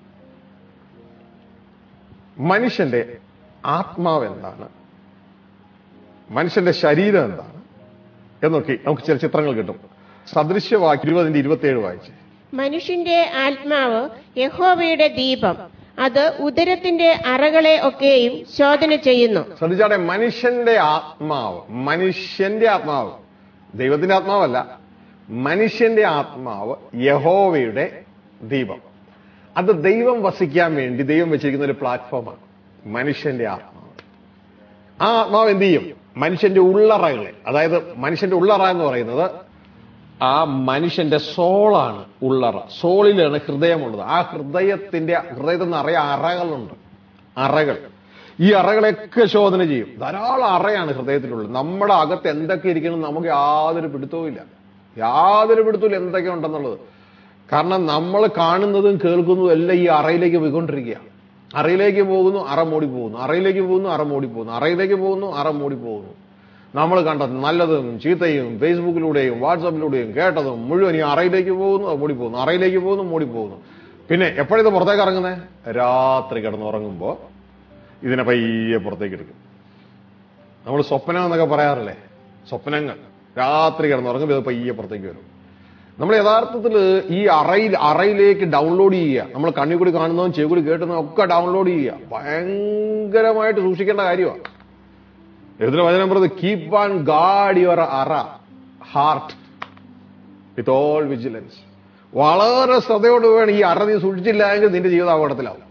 Speaker 1: മനുഷ്യന്റെ ആത്മാവ് എന്താണ് മനുഷ്യന്റെ ശരീരം എന്താണ് എന്നൊക്കെ നമുക്ക് ചില ചിത്രങ്ങൾ കിട്ടും സദൃശ്യവാക്യം ഇരുപതിന്റെ ഇരുപത്തിയേഴ് വായിച്ച്
Speaker 2: മനുഷ്യന്റെ ആത്മാവ് യഹോവയുടെ ദീപം അത് ഉദരത്തിന്റെ അറകളെ ഒക്കെയും ശോധന ചെയ്യുന്നു
Speaker 1: ശ്രദ്ധിച്ചാട്ടെ മനുഷ്യന്റെ ആത്മാവ് മനുഷ്യന്റെ ആത്മാവ് ദൈവത്തിന്റെ ആത്മാവല്ല മനുഷ്യന്റെ ആത്മാവ് യഹോവയുടെ ദീപം അത് ദൈവം വസിക്കാൻ വേണ്ടി ദൈവം വെച്ചിരിക്കുന്ന ഒരു പ്ലാറ്റ്ഫോമാണ് മനുഷ്യന്റെ ആത്മാവ് ആ ആത്മാവ് എന്ത് ചെയ്യും മനുഷ്യന്റെ ഉള്ളറകളെ അതായത് മനുഷ്യന്റെ ഉള്ളറ എന്ന് പറയുന്നത് ആ മനുഷ്യന്റെ സോളാണ് ഉള്ളറ സോളിലാണ് ഹൃദയമുള്ളത് ആ ഹൃദയത്തിന്റെ ഹൃദയത്തിൽ നിറയെ അറകളുണ്ട് അറകൾ ഈ അറകളെയൊക്കെ ശോധന ചെയ്യും ധാരാളം അറയാണ് ഹൃദയത്തിലുള്ളത് നമ്മുടെ അകത്ത് എന്തൊക്കെ ഇരിക്കണം നമുക്ക് യാതൊരു പിടുത്തവും ഇല്ല യാതൊരു പിടുത്തവും എന്തൊക്കെ ഉണ്ടെന്നുള്ളത് കാരണം നമ്മൾ കാണുന്നതും കേൾക്കുന്നതും എല്ലാം ഈ അറയിലേക്ക് പോയിക്കൊണ്ടിരിക്കുകയാണ് അറയിലേക്ക് പോകുന്നു അറ മൂടി പോകുന്നു അറയിലേക്ക് പോകുന്നു അറ മൂടി പോകുന്നു അറയിലേക്ക് പോകുന്നു അറ മൂടി പോകുന്നു നമ്മൾ കണ്ടത് നല്ലതും ചീത്തയും ഫേസ്ബുക്കിലൂടെയും വാട്സാപ്പിലൂടെയും കേട്ടതും മുഴുവൻ ഈ അറയിലേക്ക് പോകുന്നു അത് മൂടി പോകുന്നു അറയിലേക്ക് പോകുന്നു മൂടി പോകുന്നു പിന്നെ എപ്പോഴിത് പുറത്തേക്ക് ഇറങ്ങുന്നത് രാത്രി കിടന്നുറങ്ങുമ്പോ ഇതിനെ പയ്യെ പുറത്തേക്ക് എടുക്കും നമ്മൾ സ്വപ്നം എന്നൊക്കെ പറയാറില്ലേ സ്വപ്നങ്ങൾ രാത്രി കിടന്നുറങ്ങുമ്പോൾ ഇത് പയ്യെ പുറത്തേക്ക് വരും നമ്മൾ യഥാർത്ഥത്തിൽ ഈ അറയിൽ അറയിലേക്ക് ഡൗൺലോഡ് ചെയ്യുക നമ്മൾ കണ്ണി കൂടി കാണുന്നതും ചെവി കൂടി കേട്ടുന്നതും ഒക്കെ ഡൗൺലോഡ് ചെയ്യുക ഭയങ്കരമായിട്ട് സൂക്ഷിക്കേണ്ട കാര്യമാണ് എഴുതുന്ന വചനം പറയുന്നത് കീപ് ആൻ ഗാഡ് യുവർ അറ ഹാർട്ട് വിത്ത് ഓൾ വിജിലൻസ് വളരെ ശ്രദ്ധയോട് വേണം ഈ അറ നീ സൂക്ഷിച്ചില്ല എങ്കിൽ നിന്റെ ജീവിതം അപകടത്തിലാവും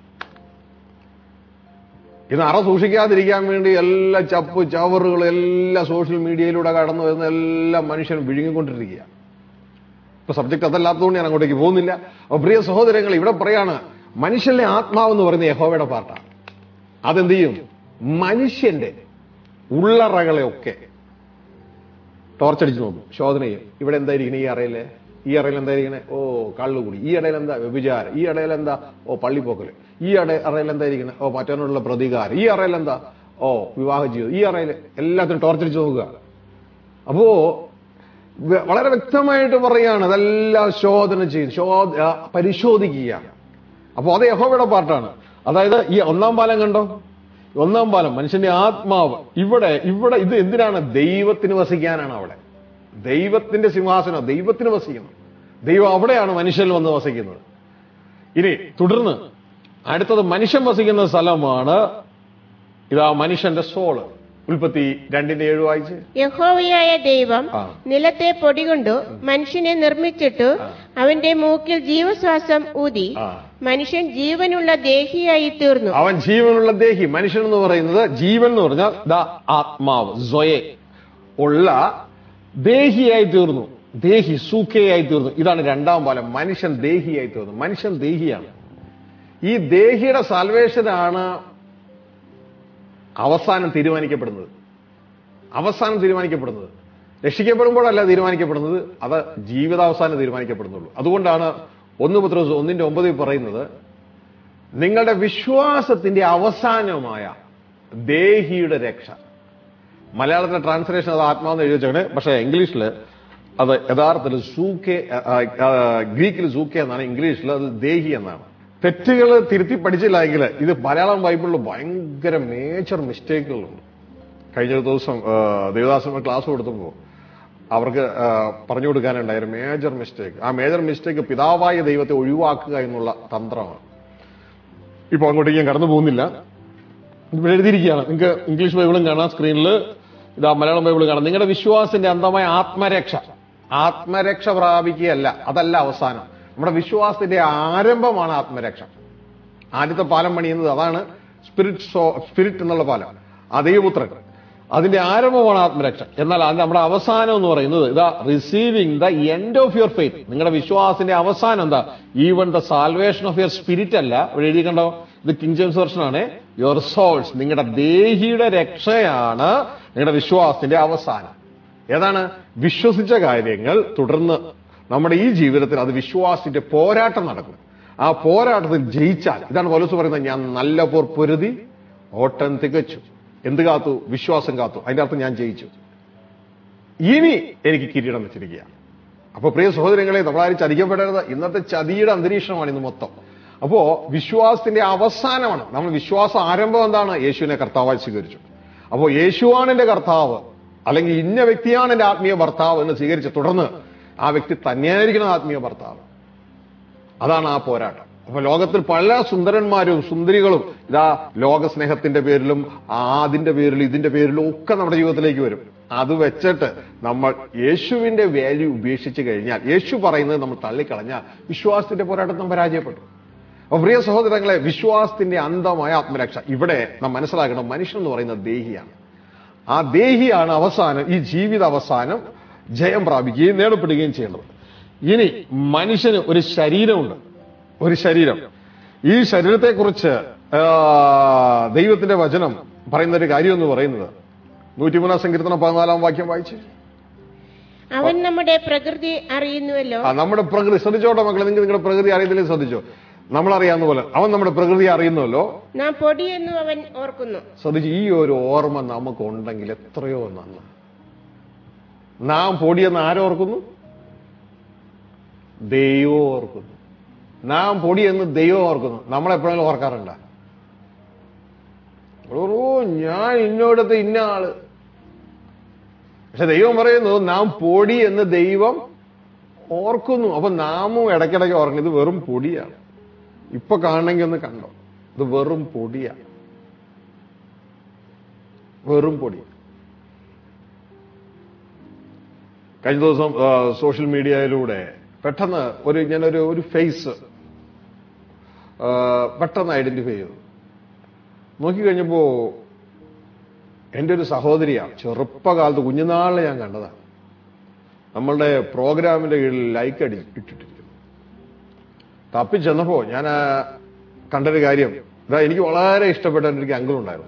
Speaker 1: ഇന്ന് അറ സൂക്ഷിക്കാതിരിക്കാൻ വേണ്ടി എല്ലാ ചപ്പ് ചവറുകൾ എല്ലാ സോഷ്യൽ മീഡിയയിലൂടെ കടന്നു വരുന്ന എല്ലാ മനുഷ്യനും വിഴുങ്ങിക്കൊണ്ടിരിക്കുക ഇപ്പൊ സബ്ജക്ട് അതല്ലാത്തതുകൊണ്ട് ഞാൻ അങ്ങോട്ടേക്ക് പോകുന്നില്ല അപ്പൊ പ്രിയ സഹോദരങ്ങൾ ഇവിടെ പറയാണ് മനുഷ്യന്റെ ആത്മാവെന്ന് പറയുന്ന യഹോവയുടെ പാർട്ടാണ് അതെന്ത് ചെയ്യും മനുഷ്യന്റെ ഉള്ളറകളെയൊക്കെ ടോർച്ചടിച്ച് നോക്കും ശോധന ചെയ്യും ഇവിടെ എന്തായിരിക്കണേ ഈ അറയില് ഈ അറയിൽ എന്തായിരിക്കണേ ഓ കള്ളുകുടി ഈ ഇടയിൽ എന്താ വ്യഭിചാരം ഈ ഇടയിൽ എന്താ ഓ പള്ളിപ്പോക്കല് ഈ അട അറയിൽ എന്തായിരിക്കണേ ഓ മറ്റവനോടുള്ള പ്രതികാരം ഈ അറയിൽ എന്താ ഓ വിവാഹ ജീവിതം ഈ അറയിൽ എല്ലാത്തിനും ടോർച്ചടിച്ച് നോക്കുക അപ്പോ വ- വളരെ വ്യക്തമായിട്ട് പറയാണ് അതെല്ലാം ശോധന ചെയ്ത് ശോധ ആ, പരിശോധിക്കുക അപ്പൊ അത് യഹോവയുടെ പാർട്ടാണ് അതായത് ഈ ഒന്നാം പാലം കണ്ടോ ഒന്നാം പാലം മനുഷ്യന്റെ ആത്മാവ് ഇവിടെ ഇവിടെ ഇത് എന്തിനാണ് ദൈവത്തിന് വസിക്കാനാണ് അവിടെ ദൈവത്തിന്റെ സിംഹാസനം ദൈവത്തിന് വസിക്കണം ദൈവം അവിടെയാണ് മനുഷ്യനിൽ വന്ന് വസിക്കുന്നത് ഇനി തുടർന്ന് അടുത്തത് മനുഷ്യൻ വസിക്കുന്ന സ്ഥലമാണ് ഇതാ മനുഷ്യന്റെ സോള് ഉൽപ്പത്തി രണ്ടിന്റെ ഏഴ് വായിച്ച്
Speaker 2: യഹോവയായ ദൈവം
Speaker 1: ആ.
Speaker 2: നിലത്തെ പൊടികൊണ്ടു മനുഷ്യനെ നിർമ്മിച്ചിട്ടു അവന്റെ മൂക്കിൽ ജീവശ്വാസം ഊതി
Speaker 1: ആ.
Speaker 2: മനുഷ്യൻ ജീവനുള്ള ദേഹിയായി തീർന്നു
Speaker 1: അവൻ ജീവനുള്ള ദേഹി മനുഷ്യൻ എന്ന് പറയുന്നത് ജീവൻ എന്ന് പറഞ്ഞാൽ ദ ആത്മാവ് സ്വയെ ഉള്ള ദേഹിയായി തീർന്നു ദേഹി സൂഖയായി തീർന്നു ഇതാണ് രണ്ടാം പാലം മനുഷ്യൻ ദേഹിയായി തീർന്നു മനുഷ്യൻ ദേഹിയാണ് ഈ ദേഹിയുടെ സാൽവേഷനാണ് അവസാനം തീരുമാനിക്കപ്പെടുന്നത് അവസാനം തീരുമാനിക്കപ്പെടുന്നത് രക്ഷിക്കപ്പെടുമ്പോഴല്ല തീരുമാനിക്കപ്പെടുന്നത് അത് ജീവിതാവസാനം തീരുമാനിക്കപ്പെടുന്നുള്ളൂ അതുകൊണ്ടാണ് ഒന്ന് പത്രോസ് ഒന്നിന്റെ ഒമ്പതിൽ പറയുന്നത് നിങ്ങളുടെ വിശ്വാസത്തിന്റെ അവസാനമായ ദേഹിയുടെ രക്ഷ മലയാളത്തിലെ ട്രാൻസ്ലേഷൻ അത് ആത്മാവെന്ന് എഴുതി വെച്ചേക്കണേ പക്ഷേ ഇംഗ്ലീഷിൽ അത് യഥാർത്ഥത്തിൽ സൂക്കെ ഗ്രീക്കിൽ സൂക്കെ എന്നാണ് ഇംഗ്ലീഷിൽ അത് ദേഹി എന്നാണ് തെറ്റുകൾ തിരുത്തി പഠിച്ചില്ല എങ്കിൽ ഇത് മലയാളം ബൈബിളിൽ ഭയങ്കര മേജർ മിസ്റ്റേക്കുകളുണ്ട് കഴിഞ്ഞ ഒരു ദിവസം ആ, ദേവദാസന്മാർ ക്ലാസ് കൊടുത്തപ്പോൾ അവർക്ക് ആ, പറഞ്ഞു കൊടുക്കാനുണ്ടായ ഒരു മേജർ മിസ്റ്റേക്ക് ആ മേജർ മിസ്റ്റേക്ക് പിതാവായ ദൈവത്തെ ഒഴിവാക്കുക എന്നുള്ള തന്ത്രമാണ് ഇപ്പൊ അങ്ങോട്ടേക്ക് ഞാൻ കടന്നു പോകുന്നില്ല ഇവിടെ എഴുതിയിരിക്കുകയാണ് നിങ്ങൾക്ക് ഇംഗ്ലീഷ് ബൈബിളും കാണാം സ്ക്രീനിൽ ഇതാ മലയാളം ബൈബിളും കാണാം നിങ്ങളുടെ വിശ്വാസത്തിന്റെ അന്തമായ ആത്മരക്ഷ ആത്മരക്ഷ പ്രാപിക്കുകയല്ല അതല്ല അവസാനം നമ്മുടെ വിശ്വാസത്തിന്റെ ആരംഭമാണ് ആത്മരക്ഷ ആദ്യത്തെ പാലം പണിയുന്നത് അതാണ് സ്പിരിറ്റ് സോ സ്പിരിറ്റ് എന്നുള്ള പാലം ആ ദൈവപുത്രൻ അതിന്റെ ആരംഭമാണ് ആത്മരക്ഷ എന്നാൽ അത് നമ്മുടെ അവസാനം എന്ന് പറയുന്നത് ഇതാ receiving the end of your faith നിങ്ങളുടെ വിശ്വാസത്തിന്റെ അവസാനം എന്താ even the salvation of your spirit അല്ല ഇവിടെ എഴുതി കണ്ടോ ഇത് കിങ് ജെയിംസ് വെർഷൻ ആണ് യുവർ സോൾസ് നിങ്ങളുടെ ദേഹിയുടെ രക്ഷയാണ് നിങ്ങളുടെ വിശ്വാസത്തിന്റെ അവസാനം ഏതാണ് വിശ്വസിച്ച കാര്യങ്ങൾ തുടർന്ന് നമ്മുടെ ഈ ജീവിതത്തിൽ അത് വിശ്വാസത്തിന്റെ പോരാട്ടം നടക്കും ആ പോരാട്ടത്തിൽ ജയിച്ചാൽ ഇതാണ് പോലീസ് പറയുന്നത് ഞാൻ നല്ല പോർ പൊരുതി ഓട്ടം തികച്ചു എന്ത് കാത്തു വിശ്വാസം കാത്തു അതിന്റെ അർത്ഥം ഞാൻ ജയിച്ചു ഇനി എനിക്ക് കിരീടം വെച്ചിരിക്കുകയാണ് അപ്പൊ പ്രിയ സഹോദരങ്ങളെ നമ്മളാരും ചതിക്കപ്പെടരുത് ഇന്നത്തെ ചതിയുടെ അന്തരീക്ഷമാണ് ഇന്ന് മൊത്തം അപ്പോ വിശ്വാസത്തിന്റെ അവസാനമാണ് നമ്മൾ വിശ്വാസ ആരംഭം എന്താണ് യേശുവിനെ കർത്താവായി സ്വീകരിച്ചു അപ്പോ യേശുവാണ് എന്റെ കർത്താവ് അല്ലെങ്കിൽ ഇന്ന വ്യക്തിയാണ് എന്റെ ആത്മീയ ഭർത്താവ് എന്ന് സ്വീകരിച്ച് തുടർന്ന് ആ വ്യക്തി തന്നെയായിരിക്കണം ആത്മീയ ഭർത്താവ് അതാണ് ആ പോരാട്ടം അപ്പൊ ലോകത്തിൽ പല സുന്ദരന്മാരും സുന്ദരികളും ഇതാ ലോകസ്നേഹത്തിന്റെ പേരിലും ആ അതിന്റെ പേരിലും ഇതിന്റെ പേരിലും ഒക്കെ നമ്മുടെ ജീവിതത്തിലേക്ക് വരും അത് വെച്ചിട്ട് നമ്മൾ യേശുവിന്റെ വാല്യൂ ഉപേക്ഷിച്ച് കഴിഞ്ഞാൽ യേശു പറയുന്നത് നമ്മൾ തള്ളിക്കളഞ്ഞാൽ വിശ്വാസത്തിന്റെ പോരാട്ടത്തിൽ പരാജയപ്പെട്ടു അപ്പൊ പ്രിയ സഹോദരങ്ങളെ വിശ്വാസത്തിന്റെ അന്തമായ ആത്മരക്ഷ ഇവിടെ നാം മനസ്സിലാക്കണം മനുഷ്യൻ എന്ന് പറയുന്നത് ദേഹിയാണ് ആ ദേഹിയാണ് അവസാനം ഈ ജീവിത അവസാനം ജയം പ്രാപിക്കുകയും നേടപ്പെടുകയും ചെയ്യുന്നത് ഇനി മനുഷ്യന് ഒരു ശരീരമുണ്ട് ഒരു ശരീരം ഈ ശരീരത്തെക്കുറിച്ച് ആ, ദൈവത്തിന്റെ വചനം പറയുന്ന ഒരു കാര്യം എന്ന് പറയുന്നത് നൂറ്റിമൂന്നാം സങ്കീർത്തനം പതിനാലാം വാക്യം വായിച്ച്
Speaker 2: അവൻ നമ്മുടെ പ്രകൃതി അറിയുന്നുവല്ലോ
Speaker 1: ആ നമ്മുടെ പ്രകൃതി ശ്രദ്ധിച്ചോട്ടെ മക്കളെ നിങ്ങൾ നിങ്ങളുടെ പ്രകൃതി അറിയത്തില്ലേ ശ്രദ്ധിച്ചോ നമ്മളറിയാവുന്ന പോലെ അവൻ നമ്മുടെ പ്രകൃതി അറിയുന്നല്ലോ
Speaker 2: നാം പൊടിയെന്നും അവൻ ഓർക്കുന്നു
Speaker 1: ശ്രദ്ധിച്ച് ഈ ഒരു ഓർമ്മ നമുക്കുണ്ടെങ്കിൽ എത്രയോ നന്ന് നാം പൊടിയെന്ന് ആരോർക്കുന്നു ദൈവം ഓർക്കുന്നു നാം പൊടിയെന്ന് ദൈവം ഓർക്കുന്നു നമ്മളെപ്പോഴെങ്കിലും ഓർക്കാറുണ്ട ഓ ഞാൻ ഇന്നോടത്തെ ഇന്ന ആള് പക്ഷെ ദൈവം പറയുന്നു നാം പൊടി എന്ന് ദൈവം ഓർക്കുന്നു അപ്പൊ നാമും ഇടയ്ക്കിടയ്ക്ക് ഓർക്കണം ഇത് വെറും പൊടിയാണ് ഇപ്പൊ കാണണമെങ്കിൽ ഒന്ന് കണ്ടോ ഇത് വെറും പൊടിയാണ് വെറും പൊടി കഴിഞ്ഞ ദിവസം ആ, സോഷ്യൽ മീഡിയയിലൂടെ പെട്ടെന്ന് ഒരു ഞാനൊരു ഒരു ഫേസ് ആ, പെട്ടെന്ന് ഐഡന്റിഫൈ ചെയ്തു നോക്കിക്കഴിഞ്ഞപ്പോ എൻ്റെ ഒരു സഹോദരിയാണ് ചെറുപ്പകാലത്ത് കുഞ്ഞുനാളിൽ ഞാൻ കണ്ടതാണ് നമ്മളുടെ പ്രോഗ്രാമിന്റെ കീഴിൽ ലൈക്ക് അടി ഇട്ടിട്ടിരിക്കുന്നു തപ്പിച്ചെന്നപ്പോ ഞാൻ ആ കണ്ടൊരു കാര്യം ഇതാ എനിക്ക് വളരെ ഇഷ്ടപ്പെട്ട എനിക്ക് അങ്കിൾ ഉണ്ടായിരുന്നു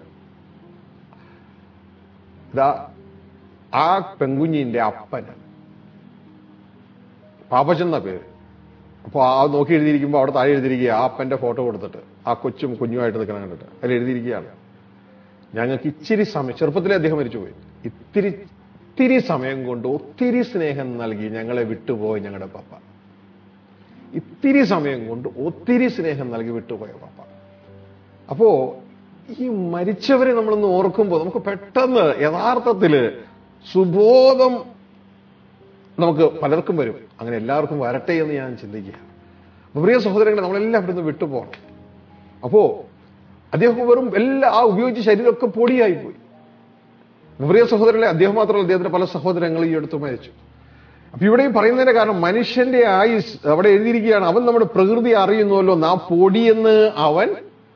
Speaker 1: ഇതാ ആ പെൺകുഞ്ഞിന്റെ അപ്പൻ പാപ്പച്ചെന്ന പേര് അപ്പൊ ആ നോക്കി എഴുതിയിരിക്കുമ്പോൾ അവിടെ താഴെ എഴുതിയിരിക്കുക ആ അപ്പന്റെ ഫോട്ടോ കൊടുത്തിട്ട് ആ കൊച്ചും കുഞ്ഞുമായിട്ട് നിൽക്കണം കണ്ടിട്ട് അതിൽ എഴുതിയിരിക്കുകയാണ് ഞങ്ങൾക്ക് ഇച്ചിരി സമയം ചെറുപ്പത്തിലെ അദ്ദേഹം മരിച്ചുപോയി ഇത്തിരി ഇത്തിരി സമയം കൊണ്ട് ഒത്തിരി സ്നേഹം നൽകി ഞങ്ങളെ വിട്ടുപോയി ഞങ്ങളുടെ പപ്പ ഇത്തിരി സമയം കൊണ്ട് ഒത്തിരി സ്നേഹം നൽകി വിട്ടുപോയ പപ്പ അപ്പോ ഈ മരിച്ചവരെ നമ്മളൊന്ന് ഓർക്കുമ്പോൾ നമുക്ക് പെട്ടെന്ന് യഥാർത്ഥത്തില് സുബോധം നമുക്ക് പലർക്കും വരും അങ്ങനെ എല്ലാവർക്കും വരട്ടെ എന്ന് ഞാൻ ചിന്തിക്കുക അപ്പൊ പ്രിയ സഹോദരങ്ങളെ നമ്മളെല്ലാം ഇവിടുന്ന് വിട്ടുപോകണം അപ്പോ അദ്ദേഹം വെറും എല്ലാ ആ ഉപയോഗിച്ച ശരീരമൊക്കെ പൊടിയായി പോയി പ്രിയ സഹോദരങ്ങളെ അദ്ദേഹം മാത്രമല്ല അദ്ദേഹത്തിന്റെ പല സഹോദരങ്ങളും ഈ അടുത്ത് മരിച്ചു അപ്പൊ ഇവിടെ ഈ പറയുന്നതിന്റെ കാരണം മനുഷ്യന്റെ ആയുസ് അവിടെ എഴുതിയിരിക്കുകയാണ് അവൻ നമ്മുടെ പ്രകൃതി അറിയുന്നുവല്ലോ നാം പൊടിയെന്ന് അവൻ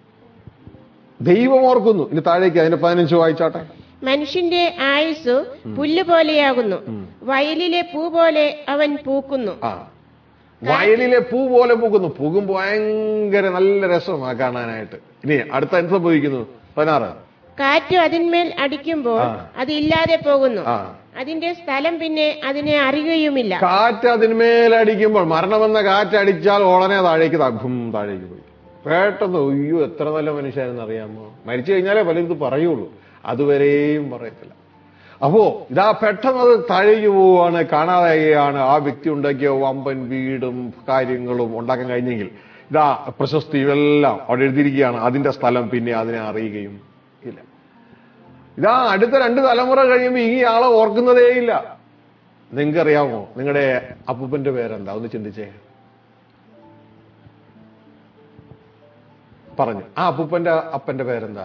Speaker 1: ദൈവം ഓർക്കുന്നു ഇനി താഴേക്ക് അതിന്റെ പതിനഞ്ച് വായിച്ചാട്ടെ
Speaker 2: മനുഷ്യന്റെ ആയുസ് പുല്ല് പോലെയാകുന്നു വയലിലെ പൂ പോലെ അവൻ പൂക്കുന്നു
Speaker 1: ആ വയലിലെ പൂ പോലെ പൂക്കുന്നു പൂക്കും ഭയങ്കര നല്ല രസമാണ് കാണാനായിട്ട് ഇനി അടുത്ത എന്ത് സംഭവിക്കുന്നു പതിനാറ്
Speaker 2: കാറ്റ് അതിന്മേൽ അടിക്കുമ്പോൾ
Speaker 1: ആ.
Speaker 2: അത് ഇല്ലാതെ പോകുന്നു
Speaker 1: ആ
Speaker 2: അതിന്റെ സ്ഥലം പിന്നെ അതിനെ അറിയുകയുമില്ല
Speaker 1: കാറ്റ് അതിന്മേലടിക്കുമ്പോൾ മരണമെന്ന കാറ്റടിച്ചാൽ ഉടനെ താഴേക്ക് ത- ഭും താഴേക്ക് പോയി പെട്ടെന്ന് അയ്യോ എത്ര നല്ല മനുഷ്യരെന്ന് അറിയാമോ മരിച്ചു കഴിഞ്ഞാലേ പലരും ഇത് പറയുള്ളൂ അതുവരെയും പറയത്തില്ല അപ്പോ ഇതാ പെട്ടെന്ന് അത് താഴേക്ക് പോവുകയാണ് കാണാതായാണ് ആ വ്യക്തി ഉണ്ടാക്കിയ വമ്പൻ വീടും കാര്യങ്ങളും ഉണ്ടാക്കാൻ കഴിഞ്ഞെങ്കിൽ ഇതാ പ്രശസ്തിയും എല്ലാം അവിടെ എഴുതിയിരിക്കുകയാണ് അതിന്റെ സ്ഥലം പിന്നെ അതിനെ അറിയുകയും ഇല്ല ഇതാ അടുത്ത രണ്ട് തലമുറ കഴിയുമ്പോൾ ഈ ആളെ ഓർക്കുന്നതേയില്ല നിങ്ങൾക്ക് അറിയാമോ നിങ്ങളുടെ അപ്പൂപ്പന്റെ പേരെന്താ ഒന്ന് ചിന്തിച്ചേ പറഞ്ഞു ആ അപ്പൂപ്പന്റെ അപ്പന്റെ പേരെന്താ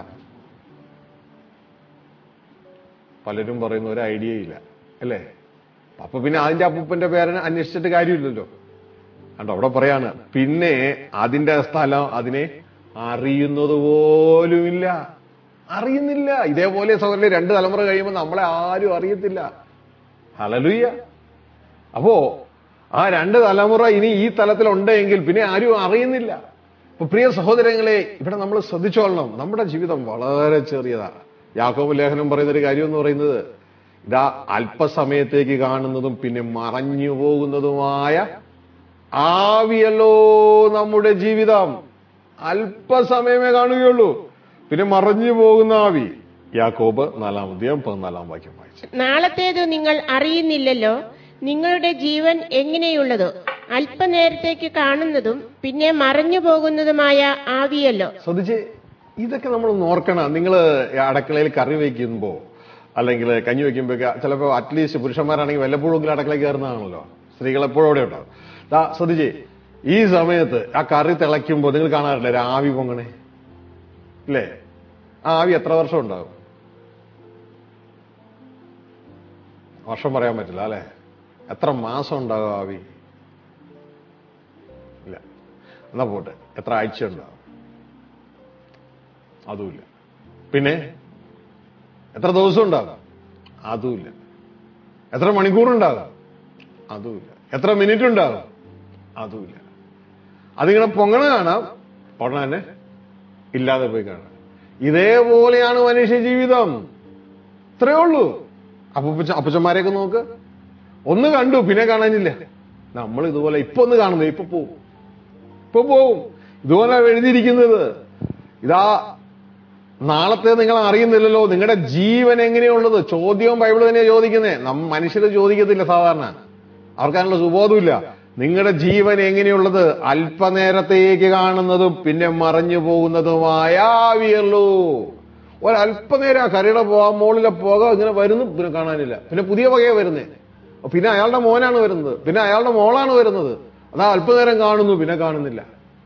Speaker 1: പലരും പറയുന്ന ഒരു ഐഡിയ ഇല്ല അല്ലേ അപ്പൊ പിന്നെ അതിന്റെ അപ്പൂപ്പന്റെ പേരനെ അന്വേഷിച്ചിട്ട് കാര്യമില്ലല്ലോ കണ്ടോ അവിടെ പറയാണ് പിന്നെ അതിന്റെ സ്ഥലം അതിനെ അറിയുന്നത് പോലുമില്ല അറിയുന്നില്ല ഇതേപോലെ സഹോദരനെ രണ്ട് തലമുറ കഴിയുമ്പോൾ നമ്മളെ ആരും അറിയത്തില്ല ഹലലുയ്യ അപ്പോ ആ രണ്ട് തലമുറ ഇനി ഈ തലത്തിലുണ്ടെങ്കിൽ പിന്നെ ആരും അറിയുന്നില്ല അപ്പൊ പ്രിയ സഹോദരങ്ങളെ ഇവിടെ നമ്മൾ ശ്രദ്ധിച്ചോളണം നമ്മുടെ ജീവിതം വളരെ ചെറിയതാണ് യാക്കോബ് ലേഖനം പറയുന്ന ഒരു കാര്യം എന്ന് പറയുന്നത് ഇതാ അല്പസമയത്തേക്ക് കാണുന്നതും പിന്നെ മറഞ്ഞു പോകുന്നതുമായ ആവിയല്ലോ നമ്മുടെ ജീവിതം അല്പസമയമേ കാണുകയുള്ളൂ പിന്നെ മറഞ്ഞു പോകുന്ന ആവി യാക്കോബ് നാലാം അധ്യായം പതിനാലാം വാക്യം വായിച്ചു
Speaker 2: നാളത്തേതു നിങ്ങൾ അറിയുന്നില്ലല്ലോ നിങ്ങളുടെ ജീവൻ എങ്ങനെയുള്ളതോ അല്പനേരത്തേക്ക് കാണുന്നതും പിന്നെ മറഞ്ഞു പോകുന്നതുമായ ആവിയല്ലോ
Speaker 1: ശ്രദ്ധിച്ച് ഇതൊക്കെ നമ്മൾ ഓർക്കണം നിങ്ങൾ അടുക്കളയിൽ കറി വയ്ക്കുമ്പോ അല്ലെങ്കിൽ കഞ്ഞി വയ്ക്കുമ്പോ ചിലപ്പോൾ അറ്റ്ലീസ്റ്റ് പുരുഷന്മാരാണെങ്കിൽ വല്ലപ്പോഴും അടുക്കളയിൽ കയറുന്നതാണല്ലോ സ്ത്രീകൾ എപ്പോഴും അവിടെ ഉണ്ടാവും ദാ ശ്രദ്ധിച്ചേ ഈ സമയത്ത് ആ കറി തിളയ്ക്കുമ്പോൾ നിങ്ങൾ കാണാറില്ലേ ഒരു ആവി പൊങ്ങണേ ഇല്ലേ ആ ആവി എത്ര വർഷം ഉണ്ടാവും വർഷം പറയാൻ പറ്റില്ല അല്ലെ എത്ര മാസം ഉണ്ടാകും ആവി ഇല്ല എന്നാ പോട്ടെ എത്ര ആഴ്ച ഉണ്ടാവും അതുമില്ല പിന്നെ എത്ര ദിവസം ഉണ്ടാകും അതുമില്ല എത്ര മണിക്കൂറുണ്ടാകും അതുമില്ല എത്ര മിനിറ്റ് ഉണ്ടാകും അതുമില്ല അതിങ്ങനെ പൊങ്ങണ കാണാം ഉടനെ തന്നെ ഇല്ലാതെ പോയി കാണാം ഇതേപോലെയാണ് മനുഷ്യ ജീവിതം ഇത്രയേ ഉള്ളൂ അപ്പൂപ്പച്ച അപ്പച്ചന്മാരെയൊക്കെ നോക്ക് ഒന്ന് കണ്ടു പിന്നെ കാണാനില്ല നമ്മൾ ഇതുപോലെ ഇപ്പൊ ഒന്ന് കാണുന്നു ഇപ്പൊ പോവും ഇപ്പൊ പോവും ഇതുപോലെ എഴുതിയിരിക്കുന്നത് ഇതാ നാളത്തെ നിങ്ങൾ അറിയുന്നില്ലല്ലോ നിങ്ങളുടെ ജീവൻ എങ്ങനെയുള്ളത് ചോദ്യവും ബൈബിൾ തന്നെയാണ് ചോദിക്കുന്നേ നമ്മ മനുഷ്യർ ചോദിക്കത്തില്ല സാധാരണ അവർക്കതിനുള്ള സുബോധമില്ല നിങ്ങളുടെ ജീവൻ എങ്ങനെയുള്ളത് അല്പനേരത്തേക്ക് കാണുന്നതും പിന്നെ മറഞ്ഞു പോകുന്നതുമായ ആവിയല്ലോ ഒരല്പനേരം ആ കരയുടെ പോകാൻ മുകളിലെ പുക ഇങ്ങനെ വരുന്നു പിന്നെ കാണാനില്ല പിന്നെ പുതിയ പുകയെ വരുന്നേ പിന്നെ അയാളുടെ മോനാണ് വരുന്നത് പിന്നെ അയാളുടെ മോളാണ് വരുന്നത് അതാ അല്പനേരം കാണുന്നു പിന്നെ കാണുന്നില്ല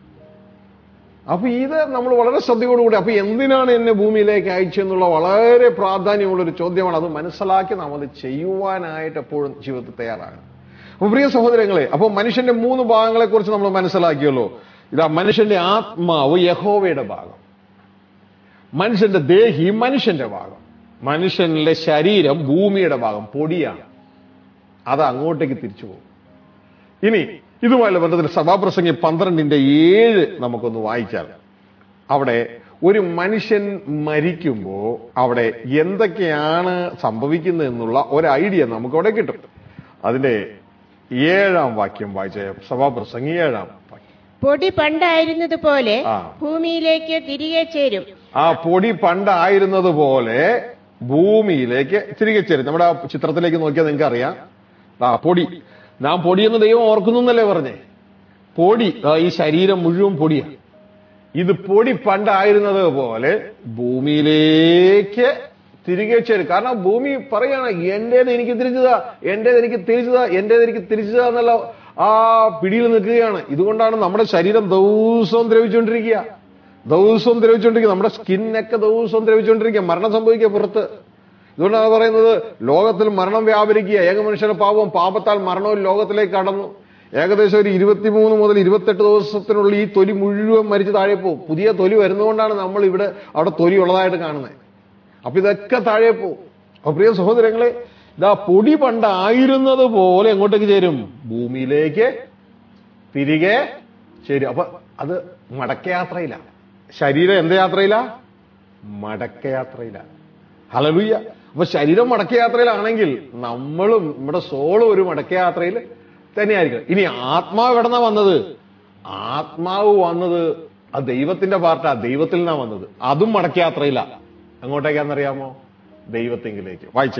Speaker 1: അപ്പൊ ഇത് നമ്മൾ വളരെ ശ്രദ്ധയോടുകൂടി അപ്പൊ എന്തിനാണ് എന്നെ ഭൂമിയിലേക്ക് അയച്ചെന്നുള്ള വളരെ പ്രാധാന്യമുള്ള ഒരു ചോദ്യമാണ് അത് മനസ്സിലാക്കി നാം അത് ചെയ്യുവാനായിട്ട് എപ്പോഴും ജീവിതത്തിൽ തയ്യാറാണ് അപ്പൊ പ്രിയ സഹോദരങ്ങളെ അപ്പൊ മനുഷ്യന്റെ മൂന്ന് ഭാഗങ്ങളെ കുറിച്ച് നമ്മൾ മനസ്സിലാക്കിയല്ലോ ഇതാ മനുഷ്യന്റെ ആത്മാവ് യഹോവയുടെ ഭാഗം മനുഷ്യന്റെ ദേഹി മനുഷ്യന്റെ ഭാഗം മനുഷ്യന്റെ ശരീരം ഭൂമിയുടെ ഭാഗം പൊടിയാണ് അത് അങ്ങോട്ടേക്ക് തിരിച്ചു പോകും ഇനി ഇതുമായുള്ള ബന്ധത്തിൽ സഭാപ്രസംഗി പന്ത്രണ്ടിന്റെ ഏഴ് നമുക്കൊന്ന് വായിച്ചാൽ അവിടെ ഒരു മനുഷ്യൻ മരിക്കുമ്പോൾ അവിടെ എന്തൊക്കെയാണ് സംഭവിക്കുന്നത് എന്നുള്ള ഒരു ഐഡിയ നമുക്ക് അവിടെ കിട്ടും അതിന്റെ ഏഴാം വാക്യം വായിച്ച സഭാപ്രസംഗി ഏഴാം വാക്യം
Speaker 2: പൊടി പണ്ടായിരുന്നത് പോലെ
Speaker 1: ആ.
Speaker 2: ഭൂമിയിലേക്ക് തിരികെ ചേരും
Speaker 1: ആ പൊടി പണ്ടായിരുന്നത് പോലെ ഭൂമിയിലേക്ക് തിരികെ ചേരും നമ്മുടെ ആ ചിത്രത്തിലേക്ക് നോക്കിയാൽ നിങ്ങൾക്ക് അറിയാം ആ പൊടി നാം പൊടിയെന്ന് ദൈവം ഓർക്കുന്നു എന്നല്ലേ പറഞ്ഞേ പൊടി ആ, ഈ ശരീരം മുഴുവൻ പൊടിയാണ് ഇത് പൊടി പണ്ടായിരുന്നത് പോലെ ഭൂമിയിലേക്ക് തിരികെ ചേരും കാരണം ഭൂമി പറയാണ് എന്റേത് എനിക്ക് തിരിച്ചതാ എന്റേത് എനിക്ക് തിരിച്ചതാ എന്റേത് എനിക്ക് തിരിച്ചതാ എന്നുള്ള ആ പിടിയിൽ നിൽക്കുകയാണ് ഇതുകൊണ്ടാണ് നമ്മുടെ ശരീരം ദിവസവും ദ്രവിച്ചുകൊണ്ടിരിക്കുക ദിവസവും ദ്രവിച്ചുകൊണ്ടിരിക്കുക നമ്മുടെ സ്കിന്നൊക്കെ ദിവസവും ദ്രവിച്ചുകൊണ്ടിരിക്കുക മരണം സംഭവിക്കുക പുറത്ത് ഇതുകൊണ്ടാണ് പറയുന്നത് ലോകത്തിൽ മരണം വ്യാപരിക്കുക ഏക മനുഷ്യന്റെ പാപം പാപത്താൽ മരണവും ലോകത്തിലേക്ക് കടന്നു ഏകദേശം ഒരു ഇരുപത്തിമൂന്ന് മുതൽ ഇരുപത്തെട്ട് ദിവസത്തിനുള്ളിൽ ഈ തൊലി മുഴുവൻ മരിച്ച് താഴെ പോകും പുതിയ തൊലി വരുന്നതുകൊണ്ടാണ് നമ്മൾ ഇവിടെ അവിടെ തൊലി ഉള്ളതായിട്ട് കാണുന്നത് അപ്പൊ ഇതൊക്കെ താഴെ പോകും അപ്പൊ പ്രിയ സഹോദരങ്ങളെ ഇതാ പൊടി പണ്ടായിരുന്നത് പോലെ എങ്ങോട്ടേക്ക് ചേരും ഭൂമിയിലേക്ക് തിരികെ ചേരും അപ്പൊ അത് മടക്കയാത്രയില്ല ശരീരം എന്ത് യാത്രയില്ല മടക്കയാത്രയില്ല ഹലലുയ്യ അപ്പൊ ശരീരം മടക്കയാത്രയിലാണെങ്കിൽ നമ്മളും നമ്മുടെ സോളും ഒരു മടക്കയാത്രയിൽ തന്നെയായിരിക്കും ഇനി ആത്മാവ് എവിടെന്നാ വന്നത് ആത്മാവ് വന്നത് ആ ദൈവത്തിന്റെ പാർട്ടാ ദൈവത്തിൽ നിന്നാ വന്നത് അതും മടക്കയാത്രയില്ല എങ്ങോട്ടേക്കാന്നറിയാമോ ദൈവത്തെങ്കിലേക്ക് വായിച്ചേ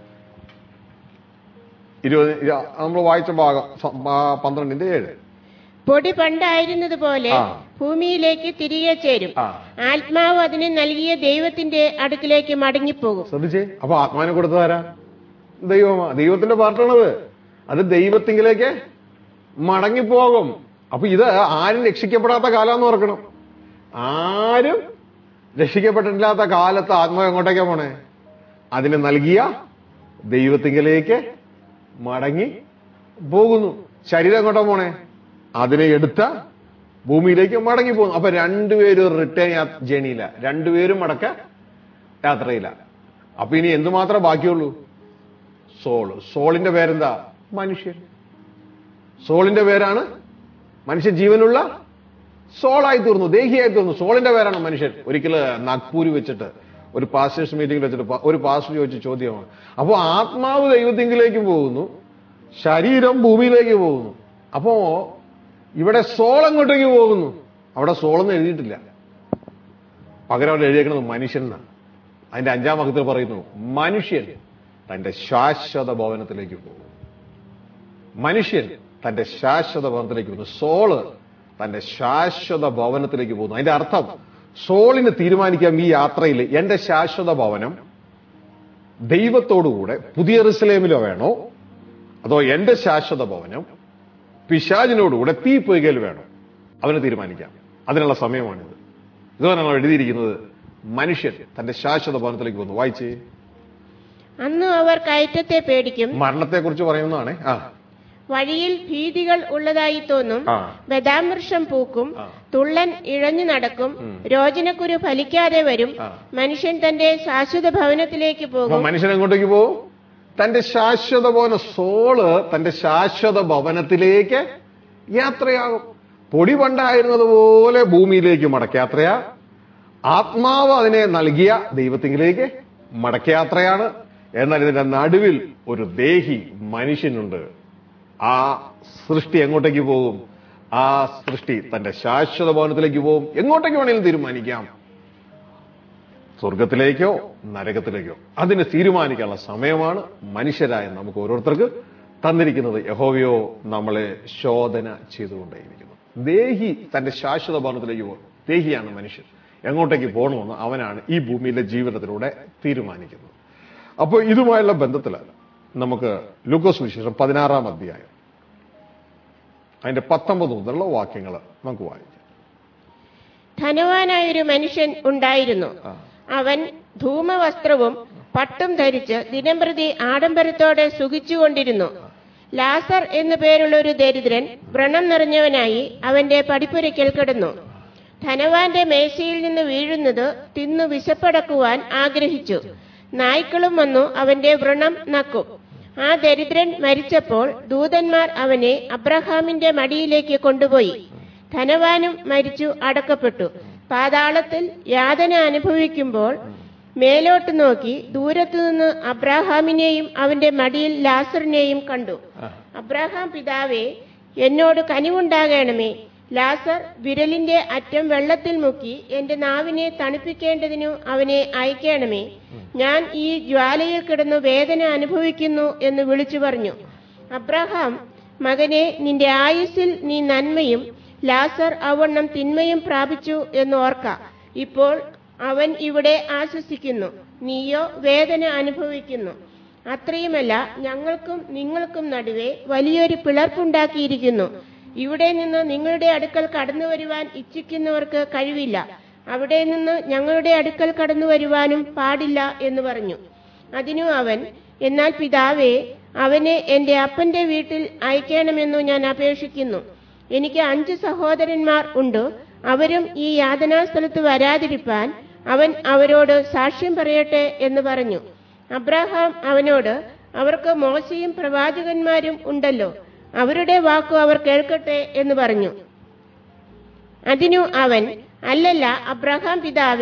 Speaker 1: ഇരുപത് നമ്മൾ വായിച്ച ഭാഗം സ- ആ, പന്ത്രണ്ടിന്റെ ഏഴ്
Speaker 2: പൊടി പണ്ടായിരുന്നത് പോലെ
Speaker 1: ആ.
Speaker 2: ഭൂമിയിലേക്ക് തിരികെ ചേരും
Speaker 1: ആ
Speaker 2: ആത്മാവ് അതിന് നൽകിയ ദൈവത്തിന്റെ അടുക്കിലേക്ക് മടങ്ങിപ്പോകും
Speaker 1: ശ്രദ്ധിച്ചേ അപ്പൊ ആത്മാവിനെ കൊടുത്തതാരാ ദൈവമാ ദൈവത്തിന്റെ പാർട്ടാണത് അത് ദൈവത്തിങ്കിലേക്ക് മടങ്ങിപ്പോകും അപ്പൊ ഇത് ആരും രക്ഷിക്കപ്പെടാത്ത കാലം എന്ന് ഓർക്കണം ആരും രക്ഷിക്കപ്പെട്ടിട്ടില്ലാത്ത കാലത്ത് ആത്മാവ് എങ്ങോട്ടേക്കാ പോണേ അതിന് നൽകിയ ദൈവത്തിങ്കിലേക്ക് മടങ്ങി പോകുന്നു ശരീരം എങ്ങോട്ടാ പോണേ അതിനെ എടുത്ത ഭൂമിയിലേക്ക് മടങ്ങി പോകുന്നു അപ്പൊ രണ്ടുപേരും റിട്ടേൺ ജേണിയില്ല രണ്ടുപേരും മടക്ക യാത്രയില്ല അപ്പൊ ഇനി എന്തുമാത്രം ബാക്കിയുള്ളൂ സോള് സോളിന്റെ പേരെന്താ മനുഷ്യൻ സോളിന്റെ പേരാണ് മനുഷ്യൻ ജീവനുള്ള സോളായി തീർന്നു ദേഹിയായി തീർന്നു സോളിന്റെ പേരാണ് മനുഷ്യൻ ഒരിക്കല് നാഗ്പൂര് വെച്ചിട്ട് ഒരു പാസ്റ്റേഴ്സ് മീറ്റിംഗിൽ വെച്ചിട്ട് പ- ഒരു പാസ്റ്റർ ചോദിച്ച ചോദ്യമാണ് അപ്പോൾ ആത്മാവ് ദൈവത്തിങ്കിലേക്ക് പോകുന്നു ശരീരം ഭൂമിയിലേക്ക് പോകുന്നു അപ്പോ ഇവിടെ സോൾ എങ്ങോട്ടേക്ക് പോകുന്നു അവിടെ സോളെന്ന് എഴുതിയിട്ടില്ല പകരം അവിടെ എഴുതിയേക്കുന്നത് മനുഷ്യൻ എന്നാണ് അതിന്റെ അഞ്ചാം ഭാഗത്തിൽ പറയുന്നു മനുഷ്യൻ തന്റെ ശാശ്വത ഭവനത്തിലേക്ക് പോകും മനുഷ്യൻ തന്റെ ശാശ്വത ഭവനത്തിലേക്ക് പോകുന്നു സോള് തന്റെ ശാശ്വത ഭവനത്തിലേക്ക് പോകുന്നു അതിന്റെ അർത്ഥം സോളിന് തീരുമാനിക്കാം ഈ യാത്രയിൽ എന്റെ ശാശ്വത ഭവനം ദൈവത്തോടുകൂടെ പുതിയ റിസലേമിലോ വേണോ അതോ എന്റെ ശാശ്വത ഭവനം പിശാചിനോടുകൂടെ തീ പൊയ്കൽ വേണോ അവന് തീരുമാനിക്കാം അതിനുള്ള സമയമാണിത് ഇതുപോലെയാണ് എഴുതിയിരിക്കുന്നത് മനുഷ്യൻ തന്റെ ശാശ്വത ഭവനത്തിലേക്ക് പോകുന്നു വായിച്ചേ
Speaker 2: അന്ന് അവർ കയറ്റത്തെ പേടിക്കും
Speaker 1: മരണത്തെക്കുറിച്ച് പറയുന്നതാണ് ആ
Speaker 2: വഴിയിൽ ഭീതികൾ ഉള്ളതായി തോന്നും
Speaker 1: ആ
Speaker 2: ബദാം വൃക്ഷം പൂക്കും
Speaker 1: ആ.
Speaker 2: തുള്ളൻ ഇഴഞ്ഞു നടക്കും രോചനക്കുരു ഫലിക്കാതെ വരും
Speaker 1: ആ.
Speaker 2: മനുഷ്യൻ തന്റെ ശാശ്വത ഭവനത്തിലേക്ക്
Speaker 1: അപ്പൊ
Speaker 2: പോകും
Speaker 1: മനുഷ്യൻ എങ്ങോട്ടേക്ക് പോകും തന്റെ ശാശ്വത ഭവന സോള് തന്റെ ശാശ്വത ഭവനത്തിലേക്ക് യാത്രയാകും പൊടി പണ്ടായിരുന്നതുപോലെ ഭൂമിയിലേക്ക് മടക്കയാത്രയാ ആത്മാവ് അതിനെ നൽകിയ ദൈവത്തിങ്കിലേക്ക് മടക്കയാത്രയാണ് എന്നാൽ ഇതിന്റെ നടുവിൽ ഒരു ദേഹി മനുഷ്യനുണ്ട് ആ സൃഷ്ടി എങ്ങോട്ടേക്ക് പോകും ആ സൃഷ്ടി തന്റെ ശാശ്വത ഭവനത്തിലേക്ക് പോകും എങ്ങോട്ടേക്ക് വേണമെങ്കിലും തീരുമാനിക്കാം സ്വർഗത്തിലേക്കോ നരകത്തിലേക്കോ അതിന് തീരുമാനിക്കാനുള്ള സമയമാണ് മനുഷ്യരായ നമുക്ക് ഓരോരുത്തർക്ക് തന്നിരിക്കുന്നത് യഹോവയോ നമ്മളെ ശോധന ചെയ്തുകൊണ്ടേയിരിക്കുന്നു ദേഹി തന്റെ ശാശ്വത ഭവനത്തിലേക്ക് പോകും ദേഹിയാണ് മനുഷ്യൻ എങ്ങോട്ടേക്ക് പോകണമെന്ന് അവനാണ് ഈ ഭൂമിയിലെ ജീവിതത്തിലൂടെ തീരുമാനിക്കുന്നത് അപ്പോൾ ഇതുമായുള്ള ബന്ധത്തിലാണ് നമുക്ക് ലൂക്കോസ് വിശേഷം പതിനാറാം അധ്യായം അതിന്റെ പത്തൊമ്പത് മുതലുള്ള വാക്യങ്ങൾ നമുക്ക് വായിക്കാം
Speaker 2: ധനവാനായൊരു മനുഷ്യൻ ഉണ്ടായിരുന്നു
Speaker 1: ആ.
Speaker 2: അവൻ ധൂമവസ്ത്രവും പട്ടും ധരിച്ച് ദിനംപ്രതി ആഡംബരത്തോടെ സുഖിച്ചുകൊണ്ടിരുന്നു ലാസർ എന്നു പേരുള്ള ഒരു ദരിദ്രൻ വ്രണം നിറഞ്ഞവനായി അവന്റെ പടിപ്പുരയ്ക്കൽ കിടന്നു ധനവാന്റെ മേശയിൽ നിന്ന് വീഴുന്നത് തിന്നു വിശപ്പടക്കുവാൻ ആഗ്രഹിച്ചു നായ്ക്കളും വന്നു അവന്റെ വ്രണം നക്കും ആ ദരിദ്രൻ മരിച്ചപ്പോൾ ദൂതന്മാർ അവനെ അബ്രഹാമിന്റെ മടിയിലേക്ക് കൊണ്ടുപോയി ധനവാനും മരിച്ചു അടക്കപ്പെട്ടു പാതാളത്തിൽ യാതന അനുഭവിക്കുമ്പോൾ മേലോട്ട് നോക്കി ദൂരത്തുനിന്ന് അബ്രാഹാമിനെയും അവന്റെ മടിയിൽ ലാസറിനെയും കണ്ടു അബ്രാഹാം പിതാവേ എന്നോട് കനിവുണ്ടാകണമേ ലാസർ വിരലിന്റെ അറ്റം വെള്ളത്തിൽ മുക്കി എന്റെ നാവിനെ തണുപ്പിക്കേണ്ടതിനു അവനെ അയക്കണമേ ഞാൻ ഈ ജ്വാലയിൽ കിടന്നു വേദന അനുഭവിക്കുന്നു എന്ന് വിളിച്ചു പറഞ്ഞു അബ്രഹാം മകനെ നിന്റെ ആയുസ്സിൽ നീ നന്മയും ലാസർ അവണ്ണം തിന്മയും പ്രാപിച്ചു എന്ന് ഓർക്ക ഇപ്പോൾ അവൻ ഇവിടെ ആശ്വസിക്കുന്നു നീയോ വേദന അനുഭവിക്കുന്നു അത്രയുമല്ല ഞങ്ങൾക്കും നിങ്ങൾക്കും നടുവേ വലിയൊരു പിളർപ്പുണ്ടാക്കിയിരിക്കുന്നു ഇവിടെ നിന്ന് നിങ്ങളുടെ അടുക്കൽ കടന്നു വരുവാൻ ഇച്ഛിക്കുന്നവർക്ക് കഴിവില്ല അവിടെ നിന്ന് ഞങ്ങളുടെ അടുക്കൽ കടന്നു വരുവാനും പാടില്ല എന്ന് പറഞ്ഞു അതിനു അവൻ എന്നാൽ പിതാവേ അവനെ എന്റെ അപ്പന്റെ വീട്ടിൽ അയക്കണമെന്നു ഞാൻ അപേക്ഷിക്കുന്നു എനിക്ക് അഞ്ച് സഹോദരന്മാർ ഉണ്ട് അവരും ഈ യാതനാസ്ഥലത്ത് വരാതിരിപ്പാൻ അവൻ അവരോട് സാക്ഷ്യം പറയട്ടെ എന്ന് പറഞ്ഞു അബ്രാഹാം അവനോട് അവർക്ക് മോശയും പ്രവാചകന്മാരും ഉണ്ടല്ലോ അവരുടെ വാക്കു അവർ കേൾക്കട്ടെ എന്ന് പറഞ്ഞു അതിനു അവൻ അല്ലല്ല അബ്രഹാം പിതാവേ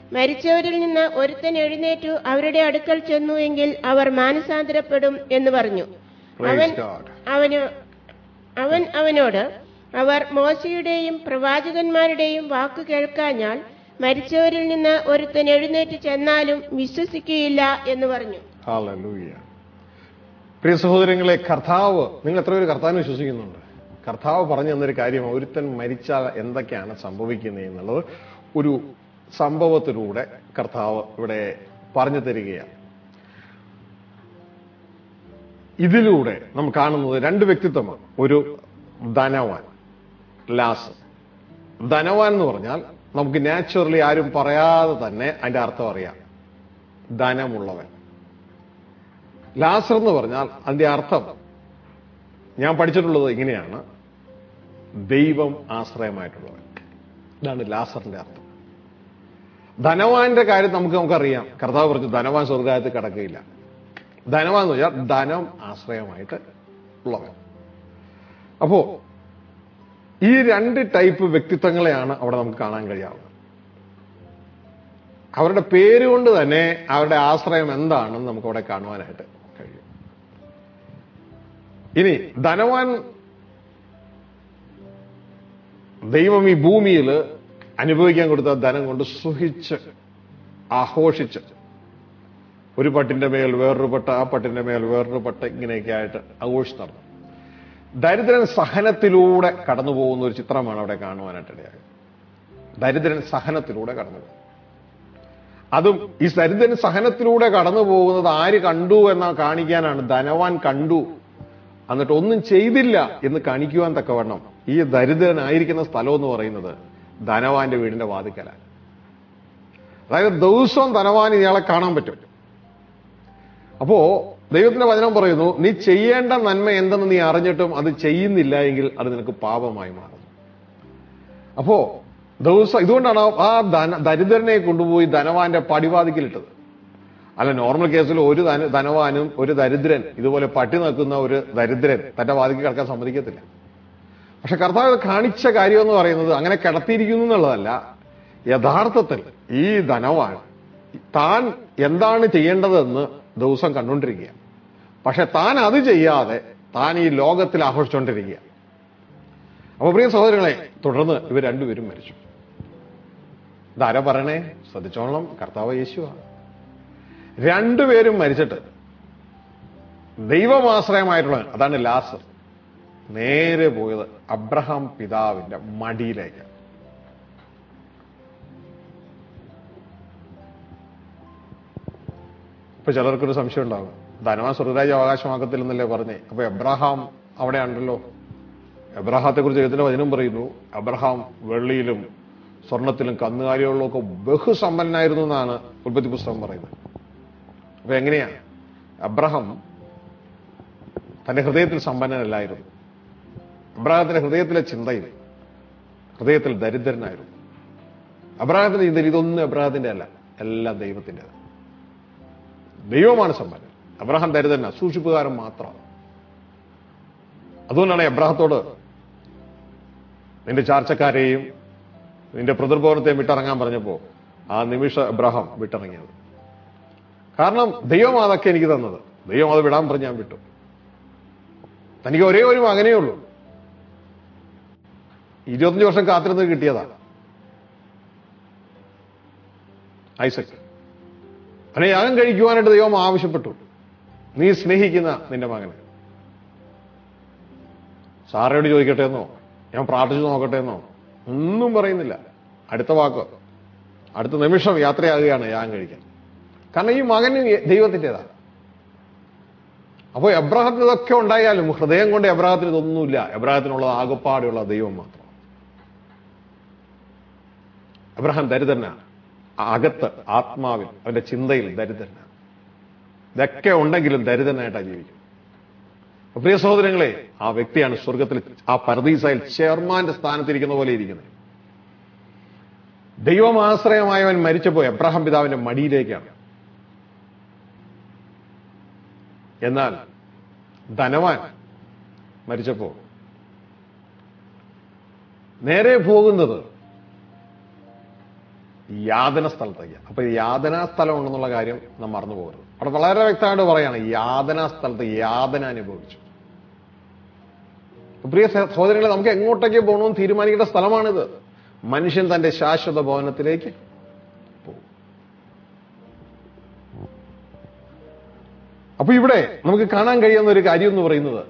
Speaker 2: മരിച്ചവരിൽ നിന്ന് ഒരുത്തൻ എഴുന്നേറ്റു അവരുടെ അടുക്കൽ ചെന്നു എങ്കിൽ അവർ മാനസാന്തരപ്പെടും എന്ന് പറഞ്ഞു
Speaker 1: Praise
Speaker 2: അവൻ
Speaker 1: God.
Speaker 2: അവന് അവൻ അവനോട് അവർ മോശയുടെയും പ്രവാചകന്മാരുടെയും വാക്ക് കേൾക്കാഞ്ഞാൽ മരിച്ചവരിൽ നിന്ന് ഒരുത്തൻ എഴുന്നേറ്റ് ചെന്നാലും വിശ്വസിക്കുകയില്ല എന്ന് പറഞ്ഞു
Speaker 1: Hallelujah. പ്രിയ സഹോദരങ്ങളെ കർത്താവ് നിങ്ങൾ എത്ര പേര് കർത്താവിനെ വിശ്വസിക്കുന്നുണ്ട് കർത്താവ് പറഞ്ഞു തന്നൊരു കാര്യം ഒരുത്തൻ മരിച്ചാൽ എന്തൊക്കെയാണ് സംഭവിക്കുന്നത് എന്നുള്ളത് ഒരു സംഭവത്തിലൂടെ കർത്താവ് ഇവിടെ പറഞ്ഞു തരികയാണ് ഇതിലൂടെ നമ്മൾ കാണുന്നത് രണ്ട് വ്യക്തിത്വമാണ് ഒരു ധനവാൻ ലാസ് ധനവാൻ എന്ന് പറഞ്ഞാൽ നമുക്ക് നാച്ചുറലി ആരും പറയാതെ തന്നെ അതിന്റെ അർത്ഥം അറിയാം ധനമുള്ളവൻ ലാസർ എന്ന് പറഞ്ഞാൽ അതിന്റെ അർത്ഥം ഞാൻ പഠിച്ചിട്ടുള്ളത് ഇങ്ങനെയാണ് ദൈവം ആശ്രയമായിട്ടുള്ളവൻ ഇതാണ് ലാസറിന്റെ അർത്ഥം ധനവാന്റെ കാര്യം നമുക്ക് നമുക്കറിയാം കർത്താവ് പറഞ്ഞു ധനവാൻ സ്വർഗായത്തിൽ കിടക്കുകയില്ല ധനവാൻ എന്ന് പറഞ്ഞാൽ ധനം ആശ്രയമായിട്ട് ഉള്ളവൻ അപ്പോ ഈ രണ്ട് ടൈപ്പ് വ്യക്തിത്വങ്ങളെയാണ് അവിടെ നമുക്ക് കാണാൻ കഴിയാവുന്നത് അവരുടെ പേരുകൊണ്ട് തന്നെ അവരുടെ ആശ്രയം എന്താണെന്ന് നമുക്ക് അവിടെ കാണുവാനായിട്ട് കഴിയും ഇനി ധനവാൻ ദൈവം ഈ ഭൂമിയിൽ അനുഭവിക്കാൻ കൊടുത്ത ധനം കൊണ്ട് സുഖിച്ച് ആഘോഷിച്ച് ഒരു പട്ടിന്റെ മേൽ വേറൊരു പട്ട ആ പട്ടിന്റെ മേൽ വേറൊരു പട്ട ഇങ്ങനെയൊക്കെ ആയിട്ട് ആഘോഷിച്ച് നടന്നു ദരിദ്രൻ സഹനത്തിലൂടെ കടന്നു പോകുന്ന ഒരു ചിത്രമാണ് അവിടെ കാണുവാനായിട്ട് ഇടയായത് ദരിദ്രൻ സഹനത്തിലൂടെ കടന്നു പോകും അതും ഈ ദരിദ്രൻ സഹനത്തിലൂടെ കടന്നു പോകുന്നത് ആര് കണ്ടു എന്ന കാണിക്കാനാണ് ധനവാൻ കണ്ടു എന്നിട്ട് ഒന്നും ചെയ്തില്ല എന്ന് കാണിക്കുവാൻ തക്കവണ്ണം ഈ ദരിദ്രനായിരിക്കുന്ന സ്ഥലം എന്ന് പറയുന്നത് ധനവാന്റെ വീടിന്റെ വാതിക്കലാണ് അതായത് ദിവസവും ധനവാൻ ഇയാളെ കാണാൻ പറ്റും അപ്പോ ദൈവത്തിന്റെ വചനം പറയുന്നു നീ ചെയ്യേണ്ട നന്മ എന്തെന്ന് നീ അറിഞ്ഞിട്ടും അത് ചെയ്യുന്നില്ല എങ്കിൽ അത് നിനക്ക് പാപമായി മാറുന്നു അപ്പോ ദിവസം ഇതുകൊണ്ടാണ് ആ ധന ദരിദ്രനെ കൊണ്ടുപോയി ധനവാന്റെ പടിവാതിക്കലിട്ടത് അല്ല നോർമൽ കേസിൽ ഒരു ധന ധനവാനും ഒരു ദരിദ്രൻ ഇതുപോലെ പട്ടി നിൽക്കുന്ന ഒരു ദരിദ്രൻ തന്റെ വാതിക്ക് കിടക്കാൻ സമ്മതിക്കത്തില്ല പക്ഷെ കർത്താവ് കാണിച്ച കാര്യം എന്ന് പറയുന്നത് അങ്ങനെ കിടത്തിയിരിക്കുന്നു എന്നുള്ളതല്ല യഥാർത്ഥത്തിൽ ഈ ധനവാൻ താൻ എന്താണ് ചെയ്യേണ്ടതെന്ന് ദിവസം കണ്ടുകൊണ്ടിരിക്കുക പക്ഷെ താൻ അത് ചെയ്യാതെ താൻ ഈ ലോകത്തിൽ ആഘോഷിച്ചുകൊണ്ടിരിക്കുക അപ്പൊ പ്രിയ സഹോദരങ്ങളെ തുടർന്ന് ഇവർ രണ്ടുപേരും മരിച്ചു ഇതാരാ പറയണേ ശ്രദ്ധിച്ചോളണം കർത്താവ് യേശുവാണ് രണ്ടുപേരും മരിച്ചിട്ട് ദൈവമാശ്രയമായിട്ടുള്ള അതാണ് ലാസർ നേരെ പോയത് അബ്രഹാം പിതാവിന്റെ മടിയിലേക്ക് ഇപ്പൊ ചിലർക്കൊരു സംശയം ഉണ്ടാകും ധനവാൻ സ്വർഗരാജ്യം അവകാശമാക്കത്തില്ലെന്നല്ലേ പറഞ്ഞേ അപ്പൊ എബ്രഹാം അവിടെയാണല്ലോ എബ്രഹാത്തെ കുറിച്ച് എഴുതുന്ന വചനം പറയുന്നു അബ്രഹാം വെള്ളിയിലും സ്വർണത്തിലും കന്നുകാലികളിലും ഒക്കെ ബഹുസമ്പന്നനായിരുന്നു എന്നാണ് ഉൽപ്പത്തി പുസ്തകം പറയുന്നത് അപ്പൊ എങ്ങനെയാ അബ്രഹാം തന്റെ ഹൃദയത്തിൽ സമ്പന്നനല്ലായിരുന്നു അബ്രഹാത്തിന്റെ ഹൃദയത്തിലെ ചിന്തയിൽ ഹൃദയത്തിൽ ദരിദ്രനായിരുന്നു അബ്രഹാത്തിന്റെ ചിന്തയിൽ ഇതൊന്നും അബ്രഹാത്തിന്റെ അല്ല എല്ലാം ദൈവത്തിന്റെ ദൈവമാണ് സമ്പന്നൻ അബ്രഹാം ദരിദ്രന സൂക്ഷിപ്പുകാരൻ മാത്രമാണ് അതുകൊണ്ടാണ് എബ്രഹത്തോട് നിന്റെ ചാർച്ചക്കാരെയും നിന്റെ പ്രതിർഭവനത്തെയും വിട്ടിറങ്ങാൻ പറഞ്ഞപ്പോ ആ നിമിഷ എബ്രഹാം വിട്ടിറങ്ങിയത് കാരണം ദൈവം അതൊക്കെ എനിക്ക് തന്നത് ദൈവം അത് വിടാൻ പറഞ്ഞ് ഞാൻ വിട്ടു തനിക്ക് ഒരേ ഒരു മകനേ ഉള്ളൂ ഇരുപത്തഞ്ച് വർഷം കാത്തിരുന്ന് കിട്ടിയതാ ഐസക് അവനെ യാഗം കഴിക്കുവാനായിട്ട് ദൈവം ആവശ്യപ്പെട്ടു നീ സ്നേഹിക്കുന്ന നിന്റെ മകനെ സാറയോട് ചോദിക്കട്ടെ എന്നോ ഞാൻ പ്രാർത്ഥിച്ചു നോക്കട്ടെ എന്നോ ഒന്നും പറയുന്നില്ല അടുത്ത വാക്ക് അടുത്ത നിമിഷം യാത്രയാകുകയാണ് യാഗം കഴിക്കാൻ കാരണം ഈ മകന് ദൈവത്തിൻ്റെതാ അപ്പോൾ എബ്രാഹത്തിന് ഇതൊക്കെ ഉണ്ടായാലും ഹൃദയം കൊണ്ട് എബ്രാഹത്തിന് ഇതൊന്നുമില്ല എബ്രാഹത്തിനുള്ളത് ആകപ്പാടെയുള്ള ദൈവം മാത്രം എബ്രഹാം ദരിദ്രനാണ് അകത്ത് ആത്മാവിൽ അവന്റെ ചിന്തയിൽ ദരിദ്രനാണ് ഇതൊക്കെ ഉണ്ടെങ്കിലും ദരിദ്രനായിട്ടാണ് ജീവിക്കും അപ്പൊ പ്രിയ സഹോദരങ്ങളെ ആ വ്യക്തിയാണ് സ്വർഗത്തിൽ ആ പരദീസയിൽ ചെയർമാന്റെ സ്ഥാനത്തിരിക്കുന്ന പോലെ ഇരിക്കുന്നത് ദൈവമാശ്രയമായവൻ മരിച്ചപ്പോ എബ്രഹാം പിതാവിന്റെ മടിയിലേക്കാണ് എന്നാൽ ധനവാൻ മരിച്ചപ്പോ നേരെ പോകുന്നത് യാതന സ്ഥലത്തേക്ക് അപ്പൊ ഈ യാതനാ സ്ഥലം ഉണ്ടെന്നുള്ള കാര്യം നാം മറന്നു പോകരുത് അവിടെ വളരെ വ്യക്തമായിട്ട് പറയാണ് യാതനാ സ്ഥലത്ത് യാതന അനുഭവിച്ചു പ്രിയ സഹ- സഹോദരങ്ങളെ നമുക്ക് എങ്ങോട്ടേക്ക് പോകണമെന്ന് തീരുമാനിക്കേണ്ട സ്ഥലമാണിത് മനുഷ്യൻ തന്റെ ശാശ്വത ഭവനത്തിലേക്ക് പോകും അപ്പൊ ഇവിടെ നമുക്ക് കാണാൻ കഴിയുന്ന ഒരു കാര്യം എന്ന് പറയുന്നത്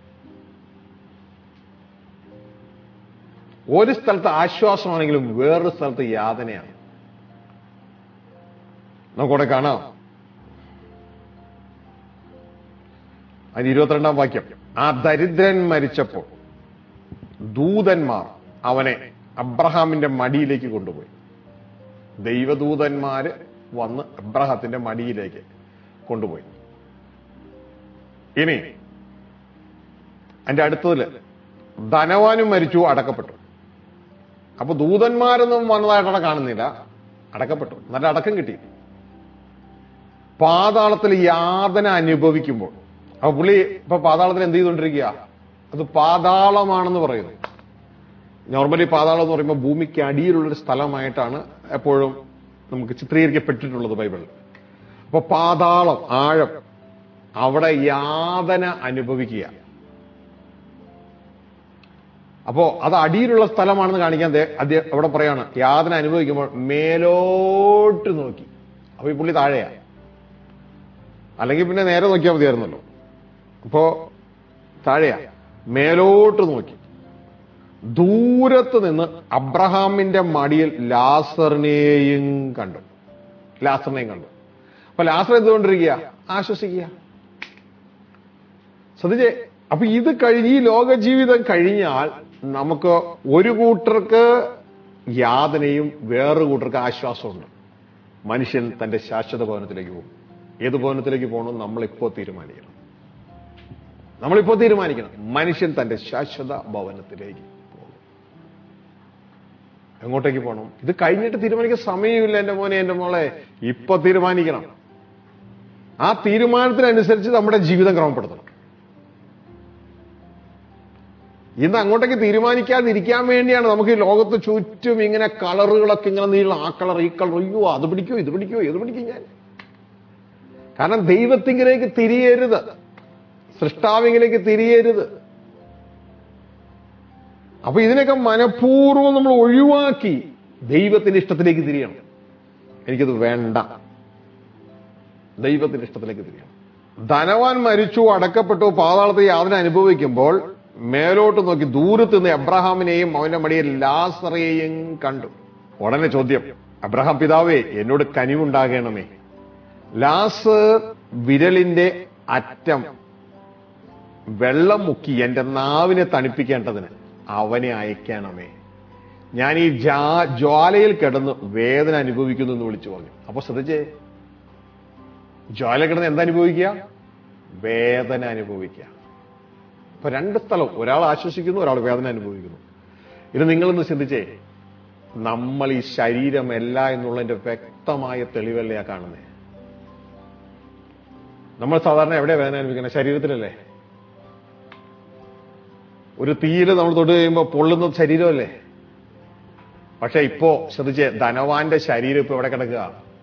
Speaker 1: ഒരു സ്ഥലത്ത് ആശ്വാസമാണെങ്കിലും വേറൊരു സ്ഥലത്ത് യാതനയാണ് നമുക്കവിടെ കാണാം അതിന് ഇരുപത്തിരണ്ടാം വാക്യം ആ ദരിദ്രൻ മരിച്ചപ്പോൾ ദൂതന്മാർ അവനെ അബ്രഹാമിന്റെ മടിയിലേക്ക് കൊണ്ടുപോയി ദൈവദൂതന്മാര് വന്ന് അബ്രഹത്തിന്റെ മടിയിലേക്ക് കൊണ്ടുപോയി ഇനി അതിന്റെ അടുത്തതില് ധനവാനും മരിച്ചു അടക്കപ്പെട്ടു അപ്പൊ ദൂതന്മാരൊന്നും വന്നതായിട്ട് അവിടെ കാണുന്നില്ല അടക്കപ്പെട്ടു നല്ല അടക്കം കിട്ടി പാതാളത്തിൽ യാതന അനുഭവിക്കുമ്പോൾ അപ്പൊ പുള്ളി ഇപ്പൊ പാതാളത്തിൽ എന്ത് ചെയ്തുകൊണ്ടിരിക്കുക അത് പാതാളമാണെന്ന് പറയുന്നു നോർമലി പാതാളം എന്ന് പറയുമ്പോൾ ഭൂമിക്ക് അടിയിലുള്ളൊരു സ്ഥലമായിട്ടാണ് എപ്പോഴും നമുക്ക് ചിത്രീകരിക്കപ്പെട്ടിട്ടുള്ളത് ബൈബിളിൽ അപ്പൊ പാതാളം ആഴം അവിടെ യാതന അനുഭവിക്കുക അപ്പോ അത് അടിയിലുള്ള സ്ഥലമാണെന്ന് കാണിക്കാൻ ദേ അദ്ദേഹം അവിടെ പറയാണ് യാതന അനുഭവിക്കുമ്പോൾ മേലോട്ട് നോക്കി അപ്പൊ ഈ പുള്ളി താഴെയാ അല്ലെങ്കിൽ പിന്നെ നേരെ നോക്കിയാൽ മതിയായിരുന്നല്ലോ അപ്പോ താഴെയാ മേലോട്ട് നോക്കി ദൂരത്ത് നിന്ന് അബ്രഹാമിന്റെ മടിയിൽ ലാസറിനെയും കണ്ടു ലാസറിനെയും കണ്ടു അപ്പൊ ലാസർ എന്തുകൊണ്ടിരിക്കുക ആശ്വസിക്കുക ശ്രദ്ധിച്ചേ അപ്പൊ ഇത് കഴിഞ്ഞ് ഈ ലോക ജീവിതം കഴിഞ്ഞാൽ നമുക്ക് ഒരു കൂട്ടർക്ക് യാതനയും വേറൊരു കൂട്ടർക്ക് ആശ്വാസമുണ്ട് മനുഷ്യൻ തന്റെ ശാശ്വത ഭവനത്തിലേക്ക് പോകും ഏത് ഭവനത്തിലേക്ക് പോകണം നമ്മളിപ്പോ തീരുമാനിക്കണം നമ്മളിപ്പോ തീരുമാനിക്കണം മനുഷ്യൻ തന്റെ ശാശ്വത ഭവനത്തിലേക്ക് പോകും എങ്ങോട്ടേക്ക് പോകണം ഇത് കഴിഞ്ഞിട്ട് തീരുമാനിക്കാൻ സമയമില്ല എന്റെ മോനെ എന്റെ മോളെ ഇപ്പൊ തീരുമാനിക്കണം ആ തീരുമാനത്തിനനുസരിച്ച് നമ്മുടെ ജീവിതം ക്രമപ്പെടുത്തണം ഇന്ന് അങ്ങോട്ടേക്ക് തീരുമാനിക്കാതിരിക്കാൻ വേണ്ടിയാണ് നമുക്ക് ഈ ലോകത്ത് ചുറ്റും ഇങ്ങനെ കളറുകളൊക്കെ ഇങ്ങനെ നീളം ആ കളർ ഈ കളർ അയ്യോ അത് പിടിക്കോ ഇത് പിടിക്കോ ഇത് പിടിക്കും ഞാൻ കാരണം ദൈവത്തിങ്കിലേക്ക് തിരിയരുത് സൃഷ്ടാവിങ്കിലേക്ക് തിരിയരുത് അപ്പൊ ഇതിനൊക്കെ മനഃപൂർവ്വം നമ്മൾ ഒഴിവാക്കി ദൈവത്തിന്റെ ഇഷ്ടത്തിലേക്ക് തിരിയണം എനിക്കത് വേണ്ട ദൈവത്തിന്റെ ഇഷ്ടത്തിലേക്ക് തിരിയണം ധനവാൻ മരിച്ചു അടക്കപ്പെട്ടു പാതാളത്തെ യാതന അനുഭവിക്കുമ്പോൾ മേലോട്ട് നോക്കി ദൂരത്ത് നിന്ന് അബ്രഹാമിനെയും അവന്റെ മടിയിൽ ലാസറയെയും കണ്ടു ഉടനെ ചോദ്യം അബ്രഹാം പിതാവേ എന്നോട് കനിവുണ്ടാകണമേ ലാസർ വിരലിന്റെ അറ്റം വെള്ളം മുക്കി എന്റെ നാവിനെ തണുപ്പിക്കേണ്ടതിന് അവനെ അയക്കണമേ ഞാൻ ഈ ജാ ജ്വാലയിൽ കിടന്ന് വേദന അനുഭവിക്കുന്നു എന്ന് വിളിച്ചു പറഞ്ഞു അപ്പൊ ശ്രദ്ധിച്ചേ ജ്വാല കിടന്ന് എന്താ അനുഭവിക്കുക വേദന അനുഭവിക്കുക അപ്പൊ രണ്ട് സ്ഥലവും ഒരാൾ ആശ്വസിക്കുന്നു ഒരാൾ വേദന അനുഭവിക്കുന്നു ഇത് നിങ്ങളൊന്ന് ചിന്തിച്ചേ നമ്മൾ ഈ ശരീരമല്ല എന്നുള്ളതിന്റെ വ്യക്തമായ തെളിവല്ലേ ആ കാണുന്നത് നമ്മൾ സാധാരണ എവിടെയാ വേദന അനുഭവിക്കുന്നത് ശരീരത്തിലല്ലേ ഒരു തീയിൽ നമ്മൾ തൊട്ട് കഴിയുമ്പോൾ പൊള്ളുന്ന ശരീരമല്ലേ പക്ഷെ ഇപ്പോ ശ്രദ്ധിച്ചേ ധനവാന്റെ ശരീരം ഇപ്പൊ എവിടെ കിടക്കുക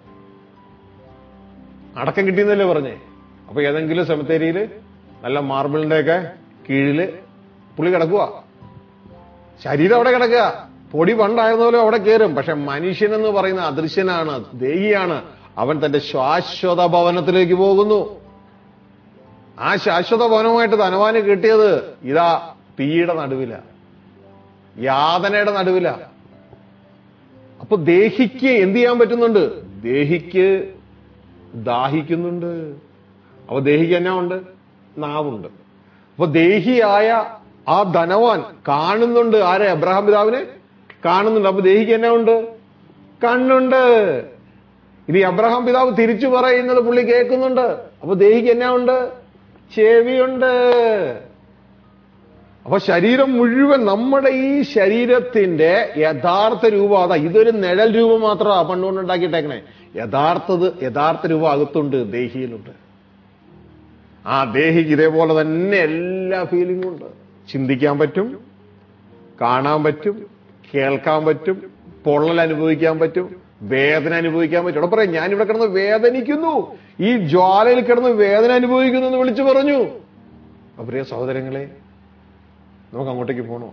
Speaker 1: അടക്കം കിട്ടിയെന്നല്ലേ പറഞ്ഞേ അപ്പൊ ഏതെങ്കിലും സെമിത്തേരിയിൽ നല്ല മാർബിളിന്റെ ഒക്കെ കീഴില് പുള്ളി കിടക്കുക ശരീരം അവിടെ കിടക്കുക പൊടി പണ്ടായിരുന്ന പോലെ അവിടെ കയറും പക്ഷെ മനുഷ്യൻ എന്ന് പറയുന്ന അദൃശ്യനാണ് ദേഹിയാണ് അവൻ തന്റെ ശാശ്വത ഭവനത്തിലേക്ക് പോകുന്നു ആ ശാശ്വത ഭവനമായിട്ട് ധനവാന് കിട്ടിയത് ഇതാ തീയുടെ നടുവില യാതനയുടെ നടുവില അപ്പൊ ദേഹിക്ക് എന്ത് ചെയ്യാൻ പറ്റുന്നുണ്ട് ദേഹിക്ക് ദാഹിക്കുന്നുണ്ട് അപ്പൊ ദേഹിക്ക് എന്നാ ഉണ്ട് നാവുണ്ട് അപ്പൊ ദേഹിയായ ആ ധനവാൻ കാണുന്നുണ്ട് ആരെ അബ്രഹാം പിതാവിനെ കാണുന്നുണ്ട് അപ്പൊ ദേഹിക്ക് എന്നാ ഉണ്ട് കണ്ണുണ്ട് ഇനി അബ്രഹാം പിതാവ് തിരിച്ചു പറയുന്നത് പുള്ളി കേൾക്കുന്നുണ്ട് അപ്പൊ ദേഹിക്ക് എന്നാ ഉണ്ട് ചെവിയുണ്ട് അപ്പൊ ശരീരം മുഴുവൻ നമ്മുടെ ഈ ശരീരത്തിന്റെ യഥാർത്ഥ രൂപം അതാ ഇതൊരു നിഴൽ രൂപം മാത്രമാണ് പണ്ടുകൊണ്ട് ഉണ്ടാക്കിയിട്ടേക്കണേ യഥാർത്ഥത് യഥാർത്ഥ രൂപം അകത്തുണ്ട് ദേഹിയിലുണ്ട് ആ ദേഹിക്ക് ഇതേപോലെ തന്നെ എല്ലാ ഫീലിംഗും ഉണ്ട് ചിന്തിക്കാൻ പറ്റും കാണാൻ പറ്റും കേൾക്കാൻ പറ്റും പൊള്ളൽ അനുഭവിക്കാൻ പറ്റും വേദന അനുഭവിക്കാൻ പറ്റും ഇവിടെ പറയാം ഞാൻ ഇവിടെ കിടന്ന് വേദനിക്കുന്നു ഈ ജ്വാലയിൽ കിടന്ന് വേദന അനുഭവിക്കുന്നു എന്ന് വിളിച്ചു പറഞ്ഞു അപ്പൊ പ്രിയ സഹോദരങ്ങളെ നമുക്ക് അങ്ങോട്ടേക്ക് പോണോ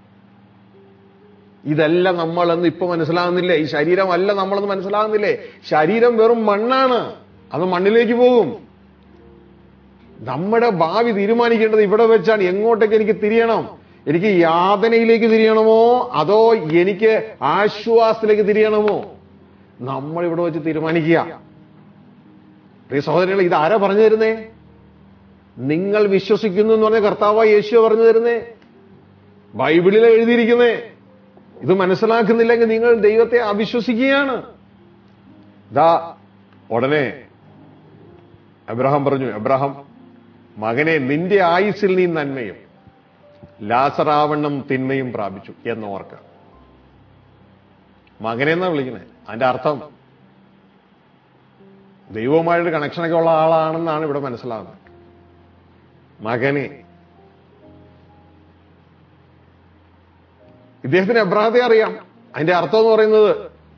Speaker 1: ഇതല്ല നമ്മളെന്ന് ഇപ്പൊ മനസ്സിലാകുന്നില്ലേ ഈ ശരീരമല്ല നമ്മളെന്ന് മനസ്സിലാകുന്നില്ലേ ശരീരം വെറും മണ്ണാണ് അത് മണ്ണിലേക്ക് പോകും നമ്മുടെ ഭാവി തീരുമാനിക്കേണ്ടത് ഇവിടെ വെച്ചാണ് എങ്ങോട്ടേക്ക് എനിക്ക് തിരിയണം എനിക്ക് യാതനയിലേക്ക് തിരിയണമോ അതോ എനിക്ക് ആശ്വാസത്തിലേക്ക് തിരിയണമോ നമ്മൾ ഇവിടെ വെച്ച് തീരുമാനിക്കുക പ്രിയ സഹോദരങ്ങൾ ഇത് ആരാ പറഞ്ഞു തരുന്നേ നിങ്ങൾ വിശ്വസിക്കുന്നു എന്ന് പറഞ്ഞ കർത്താവ് യേശു പറഞ്ഞു തരുന്നേ ബൈബിളിൽ എഴുതിയിരിക്കുന്നേ ഇത് മനസ്സിലാക്കുന്നില്ലെങ്കിൽ നിങ്ങൾ ദൈവത്തെ അവിശ്വസിക്കുകയാണ് ദാ ഉടനെ അബ്രഹാം പറഞ്ഞു അബ്രഹാം മകനെ നിന്റെ ആയുസ്സിൽ നീ നന്മയും ലാസറാവണ്ണം തിന്മയും പ്രാപിച്ചു എന്നോർക്ക മകനെ എന്നാ വിളിക്കണേ അതിന്റെ അർത്ഥം ദൈവവുമായിട്ട് കണക്ഷനൊക്കെ ഉള്ള ആളാണെന്നാണ് ഇവിടെ മനസ്സിലാകുന്നത് മകനെ ഇദ്ദേഹത്തിന് എബ്രാഹത്തെ അറിയാം അതിന്റെ അർത്ഥം എന്ന് പറയുന്നത്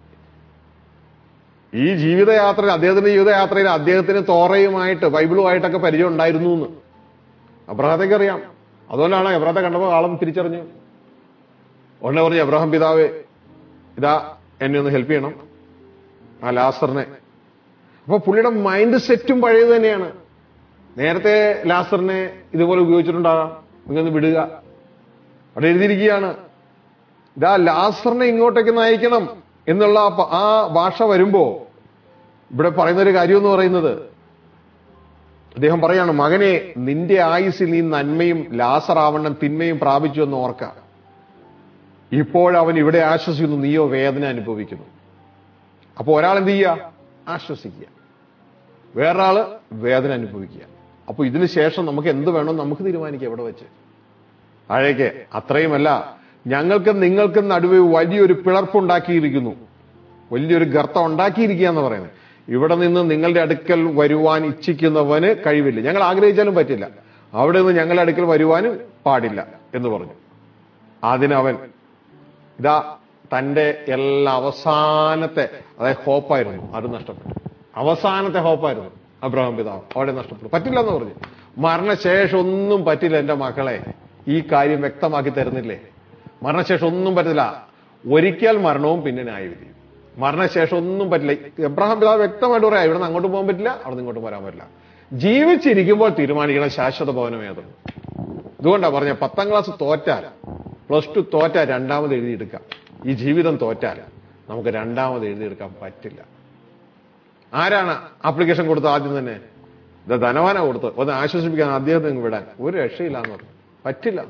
Speaker 1: ഈ ജീവിതയാത്രയിൽ അദ്ദേഹത്തിന്റെ ജീവിതയാത്രയിൽ അദ്ദേഹത്തിന് തോറയുമായിട്ട് ബൈബിളുമായിട്ടൊക്കെ പരിചയം ഉണ്ടായിരുന്നു എന്ന് അബ്രഹത്തേക്ക് അറിയാം അതുകൊണ്ടാണ് എബ്രാഹത്തെ കണ്ടപ്പോൾ ആളും തിരിച്ചറിഞ്ഞു ഉടനെ പറഞ്ഞു എബ്രഹാം പിതാവേ ഇതാ എന്നെ ഒന്ന് ഹെൽപ്പ് ചെയ്യണം ആ ലാസറിനെ അപ്പൊ പുള്ളിയുടെ മൈൻഡ് സെറ്റും പഴയത് തന്നെയാണ് നേരത്തെ ലാസറിനെ ഇതുപോലെ ഉപയോഗിച്ചിട്ടുണ്ടാകാം ഇങ്ങൊന്ന് വിടുക അവിടെ എഴുതിയിരിക്കുകയാണ് ഇതാ ലാസറിനെ ഇങ്ങോട്ടേക്ക് നയിക്കണം എന്നുള്ള ആ പ- ആ ഭാഷ വരുമ്പോ ഇവിടെ പറയുന്ന ഒരു കാര്യം എന്ന് പറയുന്നത് അദ്ദേഹം പറയാണ് മകനെ നിന്റെ ആയുസ്സിൽ നീ നന്മയും ലാസറാവണ്ണം തിന്മയും പ്രാപിച്ചു എന്ന് ഓർക്ക ഇപ്പോഴവൻ ഇവിടെ ആശ്വസിക്കുന്നു നീയോ വേദന അനുഭവിക്കുന്നു അപ്പൊ ഒരാൾ എന്ത് ചെയ്യുക ആശ്വസിക്കുക വേറൊരാള് വേദന അനുഭവിക്കുക അപ്പൊ ഇതിന് ശേഷം നമുക്ക് എന്ത് വേണം നമുക്ക് തീരുമാനിക്കാം എവിടെ വെച്ച് താഴേക്ക് അത്രയുമല്ല ഞങ്ങൾക്കും നിങ്ങൾക്കും നടുവെ വലിയൊരു പിളർപ്പുണ്ടാക്കിയിരിക്കുന്നു വലിയൊരു ഗർത്തം ഉണ്ടാക്കിയിരിക്കുക എന്ന് പറയുന്നത് ഇവിടെ നിന്ന് നിങ്ങളുടെ അടുക്കൽ വരുവാൻ ഇച്ഛിക്കുന്നവന് കഴിവില്ല ഞങ്ങൾ ആഗ്രഹിച്ചാലും പറ്റില്ല അവിടെ നിന്ന് ഞങ്ങളുടെ അടുക്കൽ വരുവാനും പാടില്ല എന്ന് പറഞ്ഞു അതിനവൻ ഇതാ തന്റെ എല്ലാ അവസാനത്തെ അതായത് ഹോപ്പായിരുന്നു അത് നഷ്ടപ്പെട്ടു അവസാനത്തെ ഹോപ്പായിരുന്നു അബ്രഹാം പിതാവ് അവിടെ നഷ്ടപ്പെട്ടു പറ്റില്ല എന്ന് പറഞ്ഞു മരണശേഷം ഒന്നും പറ്റില്ല എന്റെ മക്കളെ ഈ കാര്യം വ്യക്തമാക്കി തരുന്നില്ലേ മരണശേഷം ഒന്നും പറ്റില്ല ഒരിക്കൽ മരണവും പിന്നെ ന്യായവിധിയും മരണശേഷം ഒന്നും പറ്റില്ല എബ്രഹാം പിതാവ് വ്യക്തമായിട്ട് പറയാം ഇവിടെ നിന്ന് അങ്ങോട്ട് പോകാൻ പറ്റില്ല അവിടെ നിന്ന് ഇങ്ങോട്ട് വരാൻ പറ്റില്ല ജീവിച്ചിരിക്കുമ്പോൾ തീരുമാനിക്കണം ശാശ്വത ഭവനം ഏതെന്ന് ഇതുകൊണ്ടാണ് പറഞ്ഞ പത്താം ക്ലാസ് തോറ്റാൽ പ്ലസ് ടു തോറ്റാൽ രണ്ടാമത് എഴുതിയെടുക്കാം ഈ ജീവിതം തോറ്റാൽ നമുക്ക് രണ്ടാമത് എഴുതിയെടുക്കാൻ പറ്റില്ല ആരാണ് ആപ്ലിക്കേഷൻ കൊടുത്തത് ആദ്യം തന്നെ ഇത് ധനവാന കൊടുത്ത് ഒന്ന് ആശ്വസിപ്പിക്കാൻ അദ്ദേഹത്തെ ഇങ്ങ് വിടാൻ ഒരു രക്ഷയില്ല എന്ന് പറഞ്ഞു പറ്റില്ല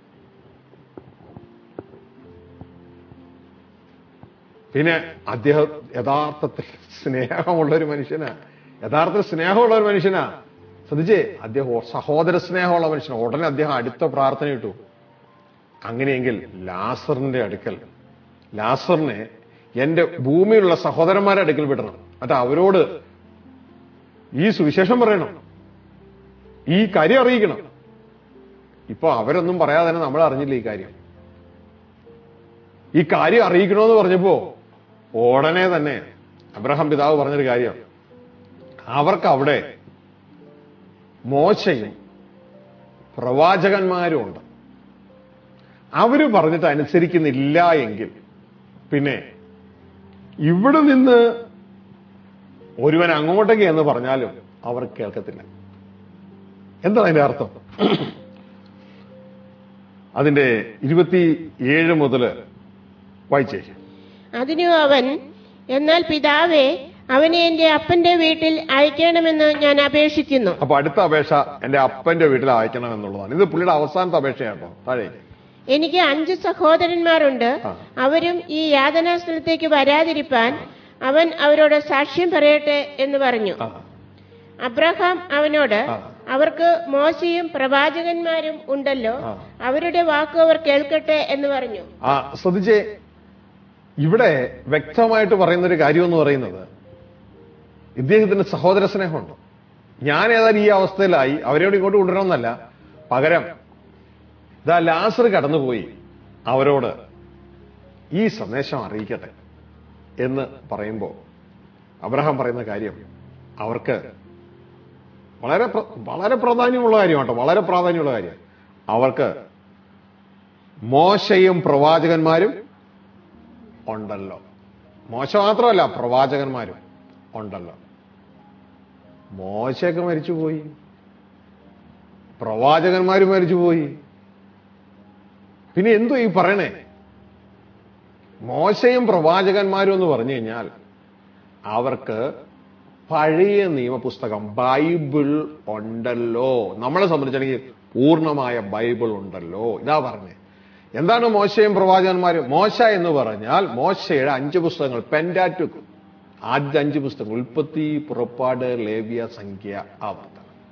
Speaker 1: പിന്നെ അദ്ദേഹം യഥാർത്ഥത്തിൽ സ്നേഹമുള്ള ഒരു മനുഷ്യനാ യഥാർത്ഥത്തിൽ സ്നേഹമുള്ള ഒരു മനുഷ്യനാ ശ്രദ്ധിച്ചേ അദ്ദേഹം സഹോദര സ്നേഹമുള്ള മനുഷ്യനാ ഉടനെ അദ്ദേഹം അടുത്ത പ്രാർത്ഥന ഇട്ടു അങ്ങനെയെങ്കിൽ ലാസറിന്റെ അടുക്കൽ ലാസറിനെ എന്റെ ഭൂമിയിലുള്ള സഹോദരന്മാരുടെ അടുക്കൽ വിടണം എന്നിട്ട് അവരോട് ഈ സുവിശേഷം പറയണം ഈ കാര്യം അറിയിക്കണം ഇപ്പൊ അവരൊന്നും പറയാതെ തന്നെ നമ്മൾ അറിഞ്ഞില്ല ഈ കാര്യം ഈ കാര്യം അറിയിക്കണമെന്ന് പറഞ്ഞപ്പോ ഉടനെ തന്നെ അബ്രഹാം പിതാവ് പറഞ്ഞൊരു കാര്യം അവർക്ക് അവിടെ മോശയും പ്രവാചകന്മാരും ഉണ്ട് അവര് പറഞ്ഞിട്ട് അനുസരിക്കുന്നില്ല എങ്കിൽ പിന്നെ ഇവിടെ നിന്ന് ഒരുവൻ അങ്ങോട്ടേക്ക് എന്ന് പറഞ്ഞാലും അവർ കേൾക്കത്തില്ല എന്താണ് അതിന്റെ അർത്ഥം അതിന്റെ ഇരുപത്തി ഏഴ് മുതല് വായിച്ചേ
Speaker 2: അതിനു അവൻ എന്നാൽ പിതാവേ അവനെ എന്റെ അപ്പന്റെ വീട്ടിൽ അയക്കണമെന്ന് ഞാൻ അപേക്ഷിക്കുന്നു
Speaker 1: അപ്പൊ അടുത്ത അപേക്ഷ എന്റെ അപ്പന്റെ വീട്ടിൽ അയക്കണം എന്നുള്ളതാണ് ഇത് പുള്ളിയുടെ അവസാനത്തെ അപേക്ഷയാട്ടോ താഴേക്ക്
Speaker 2: എനിക്ക് അഞ്ച് സഹോദരന്മാരുണ്ട്
Speaker 1: ആ.
Speaker 2: അവരും ഈ യാതനാ സ്ഥലത്തേക്ക് വരാതിരിപ്പാൻ അവൻ അവരോട് സാക്ഷ്യം പറയട്ടെ എന്ന് പറഞ്ഞു
Speaker 1: ആ
Speaker 2: അബ്രഹാം അവനോട്
Speaker 1: ആ.
Speaker 2: അവർക്ക് മോശയും പ്രവാചകന്മാരും ഉണ്ടല്ലോ
Speaker 1: ആ.
Speaker 2: അവരുടെ വാക്ക് അവർ കേൾക്കട്ടെ എന്ന് പറഞ്ഞു
Speaker 1: ആ ശ്രദ്ധിച്ചേ ഇവിടെ വ്യക്തമായിട്ട് പറയുന്ന ഒരു കാര്യം എന്ന് പറയുന്നത് ഇദ്ദേഹത്തിന് സഹോദര സ്നേഹമുണ്ട് ഞാൻ ഏതായാലും ഈ അവസ്ഥയിലായി അവരോട് ഇങ്ങോട്ട് കൊണ്ടുവരണമെന്നല്ല പകരം ഇതാ ലാസർ കടന്നുപോയി അവരോട് ഈ സന്ദേശം അറിയിക്കട്ടെ എന്ന് പറയുമ്പോൾ അബ്രഹാം പറയുന്ന കാര്യം അവർക്ക് വളരെ പ്ര- വളരെ പ്രാധാന്യമുള്ള കാര്യമാണ് കേട്ടോ വളരെ പ്രാധാന്യമുള്ള കാര്യം അവർക്ക് മോശയും പ്രവാചകന്മാരും ഉണ്ടല്ലോ മോശ മാത്രമല്ല പ്രവാചകന്മാരും ഉണ്ടല്ലോ മോശയൊക്കെ മരിച്ചുപോയി പ്രവാചകന്മാര് മരിച്ചുപോയി പിന്നെ എന്തോ ഈ പറയണേ മോശയും പ്രവാചകന്മാരും എന്ന് പറഞ്ഞു കഴിഞ്ഞാൽ അവർക്ക് പഴയ നിയമപുസ്തകം ബൈബിൾ ഉണ്ടല്ലോ നമ്മളെ സംബന്ധിച്ചാണെങ്കിൽ പൂർണ്ണമായ ബൈബിൾ ഉണ്ടല്ലോ ഇതാ പറഞ്ഞേ എന്താണ് മോശയും പ്രവാചകന്മാരും മോശ എന്ന് പറഞ്ഞാൽ മോശയുടെ അഞ്ച് പുസ്തകങ്ങൾ പെൻഡാറ്റുക്ക് ആദ്യ അഞ്ച് പുസ്തകങ്ങൾ ഉൽപ്പത്തി പുറപ്പാട് ലേവ്യ സംഖ്യ ആവർത്തനം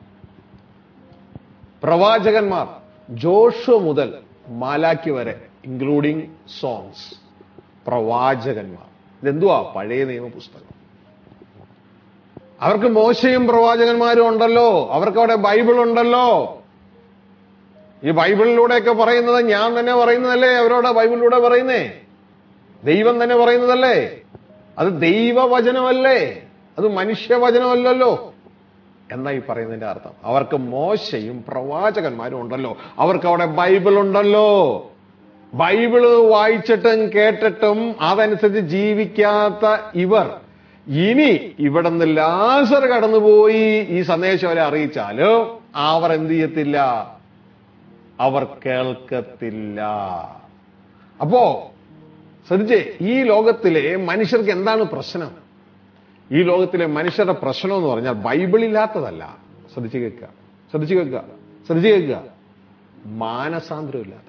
Speaker 1: പ്രവാചകന്മാർ ജോഷു മുതൽ മാലാക്കി വരെ ഇൻക്ലൂഡിംഗ് സോങ്സ് പ്രവാചകന്മാർ ഇതെന്തുവാ പഴയ നിയമ പുസ്തകം അവർക്ക് മോശയും പ്രവാചകന്മാരും ഉണ്ടല്ലോ അവർക്ക് അവിടെ ബൈബിൾ ഉണ്ടല്ലോ ഈ ബൈബിളിലൂടെയൊക്കെ പറയുന്നത് ഞാൻ തന്നെ പറയുന്നതല്ലേ അവരോട് ബൈബിളിലൂടെ പറയുന്നേ ദൈവം തന്നെ പറയുന്നതല്ലേ അത് ദൈവവചനമല്ലേ അത് മനുഷ്യവചനമല്ലല്ലോ എന്നാ ഈ പറയുന്നതിന്റെ അർത്ഥം അവർക്ക് മോശയും പ്രവാചകന്മാരും ഉണ്ടല്ലോ അവർക്ക് അവിടെ ബൈബിൾ ഉണ്ടല്ലോ ബൈബിള് വായിച്ചിട്ടും കേട്ടിട്ടും അതനുസരിച്ച് ജീവിക്കാത്ത ഇവർ ഇനി ഇവിടെ നിന്ന് ലാസർ കടന്നുപോയി ഈ സന്ദേശം അവരെ അറിയിച്ചാലും അവർ എന്ത് ചെയ്യത്തില്ല അവർ കേൾക്കത്തില്ല അപ്പോ ശ്രദ്ധിച്ചേ ഈ ലോകത്തിലെ മനുഷ്യർക്ക് എന്താണ് പ്രശ്നം ഈ ലോകത്തിലെ മനുഷ്യരുടെ പ്രശ്നം എന്ന് പറഞ്ഞാൽ ബൈബിൾ ഇല്ലാത്തതല്ല ശ്രദ്ധിച്ചു കേൾക്കുക ശ്രദ്ധിച്ചു കേൾക്കുക ശ്രദ്ധിച്ചു കേൾക്കുക മാനസാന്തരം ഇല്ലാത്തതാണ്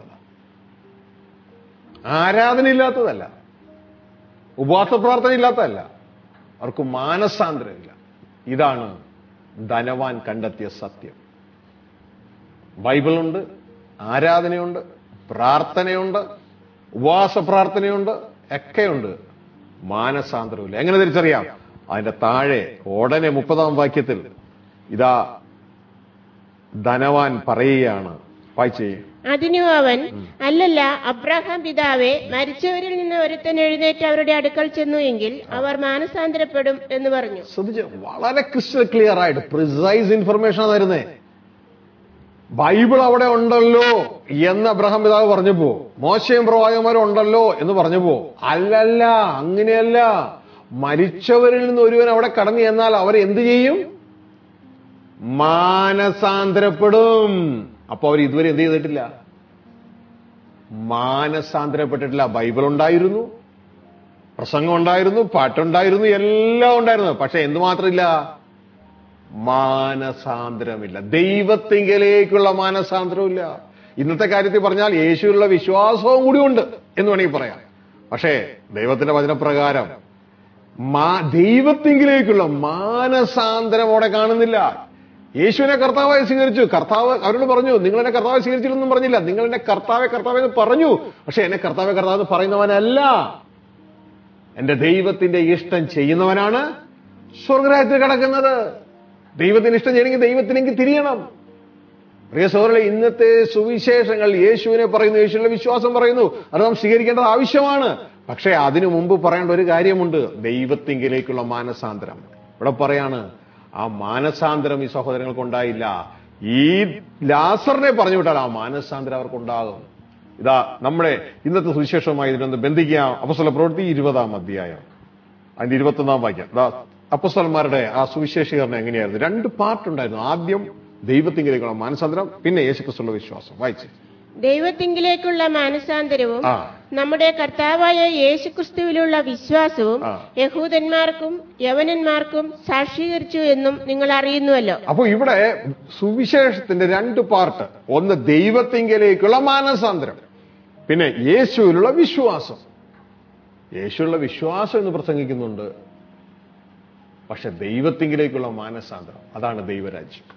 Speaker 1: ആരാധന ഇല്ലാത്തതല്ല ഉപവാസ പ്രാർത്ഥന ഇല്ലാത്തതല്ല അവർക്ക് മാനസാന്തരമില്ല ഇതാണ് ധനവാൻ കണ്ടെത്തിയ സത്യം ബൈബിളുണ്ട് ആരാധനയുണ്ട് പ്രാർത്ഥനയുണ്ട് ഉപവാസ പ്രാർത്ഥനയുണ്ട് ഒക്കെയുണ്ട് മാനസാന്തരമില്ല എങ്ങനെ തിരിച്ചറിയാം അതിന്റെ താഴെ ഉടനെ മുപ്പതാം വാക്യത്തിൽ ഇതാ ധനവാൻ പറയുകയാണ് വായിച്ചേ
Speaker 2: അതിനു അവൻ അല്ലല്ല അബ്രഹാം പിതാവേ മരിച്ചവരിൽ നിന്ന് ഒരുത്തൻ എഴുന്നേറ്റ് അവരുടെ അടുക്കൽ ചെന്നു എങ്കിൽ അവർ മാനസാന്തരപ്പെടും എന്ന് പറഞ്ഞു
Speaker 1: ശ്രദ്ധിച്ച് വളരെ ക്രിസ്റ്റൽ ക്ലിയർ ആയിട്ട് പ്രിസൈസ് ഇൻഫർമേഷൻ തരുന്നേ ബൈബിൾ അവിടെ ഉണ്ടല്ലോ എന്ന് അബ്രഹാം പിതാവ് പറഞ്ഞപ്പോ മോശയും പ്രവാചകന്മാരും ഉണ്ടല്ലോ എന്ന് പറഞ്ഞപ്പോ അല്ലല്ല അങ്ങനെയല്ല മരിച്ചവരിൽ നിന്ന് ഒരുവൻ അവിടെ കടന്നു ചെന്നാൽ അവർ എന്ത് ചെയ്യും മാനസാന്തരപ്പെടും അപ്പൊ അവർ ഇതുവരെ എന്ത് ചെയ്തിട്ടില്ല മാനസാന്തരപ്പെട്ടിട്ടില്ല ബൈബിൾ ഉണ്ടായിരുന്നു പ്രസംഗം ഉണ്ടായിരുന്നു പാട്ടുണ്ടായിരുന്നു എല്ലാം ഉണ്ടായിരുന്നു പക്ഷെ എന്തുമാത്രമില്ല മാനസാന്തരമില്ല ദൈവത്തിങ്കലേക്കുള്ള മാനസാന്തരമില്ല ഇന്നത്തെ കാര്യത്തിൽ പറഞ്ഞാൽ യേശുവിലുള്ള വിശ്വാസവും കൂടി ഉണ്ട് എന്ന് വേണമെങ്കിൽ പറയാം പക്ഷേ ദൈവത്തിന്റെ വചനപ്രകാരം മാ ദൈവത്തിങ്കിലേക്കുള്ള മാനസാന്തരം അവിടെ കാണുന്നില്ല യേശുവിനെ കർത്താവായി സ്വീകരിച്ചു കർത്താവ് അവരോട് പറഞ്ഞു നിങ്ങൾ എന്നെ കർത്താവ് സ്വീകരിച്ചില്ലെന്നും പറഞ്ഞില്ല നിങ്ങൾ എന്നെ കർത്താവെ കർത്താവെ എന്ന് പറഞ്ഞു പക്ഷെ എന്നെ കർത്താവെ കർത്താവ് എന്ന് പറയുന്നവനല്ല എന്റെ ദൈവത്തിന്റെ ഇഷ്ടം ചെയ്യുന്നവനാണ് സ്വർഗരാജ്യത്തിൽ കിടക്കുന്നത് ദൈവത്തിന് ഇഷ്ടം ചെയ്യണമെങ്കിൽ ദൈവത്തിലേക്ക് തിരിയണം പ്രിയ സഹോദരങ്ങളെ ഇന്നത്തെ സുവിശേഷങ്ങൾ യേശുവിനെ പറയുന്നു യേശുവിന്റെ വിശ്വാസം പറയുന്നു അത് നാം സ്വീകരിക്കേണ്ടത് ആവശ്യമാണ് പക്ഷേ അതിനു മുമ്പ് പറയേണ്ട ഒരു കാര്യമുണ്ട് ദൈവത്തിങ്കിലേക്കുള്ള മാനസാന്തരം ഇവിടെ പറയാണ് ആ മാനസാന്തരം ഈ സഹോദരങ്ങൾക്ക് ഉണ്ടായില്ല ഈ ലാസറിനെ പറഞ്ഞു വിട്ടാൽ ആ മാനസാന്തരം അവർക്കുണ്ടാകും ഇതാ നമ്മുടെ ഇന്നത്തെ സുവിശേഷവുമായി ഇതിനൊന്ന് ബന്ധിക്കാം അപ്പസ്വല പ്രവൃത്തി ഇരുപതാം അധ്യായം അതിന്റെ ഇരുപത്തൊന്നാം വാക്യം ഇതാ അപ്പസ്വലന്മാരുടെ ആ സുവിശേഷീകരണം എങ്ങനെയായിരുന്നു രണ്ട് പാർട്ടുണ്ടായിരുന്നു ആദ്യം ദൈവത്തിങ്കിലേക്കുള്ള മാനസാന്തരം പിന്നെ യേശുക്രിസ്തുള്ള വിശ്വാസം വായിച്ചു
Speaker 2: ദൈവത്തിങ്കിലേക്കുള്ള മാനസാന്തരവും
Speaker 1: ആ
Speaker 2: നമ്മുടെ കർത്താവായ യേശുക്രിസ്തുവിലുള്ള വിശ്വാസവും
Speaker 1: ആ.
Speaker 2: യഹൂദന്മാർക്കും യവനന്മാർക്കും സാക്ഷീകരിച്ചു എന്നും നിങ്ങൾ അറിയുന്നുവല്ലോ
Speaker 1: അപ്പൊ ഇവിടെ സുവിശേഷത്തിന്റെ രണ്ട് പാർട്ട് ഒന്ന് ദൈവത്തിങ്കലേക്കുള്ള മാനസാന്തരം പിന്നെ യേശുവിലുള്ള വിശ്വാസം യേശുവിലുള്ള വിശ്വാസം എന്ന് പ്രസംഗിക്കുന്നുണ്ട് പക്ഷെ ദൈവത്തിങ്കിലേക്കുള്ള മാനസാന്തരം അതാണ് ദൈവരാജ്യം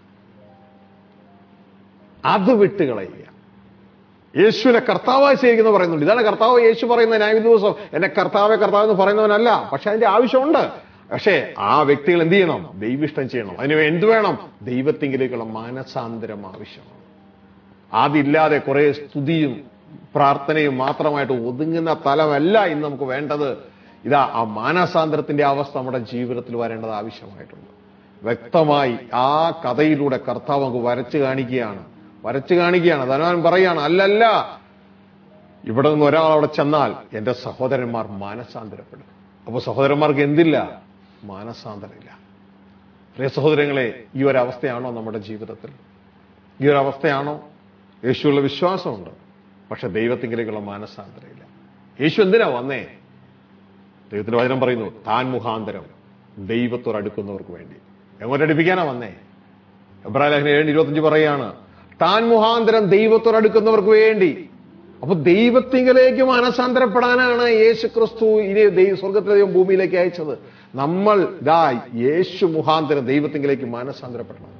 Speaker 1: അത് വിട്ടുകളയുക യേശുവിനെ കർത്താവായി സ്വീകരിക്കുന്നു പറയുന്നുണ്ട് ഇതാണ് കർത്താവ് യേശു പറയുന്ന ന്യായ ദിവസം എന്നെ കർത്താവെ കർത്താവ് എന്ന് പറയുന്നവനല്ല പക്ഷെ അതിന്റെ ആവശ്യമുണ്ട് പക്ഷേ ആ വ്യക്തികൾ എന്ത് ചെയ്യണം ദൈവിഷ്ടം ചെയ്യണം അതിന് എന്ത് വേണം ദൈവത്തിങ്കിലേക്കുള്ള മാനസാന്തരം ആവശ്യമാണ് അതില്ലാതെ കുറെ സ്തുതിയും പ്രാർത്ഥനയും മാത്രമായിട്ട് ഒതുങ്ങുന്ന തലമല്ല ഇന്ന് നമുക്ക് വേണ്ടത് ഇതാ ആ മാനസാന്തരത്തിന്റെ അവസ്ഥ നമ്മുടെ ജീവിതത്തിൽ വരേണ്ടത് ആവശ്യമായിട്ടുണ്ട് വ്യക്തമായി ആ കഥയിലൂടെ കർത്താവ് നമുക്ക് വരച്ചു കാണിക്കുകയാണ് വരച്ചു കാണിക്കുകയാണ് ധനവാൻ പറയാണ് അല്ലല്ല ഇവിടെ നിന്ന് ഒരാൾ അവിടെ ചെന്നാൽ എന്റെ സഹോദരന്മാർ മാനസാന്തരപ്പെടും അപ്പൊ സഹോദരന്മാർക്ക് എന്തില്ല മാനസാന്തരമില്ല പ്രിയ സഹോദരങ്ങളെ ഈ ഒരു അവസ്ഥയാണോ നമ്മുടെ ജീവിതത്തിൽ ഈ ഒരു അവസ്ഥയാണോ യേശുള്ള വിശ്വാസമുണ്ട് പക്ഷെ ദൈവത്തിങ്കിലേക്കുള്ള മാനസാന്തരമില്ല യേശു എന്തിനാ വന്നേ ദൈവത്തിന്റെ വചനം പറയുന്നു താൻ മുഖാന്തരം ദൈവത്തോട് അടുക്കുന്നവർക്ക് വേണ്ടി എങ്ങോട്ട് അടുപ്പിക്കാനാ വന്നേ എബ്രാഹിം ഏഴ് ഇരുപത്തഞ്ച് പറയാണ് താൻ മുഖാന്തരം ദൈവത്തോട് അടുക്കുന്നവർക്ക് വേണ്ടി അപ്പൊ ദൈവത്തിങ്കിലേക്ക് മാനസാന്തരപ്പെടാനാണ് യേശു ക്രിസ്തു ഇനി ദൈവ സ്വർഗത്തിലെ ദൈവം ഭൂമിയിലേക്ക് അയച്ചത് നമ്മൾ ദാ യേശു മുഖാന്തരം ദൈവത്തിങ്കിലേക്ക് മാനസാന്തരപ്പെടണം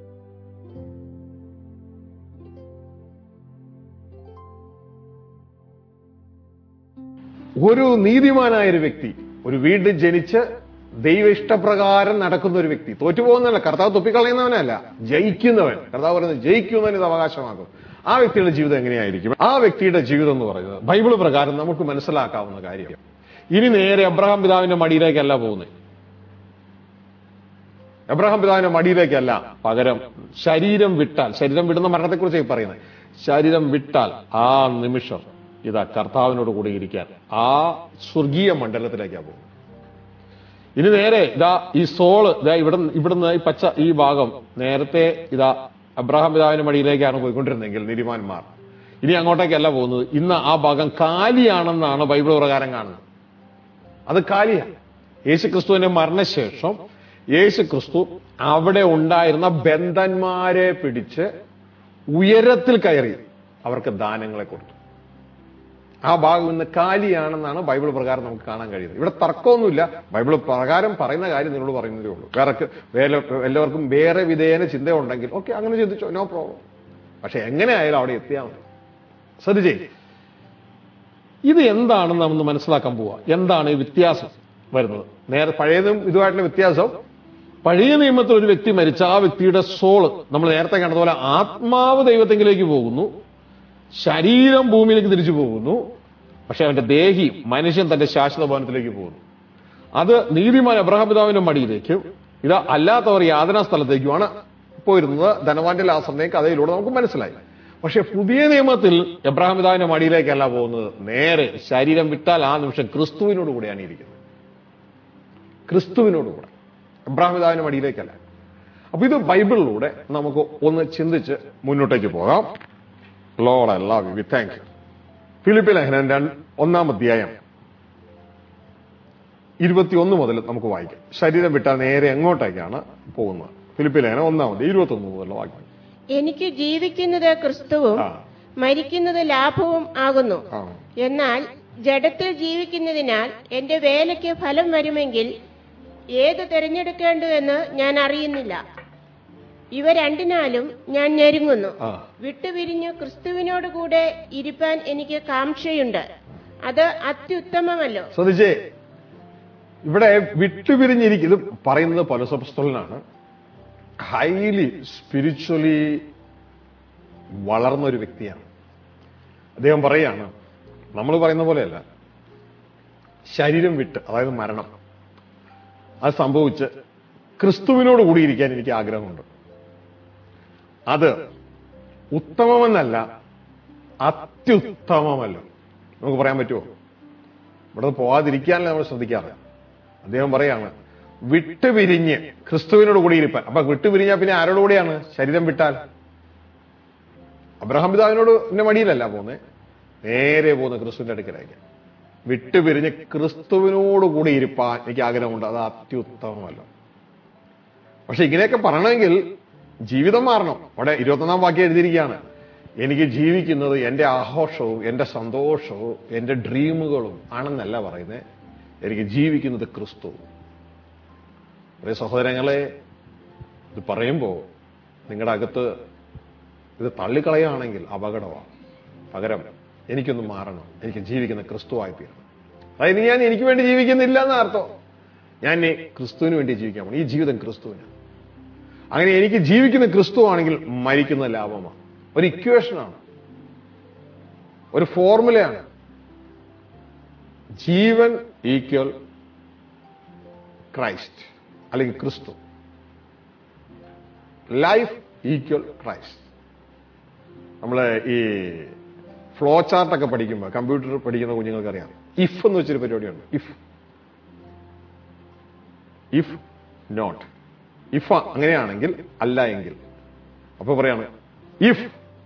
Speaker 1: ഒരു നീതിമാനായ ഒരു വ്യക്തി ഒരു വീണ്ടും ജനിച്ച് ദൈവ ഇഷ്ടപ്രകാരം നടക്കുന്ന ഒരു വ്യക്തി തോറ്റുപോകുന്നതല്ല കർത്താവ് തൊപ്പിക്കളയുന്നവനല്ല ജയിക്കുന്നവൻ കർത്താവ് പറയുന്നത് ജയിക്കുന്നവൻ ഇത് അവകാശമാക്കും ആ വ്യക്തിയുടെ ജീവിതം എങ്ങനെയായിരിക്കും ആ വ്യക്തിയുടെ ജീവിതം എന്ന് പറയുന്നത് ബൈബിൾ പ്രകാരം നമുക്ക് മനസ്സിലാക്കാവുന്ന കാര്യം ഇനി നേരെ അബ്രഹാം പിതാവിന്റെ മടിയിലേക്കല്ല പോകുന്നത് അബ്രഹാം പിതാവിന്റെ മടിയിലേക്കല്ല പകരം ശരീരം വിട്ടാൽ ശരീരം വിടുന്ന മരണത്തെക്കുറിച്ച് പറയുന്നത് ശരീരം വിട്ടാൽ ആ നിമിഷം ഇതാ കർത്താവിനോട് കൂടി ഇരിക്കാൻ ആ സ്വർഗീയ മണ്ഡലത്തിലേക്കാണ് പോകുന്നത് ഇനി നേരെ ഇതാ ഈ സോള് ഇതാ ഇവിടെ ഇവിടുന്ന് ഈ പച്ച ഈ ഭാഗം നേരത്തെ ഇതാ അബ്രഹാം പിതാവിന്റെ മടിയിലേക്കാണ് പോയിക്കൊണ്ടിരുന്നെങ്കിൽ നീതിമാന്മാർ ഇനി അങ്ങോട്ടേക്കല്ല പോകുന്നത് ഇന്ന് ആ ഭാഗം കാലിയാണെന്നാണ് ബൈബിൾ പ്രകാരം കാണുന്നത് അത് കാലിയാണ് യേശു ക്രിസ്തുവിന്റെ മരണശേഷം യേശു ക്രിസ്തു അവിടെ ഉണ്ടായിരുന്ന ബന്ധന്മാരെ പിടിച്ച് ഉയരത്തിൽ കയറി അവർക്ക് ദാനങ്ങളെ കൊടുത്തു ആ ഭാഗം ഇന്ന് കാലിയാണെന്നാണ് ബൈബിൾ പ്രകാരം നമുക്ക് കാണാൻ കഴിയുന്നത് ഇവിടെ തർക്കമൊന്നുമില്ല ബൈബിൾ പ്രകാരം പറയുന്ന കാര്യം നിങ്ങളോട് പറയുന്നതേ ഉള്ളൂ വേറെ വേറെ എല്ലാവർക്കും വേറെ വിധേയന ചിന്തയുണ്ടെങ്കിൽ ഓക്കെ അങ്ങനെ ചിന്തിച്ചോ നോ പ്രോബ്ലം പക്ഷെ എങ്ങനെ ആയാലും അവിടെ എത്തിയാൽ മതി ശ്രദ്ധിച്ചേ ഇത് എന്താണെന്ന് നമ്മൾ മനസ്സിലാക്കാൻ പോവുക എന്താണ് ഈ വ്യത്യാസം വരുന്നത് നേരെ പഴയതും ഇതുമായിട്ടുള്ള വ്യത്യാസം പഴയ നിയമത്തിൽ ഒരു വ്യക്തി മരിച്ച ആ വ്യക്തിയുടെ സോള് നമ്മൾ നേരത്തെ കണ്ടതുപോലെ ആത്മാവ് ദൈവത്തെങ്കിലേക്ക് പോകുന്നു ശരീരം ഭൂമിയിലേക്ക് തിരിച്ചു പോകുന്നു പക്ഷെ അവന്റെ ദേഹി മനുഷ്യൻ തന്റെ ശാശ്വത ഭവനത്തിലേക്ക് പോകുന്നു അത് നീതിമാൻ അബ്രഹാം പിതാവിന്റെ മടിയിലേക്കും ഇത് അല്ലാത്തവർ യാതനാ സ്ഥലത്തേക്കുമാണ് പോയിരുന്നത് ധനവാന്റെ ലാസറിനെയും കഥയിലൂടെ നമുക്ക് മനസ്സിലായി പക്ഷെ പുതിയ നിയമത്തിൽ എബ്രഹാം പിതാവിന്റെ മടിയിലേക്കല്ല പോകുന്നത് നേരെ ശരീരം വിട്ടാൽ ആ നിമിഷം ക്രിസ്തുവിനോട് കൂടെയാണ് ഇരിക്കുന്നത് ക്രിസ്തുവിനോട് കൂടെ എബ്രഹാം പിതാവിന്റെ മടിയിലേക്കല്ല അപ്പൊ ഇത് ബൈബിളിലൂടെ നമുക്ക് ഒന്ന് ചിന്തിച്ച് മുന്നോട്ടേക്ക് പോകാം Lord I love you we thank you ഫിലിപ്പി ലേഖനം രണ്ട് ഒന്നാം അധ്യായം ഇരുപത്തിയൊന്ന് മുതൽ നമുക്ക് വായിക്കാം ശരീരം വിട്ടാൽ നേരെ എങ്ങോട്ടേക്കാണ് പോകുന്നത് ഫിലിപ്പി ലേഖനം ഒന്നാമത് ഇരുപത്തൊന്ന് മുതൽ വായിക്കാം
Speaker 2: എനിക്ക് ജീവിക്കുന്നത് ക്രിസ്തുവും
Speaker 1: ആ.
Speaker 2: മരിക്കുന്നത് ലാഭവും ആകുന്നു
Speaker 1: ആ.
Speaker 2: എന്നാൽ ജഡത്തിൽ ജീവിക്കുന്നതിനാൽ എന്റെ വേലയ്ക്ക് ഫലം വരുമെങ്കിൽ ഏത് തിരഞ്ഞെടുക്കേണ്ടു എന്ന് ഞാൻ അറിയുന്നില്ല ഇവ രണ്ടിനാലും ഞാൻ ഞെരുങ്ങുന്നു
Speaker 1: ആ.
Speaker 2: വിട്ടുപിരിഞ്ഞു ക്രിസ്തുവിനോട് കൂടെ ഇരിപ്പാൻ എനിക്ക് കാംക്ഷയുണ്ട് അത് അത്യുത്തമമല്ലോ
Speaker 1: ശ്രദ്ധിച്ചേ ഇവിടെ വിട്ടുപിരിഞ്ഞിരിക്കും ഇത് പറയുന്നത് പൗലോസപ്പസ്തലനാണ് ഹൈലി സ്പിരിച്വലി വളർന്ന ഒരു വ്യക്തിയാണ് അദ്ദേഹം പറയാണ് നമ്മൾ പറയുന്ന പോലെയല്ല ശരീരം വിട്ട് അതായത് മരണം അത് സംഭവിച്ച് ക്രിസ്തുവിനോട് കൂടിയിരിക്കാൻ എനിക്ക് ആഗ്രഹമുണ്ട് അത് ഉത്തമമെന്നല്ല അത്യുത്തമമല്ലോ നമുക്ക് പറയാൻ പറ്റുമോ ഇവിടെ പോകാതിരിക്കാനല്ല നമ്മൾ ശ്രദ്ധിക്കാറ് അദ്ദേഹം പറയാണ് വിട്ടുപിരിഞ്ഞ് ക്രിസ്തുവിനോട് കൂടി ഇരിപ്പാൻ അപ്പൊ വിട്ടുപിരിഞ്ഞാൽ പിന്നെ ആരോട് കൂടിയാണ് ശരീരം വിട്ടാൽ അബ്രഹാം പിതാവിനോട് എന്റെ മടിയിലല്ല പോകുന്നത് നേരെ പോകുന്ന ക്രിസ്തുവിന്റെ അടുക്കലേക്ക് വിട്ടുപിരിഞ്ഞ് ക്രിസ്തുവിനോട് കൂടി ഇരിപ്പാൻ എനിക്ക് ആഗ്രഹമുണ്ട് അത് അത്യുത്തമമല്ല പക്ഷെ ഇങ്ങനെയൊക്കെ പറയണമെങ്കിൽ ജീവിതം മാറണം അവിടെ ഇരുപത്തൊന്നാം വാക്യം എഴുതിയിരിക്കുകയാണ് എനിക്ക് ജീവിക്കുന്നത് എന്റെ ആഘോഷവും എന്റെ സന്തോഷവും എന്റെ ഡ്രീമുകളും ആണെന്നല്ല പറയുന്നത് എനിക്ക് ജീവിക്കുന്നത് ക്രിസ്തു പ്രിയ സഹോദരങ്ങളെ ഇത് പറയുമ്പോൾ നിങ്ങളുടെ അകത്ത് ഇത് തള്ളിക്കളയുകയാണെങ്കിൽ അപകടമാണ് പകരം എനിക്കൊന്ന് മാറണം എനിക്ക് ജീവിക്കുന്ന ക്രിസ്തുവായി തീരണം അതായത് ഞാൻ എനിക്ക് വേണ്ടി ജീവിക്കുന്നില്ല എന്ന അർത്ഥം ഞാൻ ഇനി ക്രിസ്തുവിന് വേണ്ടി ജീവിക്കാൻ പോകണം ഈ ജീവിതം ക്രിസ്തുവിന് അങ്ങനെ എനിക്ക് ജീവിക്കുന്ന ക്രിസ്തു ആണെങ്കിൽ മരിക്കുന്ന ലാഭമാണ് ഒരു ഇക്വേഷനാണ് ഒരു ഫോർമുലയാണ് ജീവൻ ഈക്വൽ ക്രൈസ്റ്റ് അല്ലെങ്കിൽ ക്രിസ്തു ലൈഫ് ഈക്വൽ ക്രൈസ്റ്റ് നമ്മൾ ഈ ഫ്ലോ ചാർട്ടൊക്കെ പഠിക്കുമ്പോൾ കമ്പ്യൂട്ടർ പഠിക്കുന്ന കുഞ്ഞുങ്ങൾക്ക് അറിയാം ഇഫ് എന്ന് വെച്ചൊരു പരിപാടിയുണ്ട് ഇഫ് ഇഫ് നോട്ട് ഇഫ് അങ്ങനെയാണെങ്കിൽ അല്ല എങ്കിൽ അപ്പൊ പറയാണ് if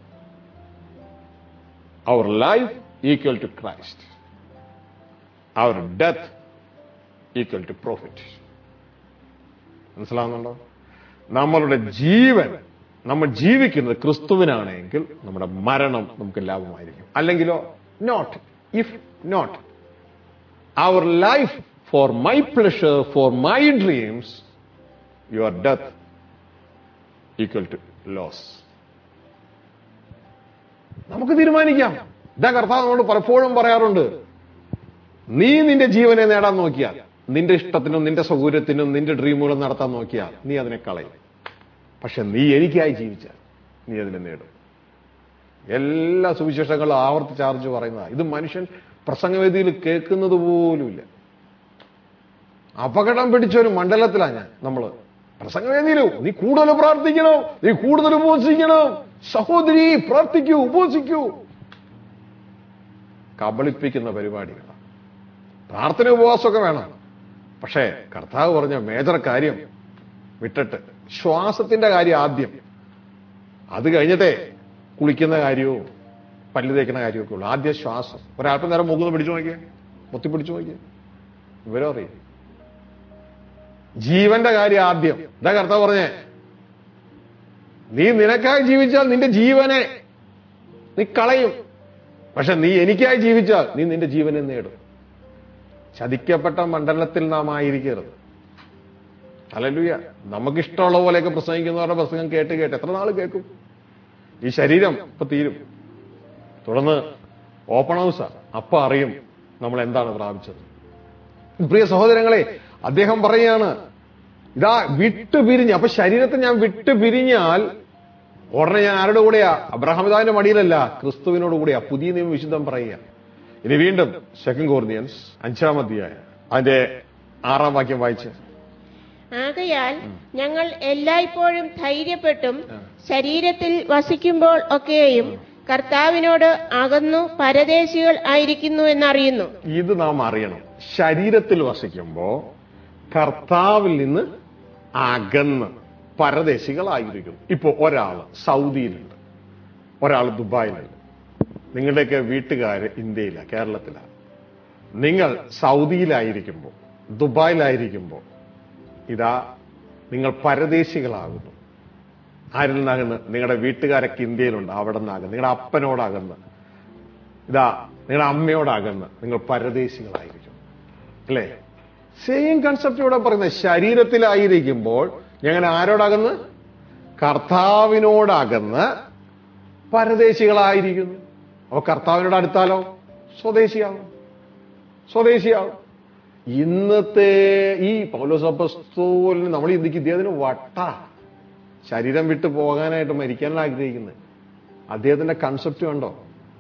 Speaker 1: our life equal to Christ our death equal to profit മനസ്സിലാവുന്നുണ്ടോ നമ്മളുടെ ജീവൻ നമ്മൾ ജീവിക്കുന്നത് ക്രിസ്തുവിനാണെങ്കിൽ നമ്മുടെ മരണം നമുക്ക് ലാഭമായിരിക്കും അല്ലെങ്കിലോ not if not our life for my pleasure for my dreams your death equal to loss നമുക്ക് തീരുമാനിക്കാം ഇതാ കർത്താവ് നമ്മോട് പലപ്പോഴും പറയാറുണ്ട് നീ നിന്റെ ജീവനെ നേടാൻ നോക്കിയാൽ നിന്റെ ഇഷ്ടത്തിനും നിന്റെ സൗകര്യത്തിനും നിന്റെ ഡ്രീമുകളും നടത്താൻ നോക്കിയാൽ നീ അതിനെ കളയും പക്ഷെ നീ എനിക്കായി ജീവിച്ചാൽ നീ അതിനെ നേടും എല്ലാ സുവിശേഷങ്ങളും ആവർത്തിച്ചാർജ് പറയുന്നതാണ് ഇത് മനുഷ്യൻ പ്രസംഗവേദിയിൽ കേൾക്കുന്നത് പോലുമില്ല അപകടം പിടിച്ച ഒരു മണ്ഡലത്തിലാണ് ഞാൻ നമ്മള് പ്രസംഗവേദിയിലും നീ കൂടുതൽ പ്രാർത്ഥിക്കണം നീ കൂടുതൽ ഉപവസിക്കണം സഹോദരി പ്രാർത്ഥിക്കൂ ഉപവസിക്കൂ കബളിപ്പിക്കുന്ന പരിപാടികളാണ് പ്രാർത്ഥന ഉപവാസമൊക്കെ വേണം പക്ഷേ കർത്താവ് പറഞ്ഞ മേജർ കാര്യം വിട്ടിട്ട് ശ്വാസത്തിന്റെ കാര്യം ആദ്യം അത് കഴിഞ്ഞിട്ടേ കുളിക്കുന്ന കാര്യവും പല്ല് തേക്കുന്ന കാര്യമൊക്കെ ഉള്ളൂ ആദ്യം ശ്വാസം ഒരല്പം നേരം മൂക്കുന്ന പിടിച്ചു നോക്കിയേ മുത്തി പിടിച്ചു നോക്കിയേ വിവരം അറിയും ജീവന്റെ കാര്യം ആദ്യം ഇതാ കർത്താവ് പറഞ്ഞേ നീ നിനക്കായി ജീവിച്ചാൽ നിന്റെ ജീവനെ നീ കളയും പക്ഷെ നീ എനിക്കായി ജീവിച്ചാൽ നീ നിന്റെ ജീവനെ നേടും ചതിക്കപ്പെട്ട മണ്ഡലത്തിൽ നാം ആയിരിക്കരുത് അലലുയ നമുക്കിഷ്ടമുള്ള പോലെയൊക്കെ പ്രസംഗിക്കുന്നവരുടെ പ്രസംഗം കേട്ട് കേട്ട് എത്ര നാൾ കേൾക്കും ഈ ശരീരം ഇപ്പൊ തീരും തുടർന്ന് ഓപ്പൺ ഹൗസാ അപ്പൊ അറിയും നമ്മൾ എന്താണ് പ്രാപിച്ചത് പ്രിയ സഹോദരങ്ങളെ അദ്ദേഹം പറയാണ് ഇതാ വിട്ടു പിരിഞ്ഞ് അപ്പൊ ശരീരത്തെ ഞാൻ വിട്ടു പിരിഞ്ഞാൽ ഉടനെ ഞാൻ ആരുടെ കൂടെയാ അബ്രഹാമിതാവിന്റെ മടിയിലല്ല ക്രിസ്തുവിനോട് കൂടെയാ പുതിയ നിയമ വിശുദ്ധം പറയുക ഇനി വീണ്ടും സെക്കൻഡ് കോർണിയൻസ് അഞ്ചാം അധ്യായ അതിന്റെ ആറാം വാക്യം വായിച്ച്
Speaker 2: ആകയാൽ ഞങ്ങൾ എല്ലായ്പ്പോഴും ധൈര്യപ്പെട്ടും ശരീരത്തിൽ വസിക്കുമ്പോൾ ഒക്കെയും കർത്താവിനോട് അകന്നു പരദേശികൾ ആയിരിക്കുന്നു എന്നറിയുന്നു
Speaker 1: ഇത് നാം അറിയണം ശരീരത്തിൽ വസിക്കുമ്പോ കർത്താവിൽ നിന്ന് അകന്ന് പരദേശികളായിരിക്കും ഇപ്പോ ഒരാള് സൗദിയിലുണ്ട് ഒരാൾ ദുബായിലുണ്ട് നിങ്ങളുടെയൊക്കെ വീട്ടുകാര് ഇന്ത്യയിലാണ് കേരളത്തിലാണ് നിങ്ങൾ സൗദിയിലായിരിക്കുമ്പോൾ ദുബായിലായിരിക്കുമ്പോൾ ഇതാ നിങ്ങൾ പരദേശികളാകുന്നു ആരിൽ നിന്നാകുന്നു നിങ്ങളുടെ വീട്ടുകാരൊക്കെ ഇന്ത്യയിലുണ്ട് അവിടെ നിന്നാകുന്നു നിങ്ങളുടെ അപ്പനോടാകുന്നു ഇതാ നിങ്ങളുടെ അമ്മയോടാകുന്നു നിങ്ങൾ പരദേശികളായിരിക്കും അല്ലേ സെയിം കൺസെപ്റ്റ് ഇവിടെ പറയുന്നത് ശരീരത്തിലായിരിക്കുമ്പോൾ ഞങ്ങൾ ആരോടകന്ന് കർത്താവിനോടകന്ന് പരദേശികളായിരിക്കുന്നു അപ്പൊ കർത്താവിനോട് അടുത്താലോ സ്വദേശിയാവും സ്വദേശിയാവും ഇന്നത്തെ ഈ പൗലോസപ്പസ്തോലിന് നമ്മൾ ഇന്ത്യക്ക് ഇദ്ദേഹത്തിന് വട്ട ശരീരം വിട്ടു പോകാനായിട്ട് മരിക്കാനല്ല ആഗ്രഹിക്കുന്നത് അദ്ദേഹത്തിന്റെ കൺസെപ്റ്റ് കണ്ടോ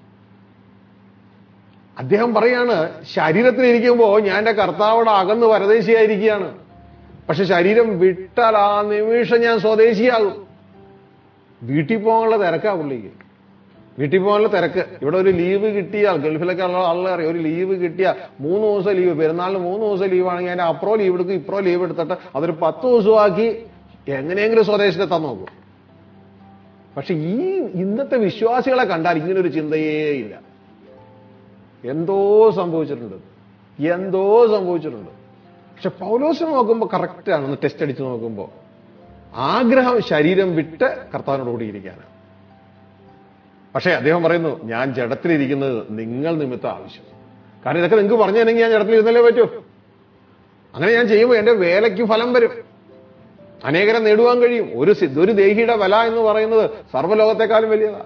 Speaker 1: അദ്ദേഹം പറയാണ് ശരീരത്തിലിരിക്കുമ്പോൾ ഞാൻ എന്റെ കർത്താവോട് അകന്ന് പരദേശിയായിരിക്കുകയാണ് പക്ഷെ ശരീരം വിട്ടാൽ ആ നിമിഷം ഞാൻ സ്വദേശിയാകും വീട്ടിൽ പോകാനുള്ള തിരക്കാ പുള്ളിക്ക് വീട്ടിൽ പോകാനുള്ള തിരക്ക് ഇവിടെ ഒരു ലീവ് കിട്ടിയാൽ ഗൾഫിലൊക്കെ ഉള്ള ആളുകൾ അറിയാം ഒരു ലീവ് കിട്ടിയാൽ മൂന്ന് ദിവസം ലീവ് പെരുന്നാളിന് മൂന്ന് ദിവസം ലീവ് ആണെങ്കിൽ അതിന്റെ അപ്പുറം ലീവ് എടുക്കും ഇപ്പുറം ലീവ് എടുത്തിട്ട് അതൊരു പത്ത് ദിവസമാക്കി എങ്ങനെയെങ്കിലും സ്വദേശത്തെത്താൻ നോക്കും പക്ഷെ ഈ ഇന്നത്തെ വിശ്വാസികളെ കണ്ടാൽ ഇങ്ങനെ ഒരു ചിന്തയേ ഇല്ല എന്തോ സംഭവിച്ചിട്ടുണ്ട് എന്തോ സംഭവിച്ചിട്ടുണ്ട് പക്ഷെ പൗലോസിനെ നോക്കുമ്പോൾ കറക്റ്റാണ് ഒന്ന് ടെസ്റ്റ് അടിച്ച് നോക്കുമ്പോൾ ആഗ്രഹം ശരീരം വിട്ട് കർത്താവിനോട് കൂടിയിരിക്കാനാണ് പക്ഷേ അദ്ദേഹം പറയുന്നു ഞാൻ ജഡത്തിലിരിക്കുന്നത് നിങ്ങൾ നിമിത്തം ആവശ്യം കാരണം ഇതൊക്കെ നിങ്ങൾക്ക് പറഞ്ഞു തന്നെങ്കിൽ ഞാൻ ജഡത്തിലിരുന്നല്ലേ പറ്റൂ അങ്ങനെ ഞാൻ ചെയ്യുമ്പോൾ എന്റെ വേലയ്ക്ക് ഫലം വരും അനേകരെ നേടുവാൻ കഴിയും ഒരു സി- ഒരു ദേഹിയുടെ വില എന്ന് പറയുന്നത് സർവ്വലോകത്തെക്കാളും വലിയതാണ്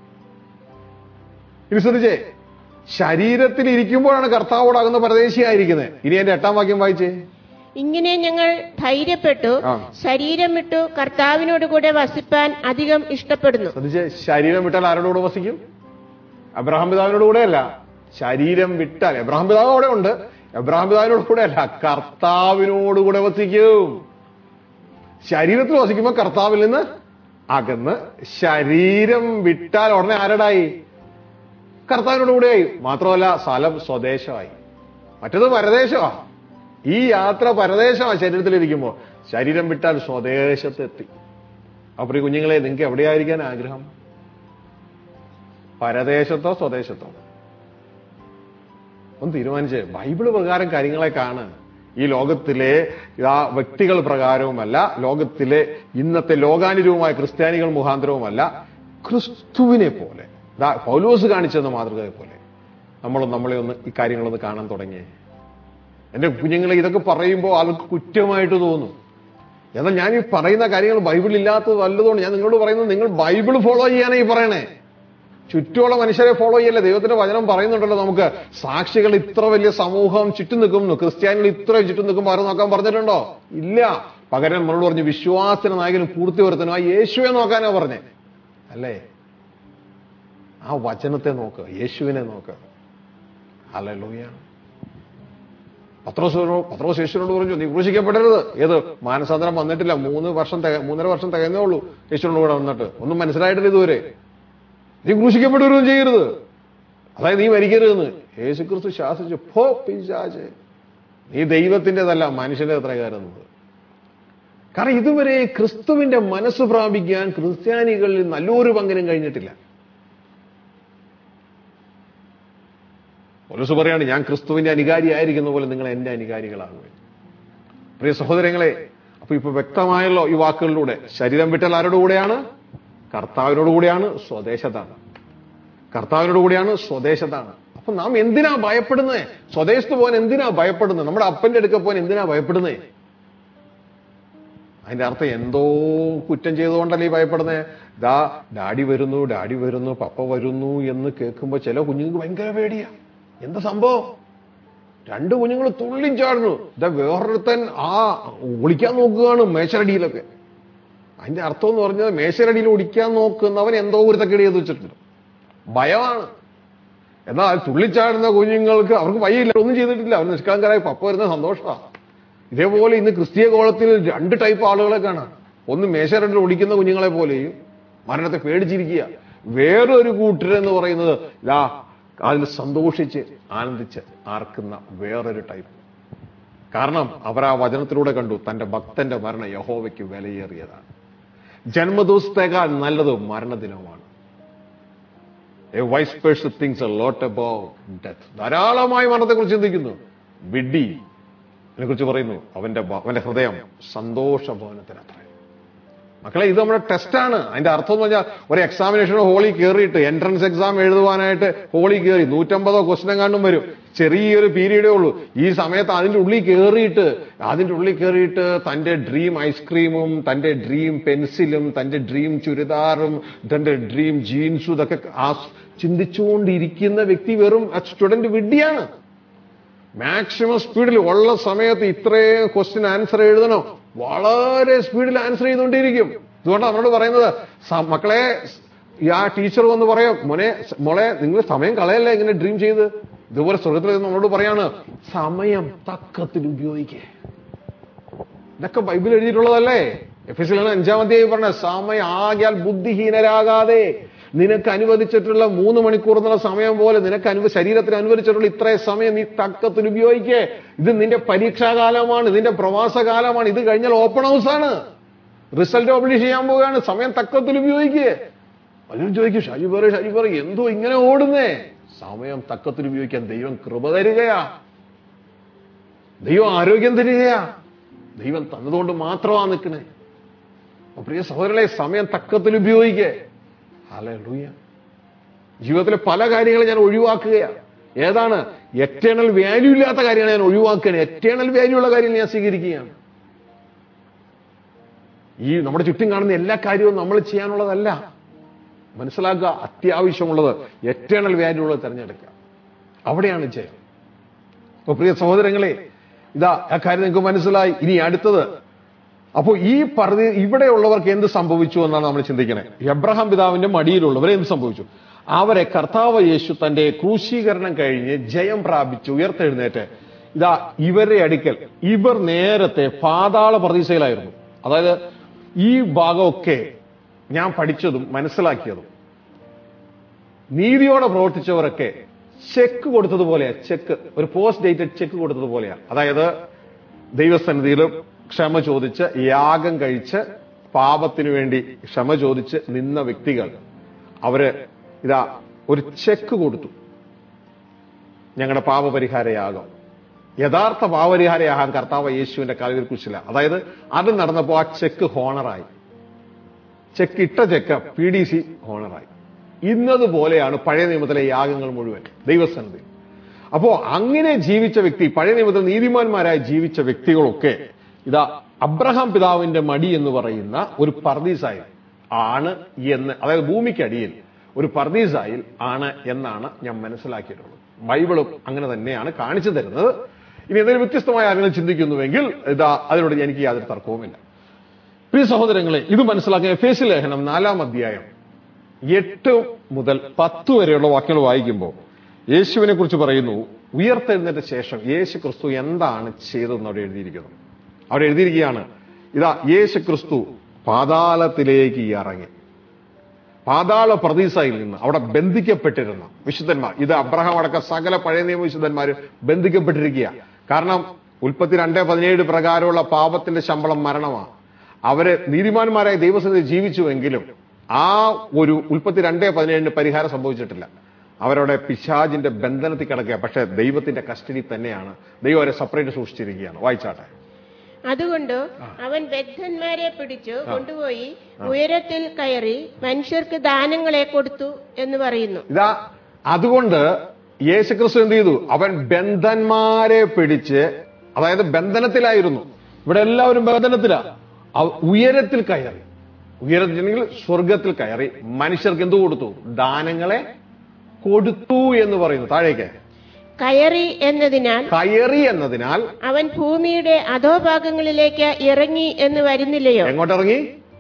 Speaker 1: ഇനി ശ്രദ്ധിച്ചേ ശരീരത്തിൽ ഇരിക്കുമ്പോഴാണ് കർത്താവോടാകുന്ന പരദേശിയായിരിക്കുന്നത് ഇനി എന്റെ എട്ടാം വാക്യം വായിച്ചേ
Speaker 2: ഇങ്ങനെ ഞങ്ങൾ ധൈര്യപ്പെട്ടു
Speaker 1: ആ.
Speaker 2: ശരീരം വിട്ടു കർത്താവിനോട് കൂടെ വസിപ്പാൻ അധികം ഇഷ്ടപ്പെടുന്നു
Speaker 1: ശ്രദ്ധിച്ചേ ശരീരം വിട്ടാൽ ആരോട് കൂടെ വസിക്കും അബ്രഹാം പിതാവിനോട് കൂടെയല്ല ശരീരം വിട്ടാൽ എബ്രാഹിം പിതാവ് അവിടെ ഉണ്ട് എബ്രാഹിം പിതാവിനോട് കൂടെ അല്ല കർത്താവിനോട് കൂടെ വസിക്കും ശരീരത്തിൽ വസിക്കുമ്പോൾ കർത്താവിൽ നിന്ന് അകന്ന് ശരീരം വിട്ടാൽ ഉടനെ ആരടായി കർത്താവിനോട് കൂടെയായി മാത്രമല്ല സ്ഥലം സ്വദേശമായി മറ്റത് പരദേശമാ ഈ യാത്ര പരദേശമാ ശരീരത്തിലിരിക്കുമ്പോ ശരീരം വിട്ടാൽ സ്വദേശത്തെത്തി അപ്പൊ ഈ കുഞ്ഞുങ്ങളെ നിങ്ങൾക്ക് എവിടെയായിരിക്കാൻ ആഗ്രഹം പരദേശത്തോ സ്വദേശത്തോ ഒന്ന് തീരുമാനിച്ച് ബൈബിള് പ്രകാരം കാര്യങ്ങളെ കാണ് ഈ ലോകത്തിലെ ആ വ്യക്തികൾ പ്രകാരവുമല്ല ലോകത്തിലെ ഇന്നത്തെ ലോകാനുരൂപമായ ക്രിസ്ത്യാനികൾ മുഖാന്തരവുമല്ല ക്രിസ്തുവിനെ പോലെ ദാ പൗലോസ് കാണിച്ചെന്ന മാതൃകയെ പോലെ നമ്മൾ നമ്മളെ ഒന്ന് ഈ കാര്യങ്ങളൊന്ന് കാണാൻ തുടങ്ങി എന്റെ കുഞ്ഞുങ്ങളെ ഇതൊക്കെ പറയുമ്പോൾ ആൾക്ക് കുറ്റമായിട്ട് തോന്നും എന്നാൽ ഞാൻ ഈ പറയുന്ന കാര്യങ്ങൾ ബൈബിൾ ഇല്ലാത്തത് വല്ലതുകൊണ്ട് ഞാൻ നിങ്ങളോട് പറയുന്നത് നിങ്ങൾ ബൈബിൾ ഫോളോ ചെയ്യാനേ ഈ പറയണേ ചുറ്റുമുള്ള മനുഷ്യരെ ഫോളോ ചെയ്യല്ലേ ദൈവത്തിന്റെ വചനം പറയുന്നുണ്ടല്ലോ നമുക്ക് സാക്ഷികൾ ഇത്ര വലിയ സമൂഹം ചുറ്റും നിൽക്കുന്നു ക്രിസ്ത്യാനികൾ ഇത്ര ചുറ്റും നിൽക്കുമ്പോൾ ആരും നോക്കാൻ പറഞ്ഞിട്ടുണ്ടോ ഇല്ല പകരം നമ്മളോട് പറഞ്ഞു വിശ്വാസത്തിന് നായകനും പൂർത്തി വരുത്തനും ആ യേശുവെ നോക്കാനാ പറഞ്ഞേ അല്ലേ ആ വചനത്തെ നോക്കുക യേശുവിനെ നോക്കുക അല്ലൂയ പത്രോസിനോ പത്രോസ് യേശുവിനോട് പറഞ്ഞു നീ ക്രൂശിക്കപ്പെടരുത് ഏത് മാനസാന്തരം വന്നിട്ടില്ല മൂന്ന് വർഷം തിക- മൂന്നര വർഷം തികഞ്ഞേ ഉള്ളൂ യേശുവിനോട് കൂടെ വന്നിട്ട് ഒന്നും മനസ്സിലായിട്ടില്ല ഇതുവരെ നീ ക്രൂശിക്കപ്പെടുകയും ചെയ്യരുത് അതായത് നീ മരിക്കരുതെന്ന് യേശു ക്രിസ്തു ശാസിച്ചു ഫോ പിശാചേ നീ ദൈവത്തിൻ്റെതല്ല മനുഷ്യന്റെ അത്ര കയറുന്നത് കാരണം ഇതുവരെ ക്രിസ്തുവിന്റെ മനസ്സ് പ്രാപിക്കാൻ ക്രിസ്ത്യാനികളിൽ നല്ലൊരു പങ്കനും കഴിഞ്ഞിട്ടില്ല പോലീസ് പറയാണ് ഞാൻ ക്രിസ്തുവിന്റെ അനുകാരിയായിരിക്കുന്ന പോലെ നിങ്ങൾ എന്റെ അനുകാരികളാകുക പ്രിയ സഹോദരങ്ങളെ അപ്പൊ ഇപ്പൊ വ്യക്തമായല്ലോ ഈ വാക്കുകളിലൂടെ ശരീരം വിട്ടാൽ ആരുടെ കൂടെയാണ് കർത്താവിനോട് കൂടെയാണ് സ്വദേശത്താണ് കർത്താവിനോട് കൂടെയാണ് സ്വദേശത്താണ് അപ്പൊ നാം എന്തിനാ ഭയപ്പെടുന്നത് സ്വദേശത്ത് പോകാൻ എന്തിനാ ഭയപ്പെടുന്നത് നമ്മുടെ അപ്പന്റെ അടുക്ക പോകാൻ എന്തിനാ ഭയപ്പെടുന്നത് അതിന്റെ അർത്ഥം എന്തോ കുറ്റം ചെയ്തുകൊണ്ടല്ലേ ഈ ഭയപ്പെടുന്നത് ദാ ഡാഡി വരുന്നു ഡാഡി വരുന്നു പപ്പ വരുന്നു എന്ന് കേൾക്കുമ്പോൾ ചില കുഞ്ഞുങ്ങൾക്ക് ഭയങ്കര പേടിയാ എന്താ സംഭവം രണ്ട് കുഞ്ഞുങ്ങൾ തുള്ളിയും ചാടുന്നു ഇതാ വേറൊരുത്തൻ ആ ഒളിക്കാൻ നോക്കുകയാണ് മേശരടിയിലൊക്കെ അതിന്റെ അർത്ഥം എന്ന് പറഞ്ഞത് മേശരടിയിൽ ഒടിക്കാൻ നോക്കുന്നവൻ എന്തോ ഒരു തക്കേടി ചെയ്ത് വെച്ചിട്ടുണ്ട് ഭയമാണ് എന്നാൽ തുള്ളിച്ചാടുന്ന കുഞ്ഞുങ്ങൾക്ക് അവർക്ക് വയ്യില്ല ഒന്നും ചെയ്തിട്ടില്ല അവർ നിഷ്കളങ്കരായി പപ്പ വരുന്ന സന്തോഷമാണ് ഇതേപോലെ ഇന്ന് ക്രിസ്തീയ കോളത്തിൽ രണ്ട് ടൈപ്പ് ആളുകളെ കാണാം ഒന്ന് മേശരണ്ടിൽ ഒടിക്കുന്ന കുഞ്ഞുങ്ങളെ പോലെയും മരണത്തെ പേടിച്ചിരിക്കുക വേറൊരു കൂട്ടരെന്ന് പറയുന്നത് ഇതാ അതിൽ സന്തോഷിച്ച് ആനന്ദിച്ച് ആർക്കുന്ന വേറൊരു ടൈപ്പ് കാരണം അവർ ആ വചനത്തിലൂടെ കണ്ടു തന്റെ ഭക്തന്റെ മരണം യഹോവയ്ക്ക് വിലയേറിയതാണ് ജന്മദിവസത്തേക്കാൾ നല്ലത് മരണദിനമാണ് a wise person thinks a lot about death ധാരാളമായി മരണത്തെക്കുറിച്ച് ചിന്തിക്കുന്നു വിഡ്ഡി കുറിച്ച് പറയുന്നു അവന്റെ ഭ- അവന്റെ ഹൃദയം സന്തോഷഭവനത്തിനത്ര മക്കളെ ഇത് നമ്മുടെ ടെസ്റ്റാണ് അതിന്റെ അർത്ഥം എന്ന് പറഞ്ഞാൽ ഒരു എക്സാമിനേഷനോ ഹോളി കയറിയിട്ട് എൻട്രൻസ് എക്സാം എഴുതുവാനായിട്ട് ഹോളി കയറി നൂറ്റമ്പതോ ക്വസ്റ്റൻ കണ്ടും വരും ചെറിയൊരു പീരീഡേ ഉള്ളൂ ഈ സമയത്ത് അതിന്റെ ഉള്ളിൽ കയറിയിട്ട് അതിന്റെ ഉള്ളിൽ കയറിയിട്ട് തന്റെ ഡ്രീം ഐസ്ക്രീമും തന്റെ ഡ്രീം പെൻസിലും തന്റെ ഡ്രീം ചുരിദാറും തന്റെ ഡ്രീം ജീൻസും ഇതൊക്കെ ആ ചിന്തിച്ചുകൊണ്ടിരിക്കുന്ന വ്യക്തി വെറും സ്റ്റുഡന്റ് വിഡ്ഢിയാണ് മാക്സിമം സ്പീഡിൽ ഉള്ള സമയത്ത് ഇത്രയും ക്വസ്റ്റ്യൻ ആൻസർ എഴുതണം വളരെ സ്പീഡിൽ ആൻസർ ചെയ്തുകൊണ്ടിരിക്കും ഇതുകൊണ്ട് അവനോട് പറയുന്നത് സ- മക്കളെ ഈ ആ ടീച്ചർ വന്ന് പറയാം മോനെ സ് മോളെ നിങ്ങൾ സമയം കളയല്ലേ ഇങ്ങനെ ഡ്രീം ചെയ്ത് ഇതുപോലെ സ്വർഗത്തിൽ നിന്ന് നമ്മളോട് പറയാണ് സമയം തക്കത്തിൽ ഉപയോഗിക്കേ ഇതൊക്കെ ബൈബിൾ എഴുതിയിട്ടുള്ളതല്ലേ എഫ് എസ് അഞ്ചാം അധ്യായം പറഞ്ഞ സമയം ആകിയാൽ ബുദ്ധിഹീനരാകാതെ നിനക്ക് അനുവദിച്ചിട്ടുള്ള മൂന്ന് മണിക്കൂർ എന്നുള്ള സമയം പോലെ നിനക്ക് അനുവ ശരീരത്തിന് അനുവദിച്ചിട്ടുള്ള ഇത്രയും സമയം നീ തക്കത്തിൽ ഉപയോഗിക്കേ ഇത് നിന്റെ പരീക്ഷാകാലമാണ് ഇതിന്റെ പ്രവാസകാലമാണ് ഇത് കഴിഞ്ഞാൽ ഓപ്പൺ ഹൗസ് ആണ് റിസൾട്ട് പബ്ലിഷ് ചെയ്യാൻ പോവുകയാണ് സമയം തക്കത്തിൽ ഉപയോഗിക്കേ പലരും ചോദിക്കും ഷാജി പറ ഷാജി പറ എന്തോ ഇങ്ങനെ ഓടുന്നേ സമയം തക്കത്തിൽ ഉപയോഗിക്കാൻ ദൈവം കൃപ തരികയാ ദൈവം ആരോഗ്യം തരികയാ ദൈവം തന്നതുകൊണ്ട് മാത്രമാണ് നിൽക്കണേ അപ്പൊ പ്രിയ സഹോദരങ്ങളെ സമയം തക്കത്തിൽ ഉപയോഗിക്കേ ഹല്ലേലൂയ ജീവിതത്തിലെ പല കാര്യങ്ങളും ഞാൻ ഒഴിവാക്കുകയാണ് ഏതാണ് എറ്റേണൽ വാല്യൂ ഇല്ലാത്ത കാര്യങ്ങൾ ഞാൻ ഒഴിവാക്കുകയാണ് എറ്റേണൽ വാല്യൂ ഉള്ള കാര്യങ്ങൾ ഞാൻ സ്വീകരിക്കുകയാണ് ഈ നമ്മുടെ ചുറ്റും കാണുന്ന എല്ലാ കാര്യവും നമ്മൾ ചെയ്യാനുള്ളതല്ല മനസ്സിലാക്കുക അത്യാവശ്യമുള്ളത് എറ്റേണൽ വാല്യൂ ഉള്ളത് തിരഞ്ഞെടുക്കുക അവിടെയാണ് ജയം അപ്പൊ പ്രിയ സഹോദരങ്ങളെ ഇതാ ആ കാര്യം നിങ്ങൾക്ക് മനസ്സിലായി ഇനി അടുത്തത് അപ്പോൾ ഈ പറഞ്ഞ ഇവിടെയുള്ളവർക്ക് എന്ത് സംഭവിച്ചു എന്നാണ് നമ്മൾ ചിന്തിക്കണേ എബ്രഹാം പിതാവിന്റെ മടിയിലുള്ളവരെ എന്ത് സംഭവിച്ചു അവരെ കർത്താവ് യേശു തന്റെ ക്രൂശീകരണം കഴിഞ്ഞ് ജയം പ്രാപിച്ച് ഉയർത്തെഴുന്നേറ്റ് ഇതാ ഇവരുടെ അടുക്കൽ ഇവർ നേരത്തെ പാതാള പ്രതീക്ഷയിലായിരുന്നു അതായത് ഈ ഭാഗമൊക്കെ ഞാൻ പഠിച്ചതും മനസ്സിലാക്കിയതും നീതിയോടെ പ്രവർത്തിച്ചവരൊക്കെ ചെക്ക് കൊടുത്തതുപോലെയാ ചെക്ക് ഒരു പോസ്റ്റ് ഡേറ്റഡ് ചെക്ക് കൊടുത്തതുപോലെയാ അതായത് ദൈവസന്നിധിയിൽ ക്ഷമ ചോദിച്ച് യാഗം കഴിച്ച് പാപത്തിനു വേണ്ടി ക്ഷമ ചോദിച്ച് നിന്ന വ്യക്തികൾ അവര് ഇതാ ഒരു ചെക്ക് കൊടുത്തു ഞങ്ങളുടെ പാപപരിഹാരയാഗം യഥാർത്ഥ പാപപരിഹാരയാകാൻ കർത്താവ് യേശുവിന്റെ കാലിൽ കുശില അതായത് അത് നടന്നപ്പോൾ ആ ചെക്ക് ഹോണറായി ചെക്ക് ഇട്ട ചെക്ക് പി ഡി സി ഹോണറായി ഇന്നതുപോലെയാണ് പഴയ നിയമത്തിലെ യാഗങ്ങൾ മുഴുവൻ ദൈവസന്നിധി അപ്പോ അങ്ങനെ ജീവിച്ച വ്യക്തി പഴയ നിയമത്തിൽ നീതിമാന്മാരായി ജീവിച്ച വ്യക്തികളൊക്കെ ഇതാ അബ്രഹാം പിതാവിന്റെ മടി എന്ന് പറയുന്ന ഒരു പർദീസായി ആണ് എന്ന് അതായത് ഭൂമിക്കടിയിൽ ഒരു പർദീസായിൽ ആണ് എന്നാണ് ഞാൻ മനസ്സിലാക്കിയിട്ടുള്ളത് ബൈബിളും അങ്ങനെ തന്നെയാണ് കാണിച്ചു തരുന്നത് ഇനി എന്തെങ്കിലും വ്യത്യസ്തമായ ആരെങ്കിലും ചിന്തിക്കുന്നുവെങ്കിൽ ഇതാ അതിനോട് എനിക്ക് യാതൊരു തർക്കവുമില്ല പ്രിയ സഹോദരങ്ങളെ ഇത് മനസ്സിലാക്കിയ ഫേസ് ലേഖനം നാലാം അധ്യായം എട്ട് മുതൽ പത്ത് വരെയുള്ള വാക്യങ്ങൾ വായിക്കുമ്പോൾ യേശുവിനെ കുറിച്ച് പറയുന്നു ഉയർത്തെഴുന്നതിന്റെ ശേഷം യേശു ക്രിസ്തു എന്താണ് ചെയ്തതെന്ന് അവിടെ എഴുതിയിരിക്കുന്നു അവിടെ എഴുതിയിരിക്കുകയാണ് ഇതാ യേശു ക്രിസ്തു പാതാളത്തിലേക്ക് ഇറങ്ങി പാതാള പ്രതീസയിൽ നിന്ന് അവിടെ ബന്ധിക്കപ്പെട്ടിരുന്ന വിശുദ്ധന്മാർ ഇത് അബ്രഹാം അടക്കം സകല പഴയ നിയമ വിശുദ്ധന്മാർ ബന്ധിക്കപ്പെട്ടിരിക്കുക കാരണം ഉൽപ്പത്തി രണ്ടേ പതിനേഴ് പ്രകാരമുള്ള പാപത്തിന്റെ ശമ്പളം മരണമാണ് അവര് നീതിമാന്മാരായി ദൈവസന്നിധി ജീവിച്ചുവെങ്കിലും ആ ഒരു ഉൽപ്പത്തി രണ്ടേ പതിനേഴിന് പരിഹാരം സംഭവിച്ചിട്ടില്ല അവരുടെ പിശാജിന്റെ ബന്ധനത്തിൽ കിടക്കുക പക്ഷെ ദൈവത്തിന്റെ കസ്റ്റഡി തന്നെയാണ് ദൈവം അവരെ സെപ്പറേറ്റ് സൂക്ഷിച്ചിരിക്കുകയാണ് വായിച്ചാട്ടെ
Speaker 2: അതുകൊണ്ട് അവൻ ബദ്ധന്മാരെ പിടിച്ചു കൊണ്ടുപോയി ഉയരത്തിൽ കയറി മനുഷ്യർക്ക് ദാനങ്ങളെ കൊടുത്തു എന്ന് പറയുന്നു
Speaker 1: ഇതാ അതുകൊണ്ട് യേശുക്രിസ്തു എന്ത് ചെയ്തു അവൻ ബന്ധന്മാരെ പിടിച്ച് അതായത് ബന്ധനത്തിലായിരുന്നു ഇവിടെ എല്ലാവരും ബന്ധനത്തിലാ അവ- ഉയരത്തിൽ കയറി ഉയരത്തിലെങ്കിൽ സ്വർഗത്തിൽ കയറി മനുഷ്യർക്ക് എന്ത് കൊടുത്തു ദാനങ്ങളെ കൊടുത്തു എന്ന് പറയുന്നു താഴേക്ക്
Speaker 2: കയറി എന്നതിനാൽ
Speaker 1: കയറി എന്നതിനാൽ
Speaker 2: അവൻ ഭൂമിയുടെ അധോഭാഗങ്ങളിലേക്ക് ഇറങ്ങി എന്ന് വരുന്നില്ലയോ
Speaker 1: എങ്ങോട്ടിറങ്ങി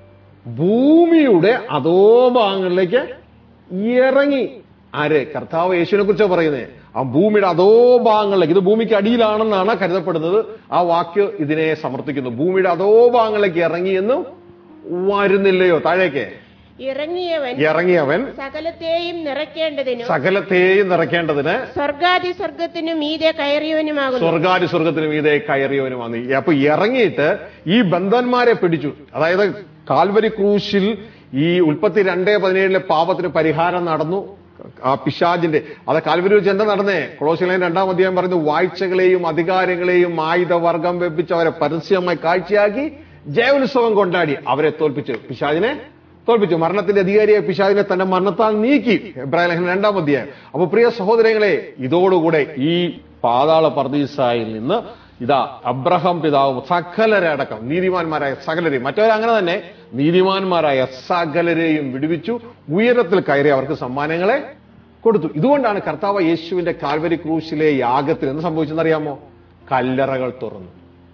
Speaker 1: ഭൂമിയുടെ അധോഭാഗങ്ങളിലേക്ക് ഇറങ്ങി ആര് കർത്താവ് യേശുവിനെ കുറിച്ചാണ് പറയുന്നത് ആ ഭൂമിയുടെ അധോഭാഗങ്ങളിലേക്ക് ഇത് ഭൂമിക്ക് അടിയിലാണെന്നാണ് കരുതപ്പെടുന്നത് ആ വാക്യം ഇതിനെ സമർത്ഥിക്കുന്നു ഭൂമിയുടെ അധോഭാഗങ്ങളിലേക്ക് ഇറങ്ങി എന്നും വരുന്നില്ലയോ താഴേക്ക്
Speaker 2: ഇറങ്ങിയവൻ
Speaker 1: ഇറങ്ങിയവൻ
Speaker 2: സകലത്തെയും നിറയ്ക്കേണ്ടതിനും
Speaker 1: സകലത്തെയും നിറയ്ക്കേണ്ടതിന്
Speaker 2: സ്വർഗാദി സ്വർഗത്തിനു മീതെ കയറിയവനുമാകുന്നു
Speaker 1: സ്വർഗാരി സ്വർഗത്തിന് മീതെ കയറിയവനുമാണ് അപ്പൊ ഇറങ്ങിയിട്ട് ഈ ബന്ധന്മാരെ പിടിച്ചു അതായത് കാൽവരി ക്രൂശിൽ ഈ ഉൽപ്പത്തി രണ്ടേ പതിനേഴിലെ പാപത്തിന് പരിഹാരം നടന്നു ആ പിശാജിന്റെ അത് കാൽവരി വെച്ച് എന്താ നടന്നേ കൊളോസിലെ രണ്ടാം അധ്യായം പറയുന്നു വാഴ്ചകളെയും അധികാരങ്ങളെയും ആയുധവർഗം വെപ്പിച്ച് അവരെ പരസ്യമായി കാഴ്ചയാക്കി ജയോത്സവം കൊണ്ടാടി അവരെ തോൽപ്പിച്ചു പിശാജിനെ തോൽപ്പിച്ചു മരണത്തിന്റെ അധികാരിയായ പിശാചിനെ തന്റെ മരണത്താൽ നീക്കി എബ്രാഹിം ലേഖനം രണ്ടാം അധ്യായം അപ്പൊ പ്രിയ സഹോദരങ്ങളെ ഇതോടുകൂടെ ഈ പാതാള പർദീസായിൽ നിന്ന് ഇതാ അബ്രഹാം പിതാവും സകലരടക്കം നീതിമാന്മാരായ സകലരെയും മറ്റവരങ്ങനെ തന്നെ നീതിമാന്മാരായ സകലരെയും വിടുവിച്ചു ഉയരത്തിൽ കയറി അവർക്ക് സമ്മാനങ്ങളെ കൊടുത്തു ഇതുകൊണ്ടാണ് കർത്താവ് യേശുവിന്റെ കാൽവരി ക്രൂശിലെ യാഗത്തിൽ എന്ന് സംഭവിച്ചെന്നറിയാമോ കല്ലറകൾ തുറന്നു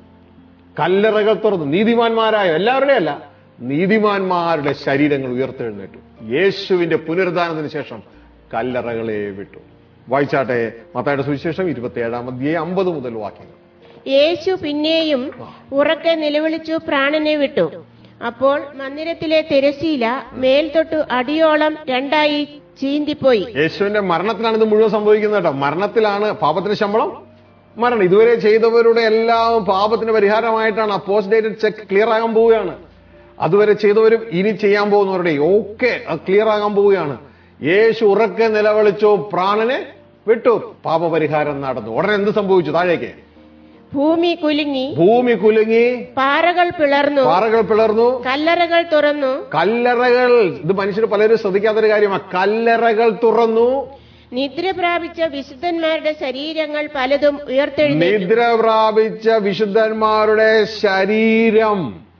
Speaker 1: കല്ലറകൾ തുറന്നു നീതിമാന്മാരായ എല്ലാവരുടെയും അല്ല നീതിമാന്മാരുടെ ശരീരങ്ങൾ ഉയർത്തെഴുന്നേറ്റു യേശുവിന്റെ പുനരുദ്ധാനത്തിന് ശേഷം കല്ലറകളെ വിട്ടു വായിച്ചാട്ടെ മത്തായുടെ സുവിശേഷം ഇരുപത്തിയേഴാം അധ്യായം അമ്പത് മുതൽ വാക്യങ്ങൾ
Speaker 2: യേശു പിന്നെയും ഉറക്കെ നിലവിളിച്ചു പ്രാണനെ വിട്ടു അപ്പോൾ മന്ദിരത്തിലെ തിരശീല മേൽതൊട്ടു അടിയോളം രണ്ടായി ചീന്തിപ്പോയി
Speaker 1: യേശുവിന്റെ മരണത്തിലാണ് ഇത് മുഴുവൻ സംഭവിക്കുന്നത് കേട്ടോ മരണത്തിലാണ് പാപത്തിന് ശമ്പളം മരണം ഇതുവരെ ചെയ്തവരുടെ എല്ലാം പാപത്തിന് പരിഹാരമായിട്ടാണ് ആ പോസ്റ്റ് ഡേറ്റഡ് ചെക്ക് ക്ലിയർ ആകാൻ പോവുകയാണ് അതുവരെ ചെയ്തവരും ഇനി ചെയ്യാൻ പോകുന്നവരുടെ ഒക്കെ ക്ലിയർ ആകാൻ പോവുകയാണ് യേശു ഉറക്കെ നിലവിളിച്ചു പ്രാണനെ വിട്ടു പാപപരിഹാരം നടന്നു ഉടനെ എന്ത് സംഭവിച്ചു താഴേക്ക്
Speaker 2: ഭൂമി കുലുങ്ങി
Speaker 1: ഭൂമി കുലുങ്ങി
Speaker 2: പാറകൾ പിളർന്നു
Speaker 1: പാറകൾ പിളർന്നു
Speaker 2: കല്ലറകൾ തുറന്നു
Speaker 1: കല്ലറകൾ ഇത് മനുഷ്യർ പലരും ശ്രദ്ധിക്കാത്തൊരു കാര്യമാണ് കല്ലറകൾ തുറന്നു
Speaker 2: നിദ്ര പ്രാപിച്ച വിശുദ്ധന്മാരുടെ ശരീരങ്ങൾ പലതും ഉയർത്തെഴുന്നേറ്റു
Speaker 1: നിദ്ര പ്രാപിച്ച വിശുദ്ധന്മാരുടെ ശരീരം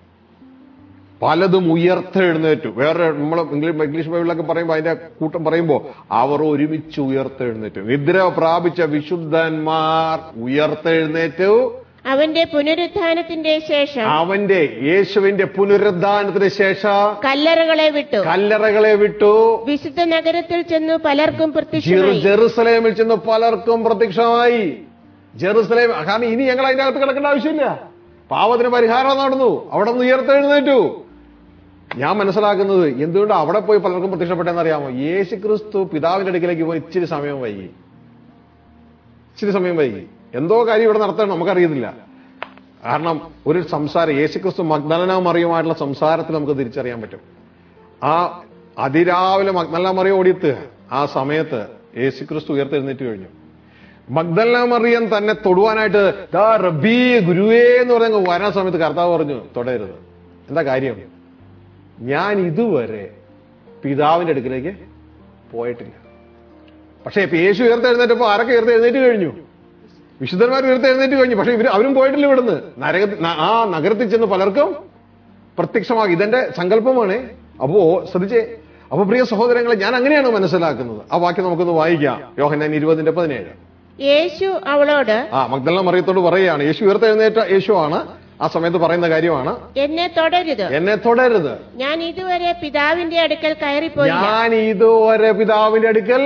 Speaker 1: പലതും ഉയർത്തെഴുന്നേറ്റു വേറെ നമ്മൾ ഇംഗ്ലീഷ് ഇംഗ്ലീഷ് ബൈബിളിലൊക്കെ പറയുമ്പോൾ അതിന്റെ കൂട്ടം പറയുമ്പോൾ അവർ ഒരുമിച്ച് ഉയർത്തെഴുന്നേറ്റു നിദ്ര പ്രാപിച്ച വിശുദ്ധന്മാർ ഉയർത്തെഴുന്നേറ്റു
Speaker 2: അവന്റെ പുനരുത്ഥാനത്തിന്റെ ശേഷം
Speaker 1: അവന്റെ യേശുവിന്റെ പുനരുദ്ധാനത്തിന് ശേഷം
Speaker 2: കല്ലറകളെ വിട്ടു
Speaker 1: കല്ലറകളെ വിട്ടു
Speaker 2: വിശുദ്ധ നഗരത്തിൽ ചെന്നു പലർക്കും
Speaker 1: ജെറു-
Speaker 2: പ്രത്യക്ഷമായി
Speaker 1: ജെറുസലേമിൽ ചെന്ന് പലർക്കും പ്രത്യക്ഷമായി ജെറുസലേം കാരണം ഇനി ഞങ്ങൾ അതിന്റെ അകത്ത് കിടക്കേണ്ട ആവശ്യമില്ല പാവത്തിന് പരിഹാരം നടന്നു അവിടെ നിന്ന് ഉയർത്തെഴുന്നേറ്റു ഞാൻ മനസ്സിലാക്കുന്നത് എന്തുകൊണ്ട് അവിടെ പോയി പലർക്കും പ്രത്യക്ഷപ്പെട്ടെന്ന് അറിയാമോ യേശു ക്രിസ്തു പിതാവിന്റെ അടുക്കിലേക്ക് പോയി ഇച്ചിരി സമയം വൈകി ഇച്ചിരി സമയം വൈകി എന്തോ കാര്യം ഇവിടെ നടത്തണം നമുക്കറിയത്തില്ല കാരണം ഒരു സംസാരം യേശുക്രിസ്തു മഗ്ദലന മറിയുമായിട്ടുള്ള സംസാരത്തിൽ നമുക്ക് തിരിച്ചറിയാൻ പറ്റും ആ അതിരാവിലെ മഗ്ദലന മറിയം ഓടിയെത്തുക ആ സമയത്ത് യേശുക്രിസ്തു ഉയർത്തെഴുന്നേറ്റ് കഴിഞ്ഞു മഗ്ദലന മറിയം തന്നെ തൊടുവാനായിട്ട് ദാ റബീ ഗുരുവേ എന്ന് പറഞ്ഞ വരാൻ സമയത്ത് കർത്താവ് പറഞ്ഞു തൊടരുത് എന്താ കാര്യം ഞാൻ ഇതുവരെ പിതാവിന്റെ അടുക്കിലേക്ക് പോയിട്ടില്ല പക്ഷേ ഇപ്പൊ യേശു ഉയർത്തെഴുന്നേറ്റപ്പോ ആരൊക്കെ ഉയർത്തെഴുന്നേറ്റ് കഴിഞ്ഞു വിശുദ്ധന്മാർ ഉയർത്തെഴുന്നേറ്റ് കഴിഞ്ഞു പക്ഷെ ഇവർ അവരും പോയിട്ടില്ല ഇവിടുന്ന് നരക ന- ആ നഗരത്തിൽ ചെന്ന് പലർക്കും പ്രത്യക്ഷമാക്കി ഇതെന്റെ സങ്കല്പമാണ് അപ്പോ ശ്രദ്ധിച്ചേ അപ്പൊ പ്രിയ സഹോദരങ്ങളെ ഞാൻ അങ്ങനെയാണ് മനസ്സിലാക്കുന്നത് ആ വാക്യം നമുക്കൊന്ന് വായിക്കാം യോഹന്നാൻ ഇരുപതിന്റെ പതിനേഴ്
Speaker 2: യേശു അവളോട്
Speaker 1: ആ മഗ്ദല മറിയത്തോട് പറയുകയാണ് യേശു ഉയർത്തെഴുന്നേറ്റ യേശു ആണ് ആ സമയത്ത് പറയുന്ന കാര്യമാണ്
Speaker 2: എന്നെ തുടരുത്
Speaker 1: എന്നെ തുടരുത്
Speaker 2: ഞാൻ ഇതുവരെ പിതാവിന്റെ അടുക്കൽ കയറിപ്പോയില്ല
Speaker 1: ഞാൻ ഇതുവരെ പിതാവിന്റെ അടുക്കൽ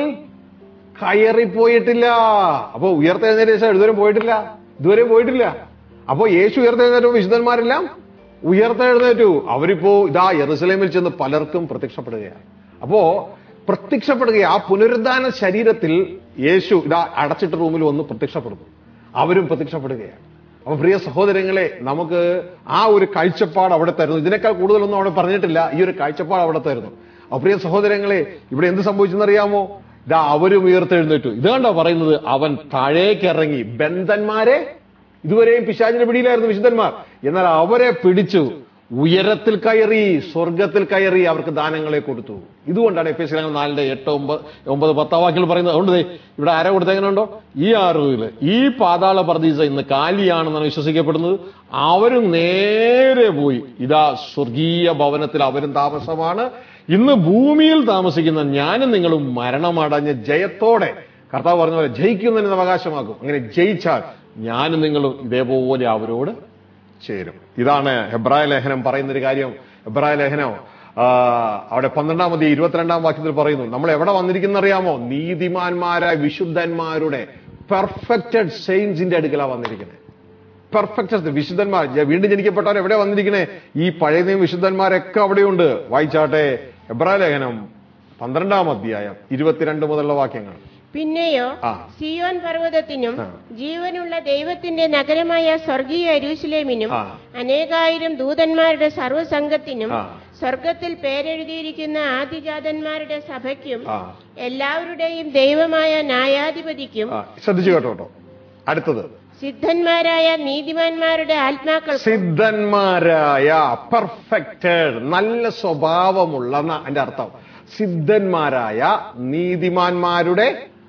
Speaker 1: കയറിപ്പോയിട്ടില്ല അപ്പൊ ഉയർത്തെഴുന്നേറ്റ ശേഷം ഇതുവരെ പോയിട്ടില്ല ഇതുവരെ പോയിട്ടില്ല അപ്പോ യേശു ഉയർത്തെഴുന്നേറ്റോ വിശുദ്ധന്മാരെല്ലാം ഉയർത്തെഴുന്നേറ്റു അവരിപ്പോ ഇതാ യെറുസലേമിൽ ചെന്ന് പലർക്കും പ്രത്യക്ഷപ്പെടുകയാണ് അപ്പോ പ്രത്യക്ഷപ്പെടുക ആ പുനരുദ്ധാന ശരീരത്തിൽ യേശു ഇതാ അടച്ചിട്ട റൂമിൽ വന്ന് പ്രത്യക്ഷപ്പെടുന്നു അവരും പ്രത്യക്ഷപ്പെടുകയാണ് അപ്പൊ പ്രിയ സഹോദരങ്ങളെ നമുക്ക് ആ ഒരു കാഴ്ചപ്പാട് അവിടെ തരുന്നു ഇതിനേക്കാൾ കൂടുതലൊന്നും അവിടെ പറഞ്ഞിട്ടില്ല ഈ ഒരു കാഴ്ചപ്പാട് അവിടെ തരുന്നു അപ്പൊ പ്രിയ സഹോദരങ്ങളെ ഇവിടെ എന്ത് സംഭവിച്ചെന്നറിയാമോ ഇതാ അവരും ഉയർത്തെഴുന്നേറ്റു ഇത് കണ്ടോ പറയുന്നത് അവൻ താഴേക്ക് ഇറങ്ങി ബന്ധന്മാരെ ഇതുവരെയും പിശാചിന്റെ പിടിയിലായിരുന്നു വിശുദ്ധന്മാർ എന്നാൽ അവരെ പിടിച്ചു ഉയരത്തിൽ കയറി സ്വർഗത്തിൽ കയറി അവർക്ക് ദാനങ്ങളെ കൊടുത്തു ഇതുകൊണ്ടാണ് എഫ് എസ് നാലിന്റെ എട്ട് ഒമ്പത് ഒമ്പത് പത്താം വാക്യങ്ങൾ പറയുന്നത് അതുകൊണ്ട് ദേ ഇവിടെ ആരാ കൊടുത്തേക്കുന്നുണ്ടോ ഈ അറിവില് ഈ പാതാള പ്രതീസ ഇന്ന് കാലിയാണെന്നാണ് വിശ്വസിക്കപ്പെടുന്നത് അവരും നേരെ പോയി ഇതാ സ്വർഗീയ ഭവനത്തിൽ അവരും താമസമാണ് ഇന്ന് ഭൂമിയിൽ താമസിക്കുന്ന ഞാനും നിങ്ങളും മരണമടഞ്ഞ് ജയത്തോടെ കർത്താവ് പറഞ്ഞ പോലെ ജയിക്കുന്നതിന് അവകാശമാക്കും അങ്ങനെ ജയിച്ചാൽ ഞാനും നിങ്ങളും ഇതേപോലെ അവരോട് ചേരും ഇതാണ് ഹെബ്രായ ലേഖനം പറയുന്ന ഒരു കാര്യം ഹെബ്രായ ലേഖനം ആ, അവിടെ പന്ത്രണ്ടാമത് ഇരുപത്തിരണ്ടാം വാക്യത്തിൽ പറയുന്നു നമ്മൾ എവിടെ വന്നിരിക്കുന്ന അറിയാമോ നീതിമാന്മാരായ വിശുദ്ധന്മാരുടെ പെർഫെക്റ്റഡ് സെയിൻസിന്റെ അടുക്കലാണ് വന്നിരിക്കുന്നത് പെർഫെക്റ്റ് വിശുദ്ധന്മാർ ജ- വീണ്ടും ജനിക്കപ്പെട്ടവർ എവിടെ വന്നിരിക്കണേ ഈ പഴയ നിയമ വിശുദ്ധന്മാരൊക്കെ അവിടെയുണ്ട് വായിച്ചാട്ടെ എബ്രാ ലേഖനം പന്ത്രണ്ടാം അധ്യായം ഇരുപത്തിരണ്ട് മുതലുള്ള വാക്യങ്ങൾ
Speaker 2: പിന്നെയോ
Speaker 1: ആ.
Speaker 2: സിയോൻ പർവ്വതത്തിനും
Speaker 1: ആ.
Speaker 2: ജീവനുള്ള ദൈവത്തിന്റെ നഗരമായ സ്വർഗീയ യരൂശലേമിനും
Speaker 1: ആ.
Speaker 2: അനേകായിരം ദൂതന്മാരുടെ സർവ്വസംഘത്തിനും
Speaker 1: ആ.
Speaker 2: സ്വർഗത്തിൽ പേരെഴുതിയിരിക്കുന്ന ആദിജാതന്മാരുടെ സഭയ്ക്കും
Speaker 1: ആ.
Speaker 2: എല്ലാവരുടെയും ദൈവമായ ന്യായാധിപതിക്കും
Speaker 1: ആ, ശ്രദ്ധിച്ചു കേട്ടോ കേട്ടോ അടുത്തത്
Speaker 2: സിദ്ധന്മാരായ നീതിമാന്മാരുടെ ആത്മാക്കൾ
Speaker 1: സിദ്ധന്മാരായ പെർഫെക്റ്റഡ് നല്ല സ്വഭാവമുള്ള എന്നാ അതിന്റെ അർത്ഥം സിദ്ധന്മാരായ നീതിമാന്മാരുടെ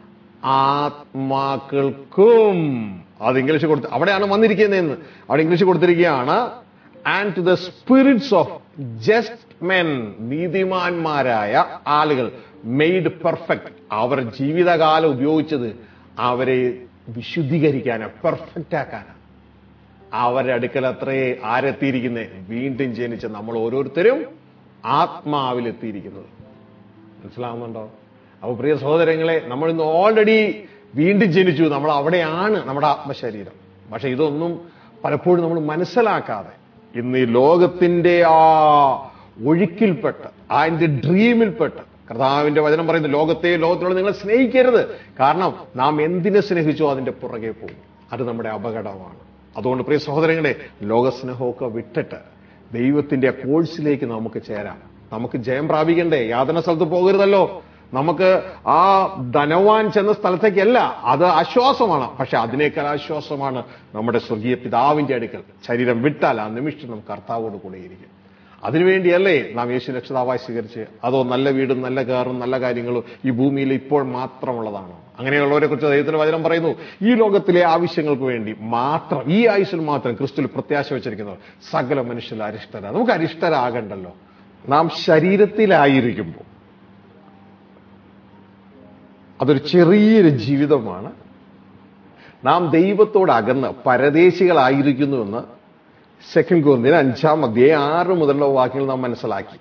Speaker 1: ആത്മാക്കൾക്കും അത് ഇംഗ്ലീഷ് കൊടുത്ത് അവിടെയാണ് വന്നിരിക്കുന്നതെന്ന് അവിടെ ഇംഗ്ലീഷ് കൊടുത്തിരിക്കുകയാണ് and to the spirits of just men നീതിമാന്മാരായ ആളുകൾ മെയ്ഡ് പെർഫെക്റ്റ് അവർ ജീവിതകാലം ഉപയോഗിച്ചത് അവരെ വിശുദ്ധീകരിക്കാനാണ് പെർഫെക്റ്റ് ആക്കാനാണ് അവരുടെ അടുക്കൽ അത്രേ ആരെത്തിയിരിക്കുന്നേ വീണ്ടും ജനിച്ച നമ്മൾ ഓരോരുത്തരും ആത്മാവിലെത്തിയിരിക്കുന്നത് മനസ്സിലാവുന്നുണ്ടോ അപ്പൊ പ്രിയ സഹോദരങ്ങളെ നമ്മൾ ഇന്ന് ഓൾറെഡി വീണ്ടും ജനിച്ചു നമ്മൾ അവിടെയാണ് നമ്മുടെ ആത്മശരീരം പക്ഷെ ഇതൊന്നും പലപ്പോഴും നമ്മൾ മനസ്സിലാക്കാതെ ഇന്ന് ഈ ലോകത്തിന്റെ ആ ഒഴുക്കിൽപ്പെട്ട് അതിന്റെ ഡ്രീമിൽപ്പെട്ട് കർത്താവിന്റെ വചനം പറയുന്നു ലോകത്തെ ലോകത്തിലുള്ള നിങ്ങൾ സ്നേഹിക്കരുത് കാരണം നാം എന്തിനെ സ്നേഹിച്ചോ അതിന്റെ പുറകെ പോകും അത് നമ്മുടെ അപകടമാണ് അതുകൊണ്ട് പ്രിയ സഹോദരങ്ങളെ ലോകസ്നേഹമൊക്കെ വിട്ടിട്ട് ദൈവത്തിന്റെ കോഴ്സിലേക്ക് നമുക്ക് ചേരാം നമുക്ക് ജയം പ്രാപിക്കണ്ടേ യാതന സ്ഥലത്ത് പോകരുതല്ലോ നമുക്ക് ആ ധനവാൻ ചെന്ന സ്ഥലത്തേക്കല്ല അത് ആശ്വാസമാണ് പക്ഷെ അതിനേക്കാൾ ആശ്വാസമാണ് നമ്മുടെ സ്വർഗീയ പിതാവിന്റെ അടുക്കൽ ശരീരം വിട്ടാൽ ആ നിമിഷം നമുക്ക് കർത്താവോട് കൂടെയിരിക്കും അതിനുവേണ്ടിയല്ലേ നാം യേശു രക്ഷിതാവായി സ്വീകരിച്ച് അതോ നല്ല വീടും നല്ല കാറും നല്ല കാര്യങ്ങളും ഈ ഭൂമിയിൽ ഇപ്പോൾ മാത്രമുള്ളതാണോ അങ്ങനെയുള്ളവരെ കുറിച്ച് ദൈവത്തിന്റെ വചനം പറയുന്നു ഈ ലോകത്തിലെ ആവശ്യങ്ങൾക്ക് വേണ്ടി മാത്രം ഈ ആയുസ്സിൽ മാത്രം ക്രിസ്തുവിൽ പ്രത്യാശ വെച്ചിരിക്കുന്നവർ സകല മനുഷ്യരിൽ അരിഷ്ടര നമുക്ക് അരിഷ്ടരാകണ്ടല്ലോ നാം ശരീരത്തിലായിരിക്കുമ്പോൾ അതൊരു ചെറിയൊരു ജീവിതമാണ് നാം ദൈവത്തോട് അകന്ന് പരദേശികളായിരിക്കുന്നുവെന്ന് സെക്കൻഡ് കോറിന്ത്യൻ അഞ്ചാം അധ്യായം ആറ് മുതലുള്ള വാക്യങ്ങൾ നാം മനസ്സിലാക്കി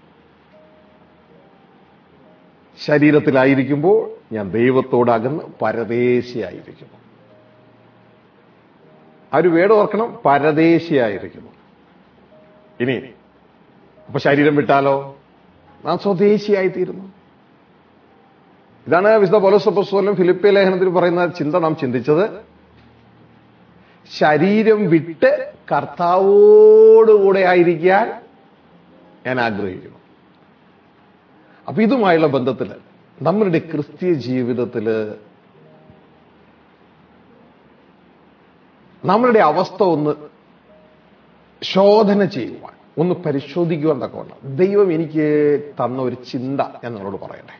Speaker 1: ശരീരത്തിലായിരിക്കുമ്പോൾ ഞാൻ ദൈവത്തോട് അകന്ന് പരദേശിയായിരിക്കുന്നു ആ ഒരു വേട് ഓർക്കണം പരദേശിയായിരിക്കുന്നു ഇനി അപ്പൊ ശരീരം വിട്ടാലോ നാം സ്വദേശിയായിത്തീരുന്നു ഇതാണ് വിശുദ്ധ പൗലോസപ്പോസ്തലൻ ഫിലിപ്പിയ ലേഖനത്തിൽ പറയുന്ന ചിന്ത നാം ചിന്തിച്ചത് ശരീരം വിട്ട് കർത്താവോടുകൂടെ ആയിരിക്കാൻ ഞാൻ ആഗ്രഹിക്കുന്നു അപ്പൊ ഇതുമായുള്ള ബന്ധത്തിൽ നമ്മളുടെ ക്രിസ്തീയ ജീവിതത്തില് നമ്മളുടെ അവസ്ഥ ഒന്ന് ശോധന ചെയ്യുവാൻ ഒന്ന് പരിശോധിക്കുവാൻ തക്കവണ്ണം ദൈവം എനിക്ക് തന്ന ഒരു ചിന്ത ഞാൻ നിങ്ങളോട് പറയട്ടെ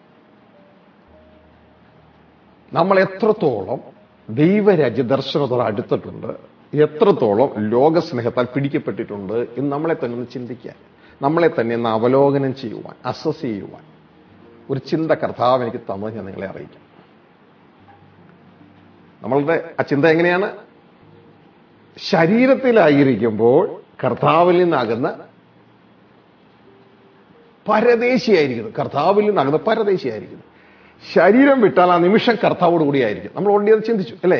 Speaker 1: നമ്മൾ എത്രത്തോളം ദൈവരാജ്യ ദർശനത്തോട് അടുത്തിട്ടുണ്ട് എത്രത്തോളം ലോകസ്നേഹത്താൽ പിടിക്കപ്പെട്ടിട്ടുണ്ട് എന്ന് നമ്മളെ തന്നെ ഒന്ന് ചിന്തിക്കാൻ നമ്മളെ തന്നെ ഒന്ന് അവലോകനം ചെയ്യുവാൻ അസസ് ചെയ്യുവാൻ ഒരു ചിന്ത കർത്താവ് എനിക്ക് തന്നത് ഞാൻ നിങ്ങളെ അറിയിക്കാം നമ്മളുടെ ആ ചിന്ത എങ്ങനെയാണ് ശരീരത്തിലായിരിക്കുമ്പോൾ കർത്താവിൽ നിന്നകന്ന് പരദേശിയായിരിക്കുന്നു കർത്താവിൽ നിന്നകന്ന് പരദേശിയായിരിക്കുന്നു ശരീരം വിട്ടാൽ ആ നിമിഷം കർത്താവോട് കൂടിയായിരിക്കും നമ്മൾ ഓൾറെഡി അത് ചിന്തിച്ചു അല്ലേ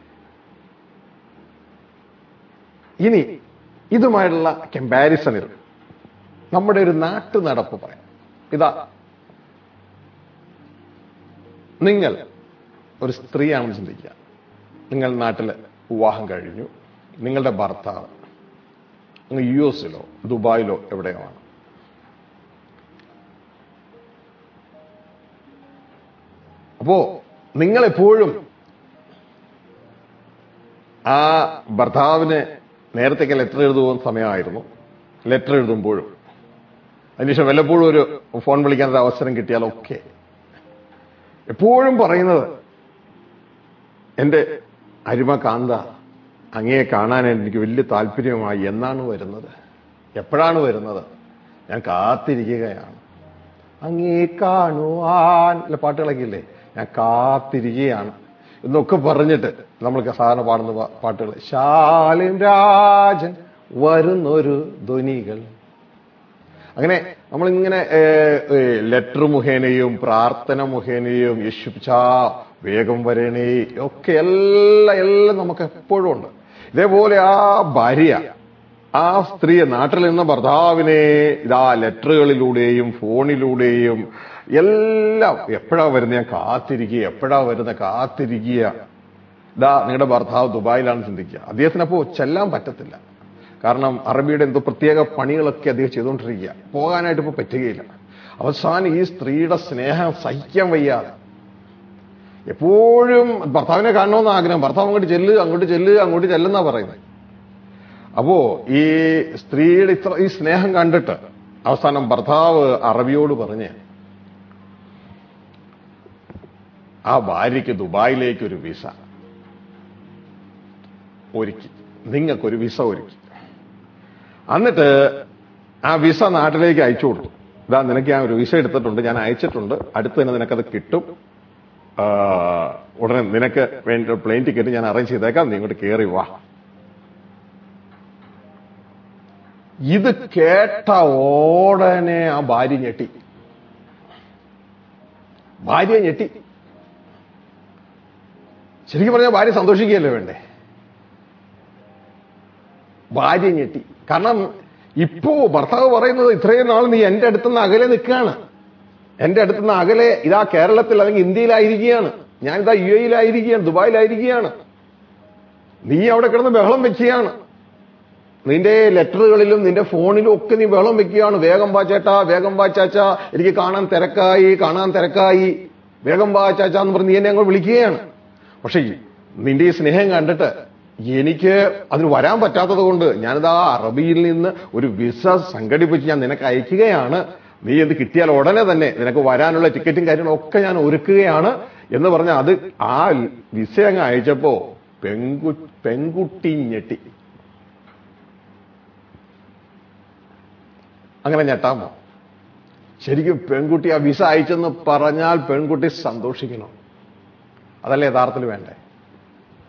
Speaker 1: ഇനി ഇതുമായിട്ടുള്ള കമ്പാരിസണിൽ നമ്മുടെ ഒരു നാട്ടു നടപ്പ് പറയാം ഇതാ നിങ്ങൾ ഒരു സ്ത്രീയാണെന്ന് ചിന്തിക്കുക നിങ്ങൾ നാട്ടിൽ വിവാഹം കഴിഞ്ഞു നിങ്ങളുടെ ഭർത്താവ് അങ്ങ് യു എസിലോ ദുബായിലോ എവിടെയോ ആണ് അപ്പോ നിങ്ങളെപ്പോഴും ആ ഭർത്താവിന് നേരത്തേക്ക് ലെറ്റർ എഴുതുന്ന സമയമായിരുന്നു ലെറ്റർ എഴുതുമ്പോഴും അതിനുശേഷം വല്ലപ്പോഴും ഒരു ഫോൺ വിളിക്കാൻ ഒരു അവസരം കിട്ടിയാലൊക്കെ എപ്പോഴും പറയുന്നത് എൻ്റെ അരിമ കാന്ത അങ്ങയെ കാണാൻ എനിക്ക് വലിയ താല്പര്യമായി എന്നാണ് വരുന്നത് എപ്പോഴാണ് വരുന്നത് ഞാൻ കാത്തിരിക്കുകയാണ് അങ്ങേ കാണുവാൻ അല്ല പാട്ടുകളൊക്കെ ഇല്ലേ ഞാൻ കാത്തിരിക്കുകയാണ് എന്നൊക്കെ പറഞ്ഞിട്ട് നമ്മൾക്ക് സാധാരണ പാടുന്ന പാ- പാട്ടുകൾ ശാലിം രാജൻ വരുന്നൊരു ധ്വനികൾ അങ്ങനെ നമ്മളിങ്ങനെ ലെറ്റർ മുഖേനയും പ്രാർത്ഥന മുഖേനയും യേശുപ്പിച്ചാ വേഗം വരണേ ഒക്കെ എല്ലാം എല്ലാം നമുക്ക് എപ്പോഴും ഉണ്ട് ഇതേപോലെ ആ ഭാര്യ ആ സ്ത്രീ നാട്ടിൽ നിന്ന് ഭർത്താവിനെ ഇതാ ലെറ്ററുകളിലൂടെയും ഫോണിലൂടെയും എല്ലാം എപ്പോഴാ വരുന്നത് ഞാൻ കാത്തിരിക്കുക എപ്പോഴാ വരുന്ന കാത്തിരിക്കുക ഇതാ നിങ്ങളുടെ ഭർത്താവ് ദുബായിലാണ് ചിന്തിക്കുക അദ്ദേഹത്തിന് അപ്പോൾ ചെല്ലാൻ പറ്റത്തില്ല കാരണം അറബിയുടെ എന്തോ പ്രത്യേക പണികളൊക്കെ അദ്ദേഹം ചെയ്തുകൊണ്ടിരിക്കുക പോകാനായിട്ട് ഇപ്പോൾ പറ്റുകയില്ല അവസാനം ഈ സ്ത്രീയുടെ സ്നേഹം സഹിക്കാൻ വയ്യാതെ എപ്പോഴും ഭർത്താവിനെ കാണണമെന്ന് ആഗ്രഹം ഭർത്താവ് അങ്ങോട്ട് ചെല്ല് അങ്ങോട്ട് ചെല്ല് അങ്ങോട്ട് ചെല്ലുന്നാ പറയുന്നത് അപ്പോ ഈ സ്ത്രീയുടെ ഇത്ര ഈ സ്നേഹം കണ്ടിട്ട് അവസാനം ഭർത്താവ് അറബിയോട് പറഞ്ഞ് ആ ഭാര്യയ്ക്ക് ദുബായിലേക്ക് ഒരു വിസ ഒരുക്കി നിങ്ങൾക്കൊരു വിസ ഒരുക്കി എന്നിട്ട് ആ വിസ നാട്ടിലേക്ക് അയച്ചു കൊടുത്തു ഇതാ നിനക്ക് ഞാൻ ഒരു വിസ എടുത്തിട്ടുണ്ട് ഞാൻ അയച്ചിട്ടുണ്ട് അടുത്ത് തന്നെ നിനക്കത് കിട്ടും ആ, ഉടനെ നിനക്ക് വേണ്ടി പ്ലെയിൻ ടിക്കറ്റ് ഞാൻ അറേഞ്ച് ചെയ്തേക്കാം നീ ഇങ്ങോട്ട് കയറി വാ ഇത് കേട്ട ഉടനെ ആ ഭാര്യ ഞെട്ടി ഭാര്യ ഞെട്ടി ശരിക്കും പറഞ്ഞാൽ ഭാര്യ സന്തോഷിക്കുകയല്ലേ വേണ്ടേ ഭാര്യ ഞെട്ടി കാരണം ഇപ്പോ ഭർത്താവ് പറയുന്നത് ഇത്രയും നാൾ നീ എന്റെ അടുത്തുനിന്ന് അകലെ നിൽക്കുകയാണ് എന്റെ അടുത്തുനിന്ന് അകലെ ഇതാ കേരളത്തിൽ അല്ലെങ്കിൽ ഇന്ത്യയിലായിരിക്കുകയാണ് ഞാനിതാ യു എയിലായിരിക്കുകയാണ് ദുബായിലായിരിക്കുകയാണ് നീ അവിടെ കിടന്ന് ബഹളം വെക്കുകയാണ് നിന്റെ ലെറ്ററുകളിലും നിന്റെ ഫോണിലും ഒക്കെ നീ ബഹളം വെക്കുകയാണ് വേഗം വാ ചേട്ടാ വേഗം വാ ചാച്ചാ എനിക്ക് കാണാൻ തിരക്കായി കാണാൻ തിരക്കായി വേഗം വാ ചാച്ചാ എന്ന് പറഞ്ഞ് നീ എന്നെ അങ്ങോട്ട് വിളിക്കുകയാണ് പക്ഷേ നിന്റെ ഈ സ്നേഹം കണ്ടിട്ട് എനിക്ക് അതിന് വരാൻ പറ്റാത്തത് കൊണ്ട് ഞാനിതാ അറബിയിൽ നിന്ന് ഒരു വിസ സംഘടിപ്പിച്ച് ഞാൻ നിനക്ക് അയക്കുകയാണ് നീ ഇത് കിട്ടിയാൽ ഉടനെ തന്നെ നിനക്ക് വരാനുള്ള ടിക്കറ്റും കാര്യങ്ങളും ഒക്കെ ഞാൻ ഒരുക്കുകയാണ് എന്ന് പറഞ്ഞ അത് ആ വിസ അങ്ങ് അയച്ചപ്പോ പെൺകു പെൺകുട്ടി ഞെട്ടി അങ്ങനെ ഞെട്ടാമോ ശരിക്കും പെൺകുട്ടി ആ വിസ അയച്ചെന്ന് പറഞ്ഞാൽ പെൺകുട്ടി സന്തോഷിക്കണം അതല്ലേ യഥാർത്ഥത്തിൽ വേണ്ടേ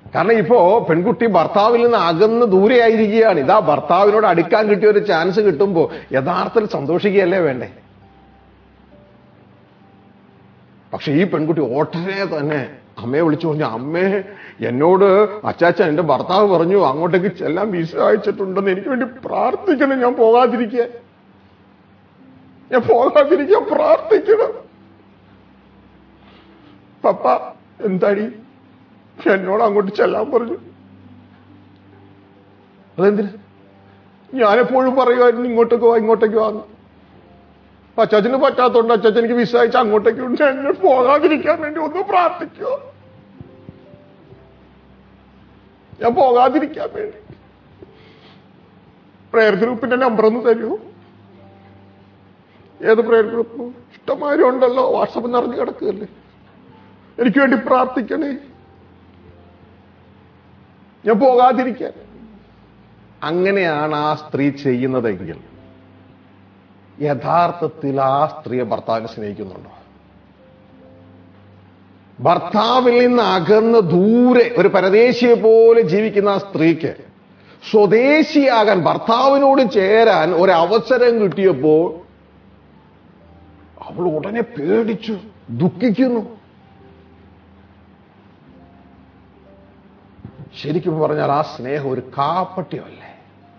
Speaker 1: കാരണം ഇപ്പോ പെൺകുട്ടി ഭർത്താവിൽ നിന്ന് അകന്ന് ദൂരെയായിരിക്കുകയാണ് ഇതാ ഭർത്താവിനോട് അടുക്കാൻ കിട്ടിയ ഒരു ചാൻസ് കിട്ടുമ്പോ യഥാർത്ഥത്തിൽ സന്തോഷിക്കുകയല്ലേ വേണ്ടേ പക്ഷെ ഈ പെൺകുട്ടി ഓട്ടനെ തന്നെ അമ്മയെ വിളിച്ചു പറഞ്ഞു അമ്മേ എന്നോട് അച്ചാച്ച എന്റെ ഭർത്താവ് പറഞ്ഞു അങ്ങോട്ടേക്ക് ചെല്ലാൻ വിസ അയച്ചിട്ടുണ്ടെന്ന് എനിക്ക് വേണ്ടി പ്രാർത്ഥിക്കണം ഞാൻ പോകാതിരിക്കാൻ ഞാൻ പോകാതിരിക്കാൻ പ്രാർത്ഥിക്കണം പപ്പ എന്താടി എന്നോട് അങ്ങോട്ട് ചെല്ലാൻ പറഞ്ഞു അതെന്തിന് ഞാനെപ്പോഴും പറയുമായിരുന്നു ഇങ്ങോട്ടേക്ക് വാ ഇങ്ങോട്ടേക്ക് വാന്ന് അച്ചാച്ചന് പറ്റാത്തോണ്ട് അച്ചാച്ചൻ എനിക്ക് വിസ അയച്ച് അങ്ങോട്ടേക്ക് ഉണ്ട് എന്നെ പോകാതിരിക്കാൻ വേണ്ടി ഒന്ന് പ്രാർത്ഥിക്കോ ഞാൻ പോകാതിരിക്കാൻ വേണ്ടി പ്രയർ ഗ്രൂപ്പിന്റെ നമ്പർ ഒന്ന് തരൂ ഏത് പ്രയർ ഗ്രൂപ്പ് ഇഷ്ടമാരും ഉണ്ടല്ലോ വാട്സപ്പ് നിറഞ്ഞു കിടക്കുകയല്ലേ എനിക്ക് വേണ്ടി പ്രാർത്ഥിക്കണേ ഞാൻ പോകാതിരിക്കാൻ അങ്ങനെയാണ് ആ സ്ത്രീ ചെയ്യുന്നതെങ്കിൽ യഥാർത്ഥത്തിൽ ആ സ്ത്രീയെ ഭർത്താവിനെ സ്നേഹിക്കുന്നുണ്ടോ ഭർത്താവിൽ നിന്ന് അകന്ന് ദൂരെ ഒരു പരദേശിയെ പോലെ ജീവിക്കുന്ന ആ സ്ത്രീക്ക് സ്വദേശിയാകാൻ ഭർത്താവിനോട് ചേരാൻ ഒരു അവസരം കിട്ടിയപ്പോൾ അവൾ ഉടനെ പേടിച്ചു ദുഃഖിക്കുന്നു ശരിക്കും പറഞ്ഞാൽ ആ സ്നേഹം ഒരു കാപ്പട്യമല്ലേ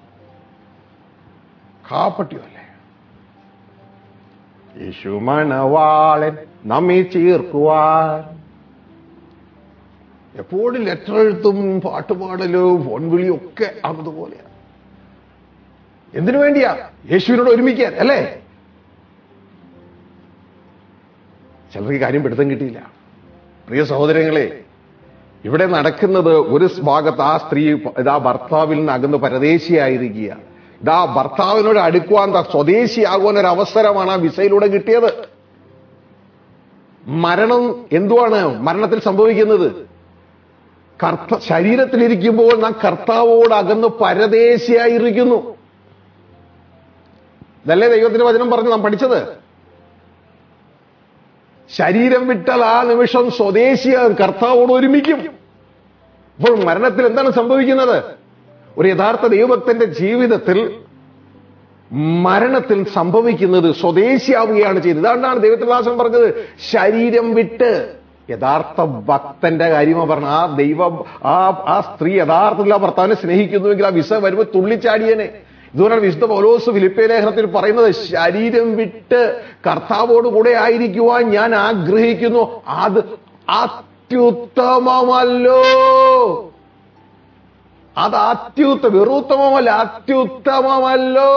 Speaker 1: കാപ്പട്യമല്ലേ യേശു മണവാളൻ നമ്മെ ചേർക്കുവാൻ എപ്പോഴും ലെറ്റർ എഴുത്തും പാട്ടുപാടലും ഫോൺ വിളിയും ഒക്കെ അതുപോലെയാണ് എന്തിനു വേണ്ടിയാ യേശുവിനോട് ഒരുമിക്കാൻ അല്ലേ ചിലർക്ക് കാര്യം പിടുത്തം കിട്ടിയില്ല പ്രിയ സഹോദരങ്ങളെ ഇവിടെ നടക്കുന്നത് ഒരു ഭാഗത്ത് ആ സ്ത്രീ ഇതാ ഭർത്താവിൽ നിന്ന് അകന്ന് പരദേശിയായിരിക്കുക ഇതാ ഭർത്താവിനോട് അടുക്കുവാൻ ദാ സ്വദേശിയാകുവാൻ ഒരു അവസരമാണ് ആ വിസയിലൂടെ കിട്ടിയത് മരണം എന്തുവാണ് മരണത്തിൽ സംഭവിക്കുന്നത് കർത്ത ശരീരത്തിലിരിക്കുമ്പോൾ നാം കർത്താവോട് അകന്ന് പരദേശിയായിരിക്കുന്നു ഇതല്ലേ ദൈവത്തിന്റെ വചനം പറഞ്ഞ് നാം പഠിച്ചത് ശരീരം വിട്ടാൽ ആ നിമിഷം സ്വദേശിയാകും കർത്താവോട് ഒരുമിക്കും അപ്പോൾ മരണത്തിൽ എന്താണ് സംഭവിക്കുന്നത് ഒരു യഥാർത്ഥ ദൈവഭക്തന്റെ ജീവിതത്തിൽ മരണത്തിൽ സംഭവിക്കുന്നത് സ്വദേശിയാവുകയാണ് ചെയ്യുന്നത് അതുകൊണ്ടാണ് ദൈവത്തിലാസം പറഞ്ഞത് ശരീരം വിട്ട് യഥാർത്ഥ ഭക്തന്റെ കാര്യമാണ് പറഞ്ഞത് ആ ദൈവം ആ ആ സ്ത്രീ യഥാർത്ഥത്തിൽ ആ ഭർത്താവിനെ സ്നേഹിക്കുന്നുവെങ്കിൽ ആ വിസ വരുമ്പോൾ തുള്ളിച്ചാടിയനെ ഇതുകൊണ്ടാണ് വിശുദ്ധ പൗലോസ് ഫിലിപ്പേ ലേഖനത്തിൽ പറയുന്നത് ശരീരം വിട്ട് കർത്താവോട് കൂടെ ആയിരിക്കുവാൻ ഞാൻ ആഗ്രഹിക്കുന്നു അത് അത്യുത്തമമല്ലോ അത് അത്യുത്ത വെറുത്തമമല്ല അത്യുത്തമമല്ലോ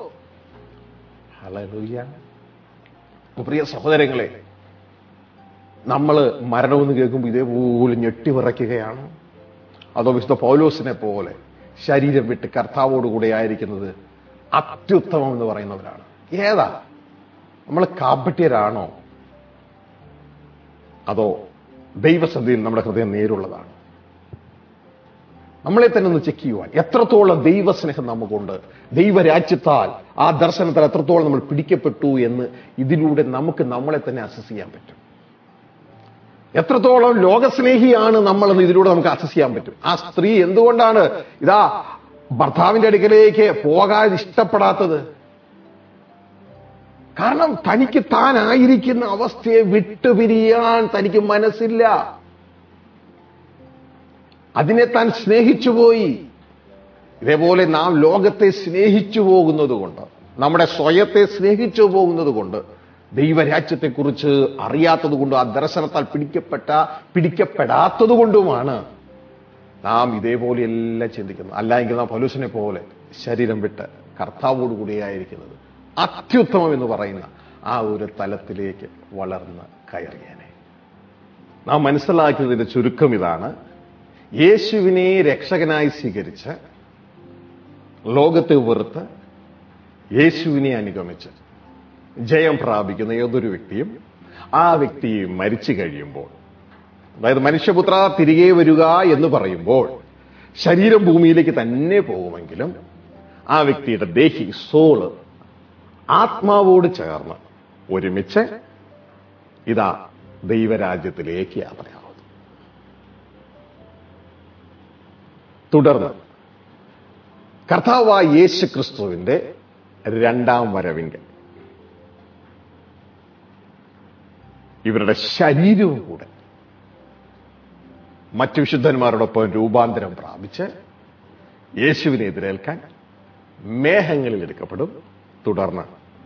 Speaker 1: ഹല്ലേലൂയ പ്രിയ സഹോദരങ്ങളെ നമ്മൾ മരണമെന്ന് കേൾക്കുമ്പോൾ ഇതേപോലെ ഞെട്ടിവിറയ്ക്കുകയാണ് അതോ വിശുദ്ധ പൗലോസിനെ പോലെ ശരീരം വിട്ട് കർത്താവോടുകൂടെ ആയിരിക്കുന്നത് അത്യുത്തമം എന്ന് പറയുന്നവരാണ് ഏതാ നമ്മൾ കാപ്പട്യരാണോ അതോ ദൈവസന്ധിയിൽ നമ്മുടെ ഹൃദയം നേരുള്ളതാണ് നമ്മളെ തന്നെ ഒന്ന് ചെക്ക് ചെയ്യുവാൻ എത്രത്തോളം ദൈവസ്നേഹം നമുക്കുണ്ട് ദൈവരാജ്യത്താൽ ആ ദർശനത്തിൽ എത്രത്തോളം നമ്മൾ പിടിക്കപ്പെട്ടു എന്ന് ഇതിലൂടെ നമുക്ക് നമ്മളെ തന്നെ അസസ് ചെയ്യാൻ പറ്റും എത്രത്തോളം ലോകസ്നേഹിയാണ് നമ്മളെന്ന് ഇതിലൂടെ നമുക്ക് അസസ് ചെയ്യാൻ പറ്റും ആ സ്ത്രീ എന്തുകൊണ്ടാണ് ഇതാ ഭർത്താവിന്റെ അടുക്കലേക്ക് പോകാൻ ഇഷ്ടപ്പെടാത്തത് കാരണം തനിക്ക് താനായിരിക്കുന്ന അവസ്ഥയെ വിട്ടുപിരിയാൻ തനിക്ക് മനസ്സില്ല അതിനെ താൻ സ്നേഹിച്ചു പോയി ഇതേപോലെ നാം ലോകത്തെ സ്നേഹിച്ചു പോകുന്നത് കൊണ്ട് നമ്മുടെ സ്വയത്തെ സ്നേഹിച്ചു പോകുന്നത് കൊണ്ട് ദൈവരാജ്യത്തെക്കുറിച്ച് അറിയാത്തത് കൊണ്ടും ആ ദർശനത്താൽ പിടിക്കപ്പെട്ട പിടിക്കപ്പെടാത്തത് കൊണ്ടുമാണ് നാം ഇതേപോലെ എല്ലാം ചിന്തിക്കുന്നത് അല്ലായെങ്കിൽ നാം പൗലൂസിനെ പോലെ ശരീരം വിട്ട് കർത്താവോട് കൂടിയായിരിക്കുന്നത് അത്യുത്തമം എന്ന് പറയുന്ന ആ ഒരു തലത്തിലേക്ക് വളർന്ന് കയറിയനെ നാം മനസ്സിലാക്കുന്നതിന്റെ ചുരുക്കം ഇതാണ് യേശുവിനെ രക്ഷകനായി സ്വീകരിച്ച് ലോകത്തെ വെറുത്ത് യേശുവിനെ അനുഗമിച്ച് ജയം പ്രാപിക്കുന്ന ഏതൊരു വ്യക്തിയും ആ വ്യക്തി മരിച്ചു കഴിയുമ്പോൾ അതായത് മനുഷ്യപുത്ര തിരികെ വരിക എന്ന് പറയുമ്പോൾ ശരീരം ഭൂമിയിലേക്ക് തന്നെ പോകുമെങ്കിലും ആ വ്യക്തിയുടെ ദേഹി സോള് ആത്മാവോട് ചേർന്ന് ഒരുമിച്ച് ഇതാ ദൈവരാജ്യത്തിലേക്ക് യാത്രയാവും തുടർന്ന് കർത്താവായ യേശു ക്രിസ്തുവിന്റെ രണ്ടാം വരവിന്റെ ഇവരുടെ ശരീരവും കൂടെ മറ്റു വിശുദ്ധന്മാരോടൊപ്പം രൂപാന്തരം പ്രാപിച്ച് യേശുവിനെ എതിരേൽക്കാൻ മേഘങ്ങളിൽ എടുക്കപ്പെടും തുടർന്ന്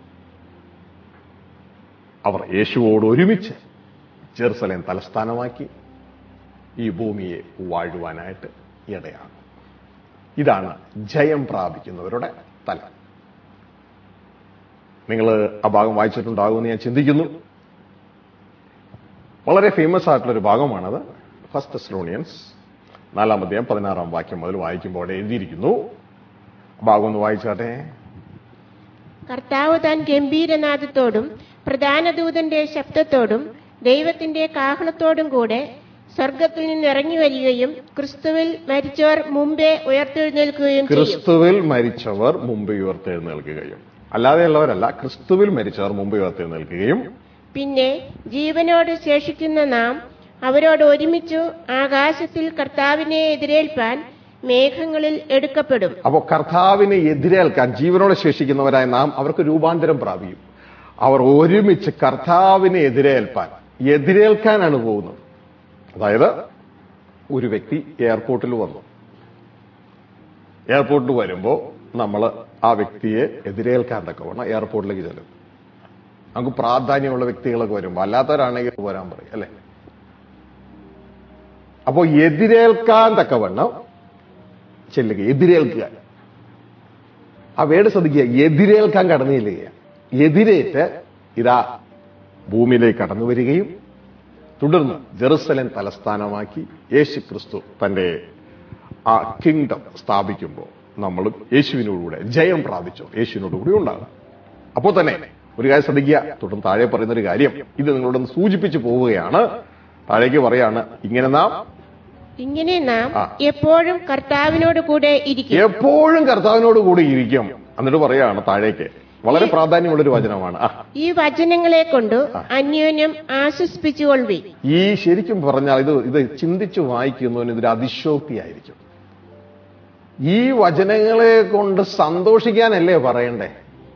Speaker 1: അവർ യേശുവോട് ഒരുമിച്ച് ജെറുസലേം തലസ്ഥാനമാക്കി ഈ ഭൂമിയെ വാഴുവാനായിട്ട് ഇടയാകും ഇതാണ് ജയം പ്രാപിക്കുന്നവരുടെ തലം നിങ്ങൾ ആ ഭാഗം വായിച്ചിട്ടുണ്ടാകുമെന്ന് ഞാൻ ചിന്തിക്കുന്നു വളരെ ഫേമസ് ആയിട്ടുള്ളൊരു ഭാഗമാണത് ഫസ്റ്റ് സ്ലോണിയൻസ് നാലാം അധ്യായം പതിനാറാം വാക്യം മുതൽ വായിക്കുമ്പോൾ അവിടെ എഴുതിയിരിക്കുന്നു ആ ഭാഗം ഒന്ന് വായിച്ചാട്ടെ
Speaker 2: കർത്താവ് താൻ ഗംഭീരനാദത്തോടും പ്രധാന ദൂതന്റെ ശബ്ദത്തോടും ദൈവത്തിന്റെ കാഹളത്തോടും കൂടെ സ്വർഗത്തിൽ നിന്ന് ഇറങ്ങി വരികയും ക്രിസ്തുവിൽ മരിച്ചവർ മുമ്പേ ഉയർത്തെഴുന്നേൽക്കുകയും ചെയ്യും
Speaker 1: ക്രിസ്തുവിൽ മരിച്ചവർ മുമ്പ് ഉയർത്തെഴുന്നേൽക്കുകയും അല്ലാതെയുള്ളവരല്ല ക്രിസ്തുവിൽ മരിച്ചവർ മുമ്പ് ഉയർത്തെഴുന്നേൽക്കുകയും
Speaker 2: പിന്നെ ജീവനോട് ശേഷിക്കുന്ന നാം അവരോട് ഒരുമിച്ചു ആകാശത്തിൽ കർത്താവിനെ എതിരേൽപ്പാൻ മേഘങ്ങളിൽ എടുക്കപ്പെടും
Speaker 1: അപ്പോൾ കർത്താവിനെ എതിരേൽക്കാൻ ജീവനോടെ ശേഷിക്കുന്നവരായ നാം അവർക്ക് രൂപാന്തരം പ്രാപിക്കും അവർ ഒരുമിച്ച് കർത്താവിനെ എതിരേൽപ്പാൻ എതിരേൽക്കാനാണ് പോകുന്നത് അതായത് ഒരു വ്യക്തി എയർപോർട്ടിൽ വന്നു എയർപോർട്ടിൽ വരുമ്പോൾ നമ്മൾ ആ വ്യക്തിയെ എതിരേൽക്കാൻ തക്കവണ്ണം എയർപോർട്ടിലേക്ക് ചെല്ലും നമുക്ക് പ്രാധാന്യമുള്ള വ്യക്തികളൊക്കെ വരുമ്പോൾ അല്ലാത്തവരാണെങ്കിൽ പോരാൻ പറയും അല്ലേ അപ്പോൾ എതിരേൽക്കാൻ തക്കവണ്ണം ചെല്ലുക എതിരേൽക്കുക ആ വേട് ശ്രദ്ധിക്കുക എതിരേൽക്കാൻ കടന്നു ചെല്ലുക എതിരേറ്റ് ഇതാ ഭൂമിയിലേക്ക് കടന്നു വരികയും തുടർന്ന് ജെറുസലേം തലസ്ഥാനമാക്കി യേശു ക്രിസ്തു തന്റെ ആ കിങ്ഡം സ്ഥാപിക്കുമ്പോൾ നമ്മളും യേശുവിനോടുകൂടെ ജയം പ്രാപിച്ചു യേശുവിനോടുകൂടി ഉണ്ടാകും അപ്പോൾ തന്നെ ഒരു കാര്യം ശ്രദ്ധിക്കുക തുടർന്ന് താഴെ പറയുന്ന ഒരു കാര്യം ഇത് നിങ്ങളോടൊന്ന് സൂചിപ്പിച്ചു പോവുകയാണ് താഴേക്ക് പറയാണ് ഇങ്ങനെ നാം
Speaker 2: ഇങ്ങനെ നാം
Speaker 1: ആ.
Speaker 2: എപ്പോഴും കർത്താവിനോട് കൂടെ ഇരിക്കും
Speaker 1: എപ്പോഴും കർത്താവിനോട് കൂടി ഇരിക്കും എന്നിട്ട് പറയാണ് താഴേക്ക് വളരെ പ്രാധാന്യമുള്ളൊരു വചനമാണ് ആ
Speaker 2: ഈ വചനങ്ങളെ കൊണ്ട് അന്യോന്യം ആശ്വസിപ്പിച്ചുകൊള്ളി
Speaker 1: ഈ ശരിക്കും പറഞ്ഞാൽ ഇത് ഇത് ചിന്തിച്ചു വായിക്കുന്നതിന് ഇതൊരു അതിശോക്തിയായിരിക്കും ഈ വചനങ്ങളെ കൊണ്ട് സന്തോഷിക്കാനല്ലേ പറയണ്ടേ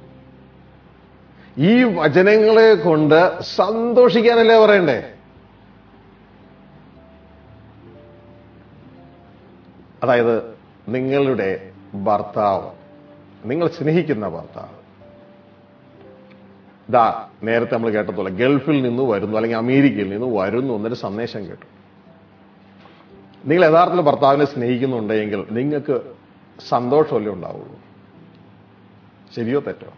Speaker 1: ഈ വചനങ്ങളെ കൊണ്ട് സന്തോഷിക്കാനല്ലേ പറയണ്ടേ അതായത് നിങ്ങളുടെ ഭർത്താവ് നിങ്ങൾ സ്നേഹിക്കുന്ന ഭർത്താവ് ഇതാ നേരത്തെ നമ്മൾ കേട്ടതുപോലെ ഗൾഫിൽ നിന്ന് വരുന്നു അല്ലെങ്കിൽ അമേരിക്കയിൽ നിന്ന് വരുന്നു എന്നൊരു സന്ദേശം കേട്ടു നിങ്ങൾ യഥാർത്ഥത്തിൽ ഭർത്താവിനെ സ്നേഹിക്കുന്നുണ്ടെങ്കിൽ നിങ്ങൾക്ക് സന്തോഷമല്ലേ ഉണ്ടാവുള്ളൂ ശരിയോ തെറ്റോ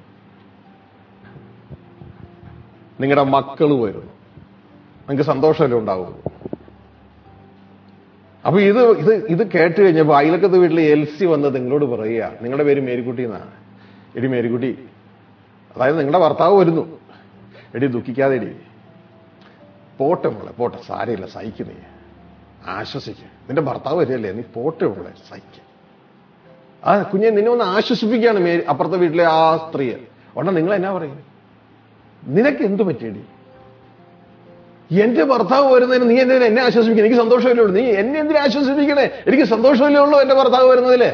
Speaker 1: നിങ്ങളുടെ മക്കൾ വരുന്നു നിങ്ങൾക്ക് സന്തോഷമല്ലേ ഉണ്ടാവുള്ളൂ അപ്പൊ ഇത് ഇത് ഇത് കേട്ട് കഴിഞ്ഞപ്പോൾ അയലക്കത്ത് വീട്ടിൽ എൽ സി വന്ന് നിങ്ങളോട് പറയുക നിങ്ങളുടെ പേര് മേരിക്കുട്ടി എന്നാണ് എടി മേരിക്കുട്ടി അതായത് നിങ്ങളുടെ ഭർത്താവ് വരുന്നു എടി ദുഃഖിക്കാതെ എടി പോട്ടെ മോളെ പോട്ടെ സാരമില്ല സഹിക്കുന്നേ ആശ്വസിക്ക നിന്റെ ഭർത്താവ് വരികയല്ലേ നീ പോട്ടെ മോളെ സഹിക്ക ആ കുഞ്ഞെ നിന്നെ ഒന്ന് ആശ്വസിപ്പിക്കുകയാണ് മേ അപ്പുറത്തെ വീട്ടിലെ ആ സ്ത്രീയെ ഉടനെ നിങ്ങൾ എന്നാ പറയും നിനക്ക് എന്തു പറ്റിയടി എന്റെ ഭർത്താവ് വരുന്നതിന് നീ എന്തിനാ എന്നെ ആശ്വസിപ്പിക്കണം എനിക്ക് സന്തോഷമല്ലേ ഉള്ളൂ നീ എന്നെ എന്തിനാ ആശ്വസിപ്പിക്കണേ എനിക്ക് സന്തോഷമല്ലേ ഉള്ളൂ എന്റെ ഭർത്താവ് വരുന്നതില്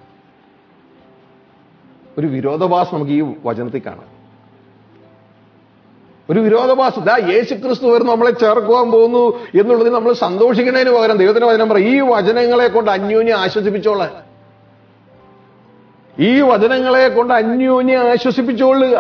Speaker 1: ഒരു വിരോധാഭാസം നമുക്ക് ഈ വചനത്തിൽ കാണാം ഒരു വിരോധാഭാസം ദാ യേശു ക്രിസ്തു വരുന്നു നമ്മളെ ചേർക്കുവാൻ പോകുന്നു എന്നുള്ളതിൽ നമ്മൾ സന്തോഷിക്കുന്നതിന് പകരം ദൈവത്തിന്റെ വചനം പറയും ഈ വചനങ്ങളെ കൊണ്ട് അന്യോന്യം ആശ്വസിപ്പിച്ചോളാൻ ഈ വചനങ്ങളെ കൊണ്ട് അന്യോന്യം ആശ്വസിപ്പിച്ചുകൊള്ളുക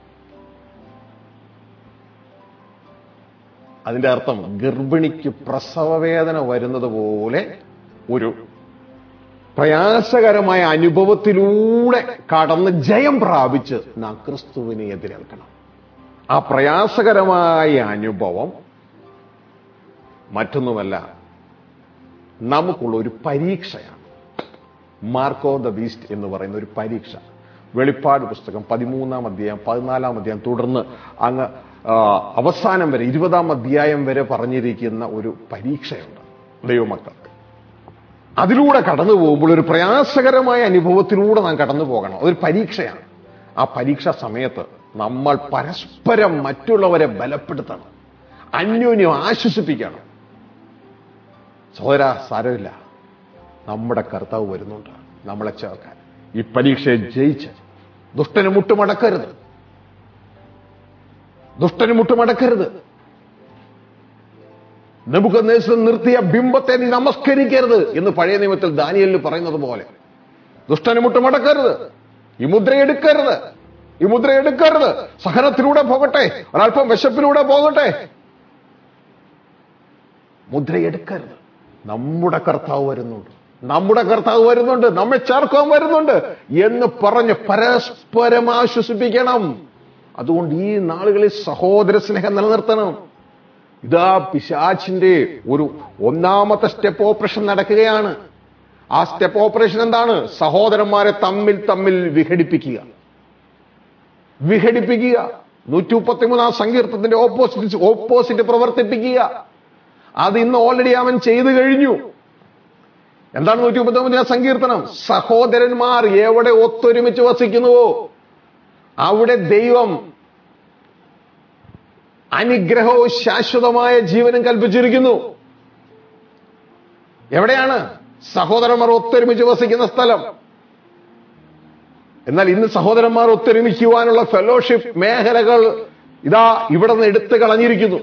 Speaker 1: അതിന്റെ അർത്ഥം ഗർഭിണിക്ക് പ്രസവവേദന വരുന്നത് പോലെ ഒരു പ്രയാസകരമായ അനുഭവത്തിലൂടെ കടന്ന് ജയം പ്രാപിച്ച് നാം ക്രിസ്തുവിനെ എതിരേൽക്കണം ആ പ്രയാസകരമായ അനുഭവം മറ്റൊന്നുമല്ല നമുക്കുള്ള ഒരു പരീക്ഷയാണ് മാർക്കോ ദ ബീസ്റ്റ് എന്ന് പറയുന്ന ഒരു പരീക്ഷ വെളിപ്പാട് പുസ്തകം പതിമൂന്നാം അധ്യായം പതിനാലാം അധ്യായം തുടർന്ന് അങ്ങ് ആ, അവസാനം വരെ ഇരുപതാം അധ്യായം വരെ പറഞ്ഞിരിക്കുന്ന ഒരു പരീക്ഷയുണ്ട് ദൈവമക്കൾക്ക് അതിലൂടെ കടന്നു പോകുമ്പോൾ ഒരു പ്രയാസകരമായ അനുഭവത്തിലൂടെ നാം കടന്നു പോകണം അതൊരു പരീക്ഷയാണ് ആ പരീക്ഷാ സമയത്ത് നമ്മൾ പരസ്പരം മറ്റുള്ളവരെ ബലപ്പെടുത്തണം അന്യോന്യം ആശ്വസിപ്പിക്കണം സഹോദര സാരമില്ല നമ്മുടെ കർത്താവ് വരുന്നുണ്ട് നമ്മളെ ചേർക്കാൻ ഈ പരീക്ഷയെ ജയിച്ച് ദുഷ്ടന് മുട്ടുമടക്കരുത് ദുഷ്ടന് മുട്ടുമടക്കരുത് നമുക്ക് നിർത്തിയ ബിംബത്തെ നീ നമസ്കരിക്കരുത് എന്ന് പഴയ നിയമത്തിൽ ദാനിയലിന് പറയുന്നത് പോലെ ദുഷ്ടന് മുട്ടുമടക്കരുത് ഈ മുദ്ര എടുക്കരുത് ഈ മുദ്ര എടുക്കരുത് സഹനത്തിലൂടെ പോകട്ടെ ഒരല്പം വിശപ്പിലൂടെ പോകട്ടെ മുദ്ര എടുക്കരുത് നമ്മുടെ കർത്താവ് വരുന്നുണ്ട് നമ്മുടെ കർത്താവ് വരുന്നുണ്ട് നമ്മെ ചേർക്കാൻ വരുന്നുണ്ട് എന്ന് പറഞ്ഞ് പരസ്പരം ആശ്വസിപ്പിക്കണം അതുകൊണ്ട് ഈ നാളുകളിൽ സഹോദര സ്നേഹം നിലനിർത്തണം ഇതാ പിശാച്ചിന്റെ ഒരു ഒന്നാമത്തെ സ്റ്റെപ്പ് ഓപ്പറേഷൻ നടക്കുകയാണ് ആ സ്റ്റെപ്പ് ഓപ്പറേഷൻ എന്താണ് സഹോദരന്മാരെ തമ്മിൽ തമ്മിൽ വിഘടിപ്പിക്കുക വിഘടിപ്പിക്കുക നൂറ്റി മുപ്പത്തിമൂന്നാം സങ്കീർത്തത്തിന്റെ ഓപ്പോസിറ്റ് ഓപ്പോസിറ്റ് പ്രവർത്തിപ്പിക്കുക അത് ഇന്ന് ഓൾറെഡി അവൻ ചെയ്തു കഴിഞ്ഞു എന്താണ് നൂറ്റി മുപ്പത്തിമൂന്നാം സങ്കീർത്തനം സഹോദരന്മാർ എവിടെ ഒത്തൊരുമിച്ച് വസിക്കുന്നുവോ അവിടെ ദൈവം അനുഗ്രഹവും ശാശ്വതമായ ജീവനും കൽപ്പിച്ചിരിക്കുന്നു എവിടെയാണ് സഹോദരന്മാർ ഒത്തൊരുമിച്ച് വസിക്കുന്ന സ്ഥലം എന്നാൽ ഇന്ന് സഹോദരന്മാർ ഒത്തൊരുമിക്കുവാനുള്ള ഫെലോഷിപ്പ് മേഖലകൾ ഇതാ ഇവിടെ നിന്ന് എടുത്തു കളഞ്ഞിരിക്കുന്നു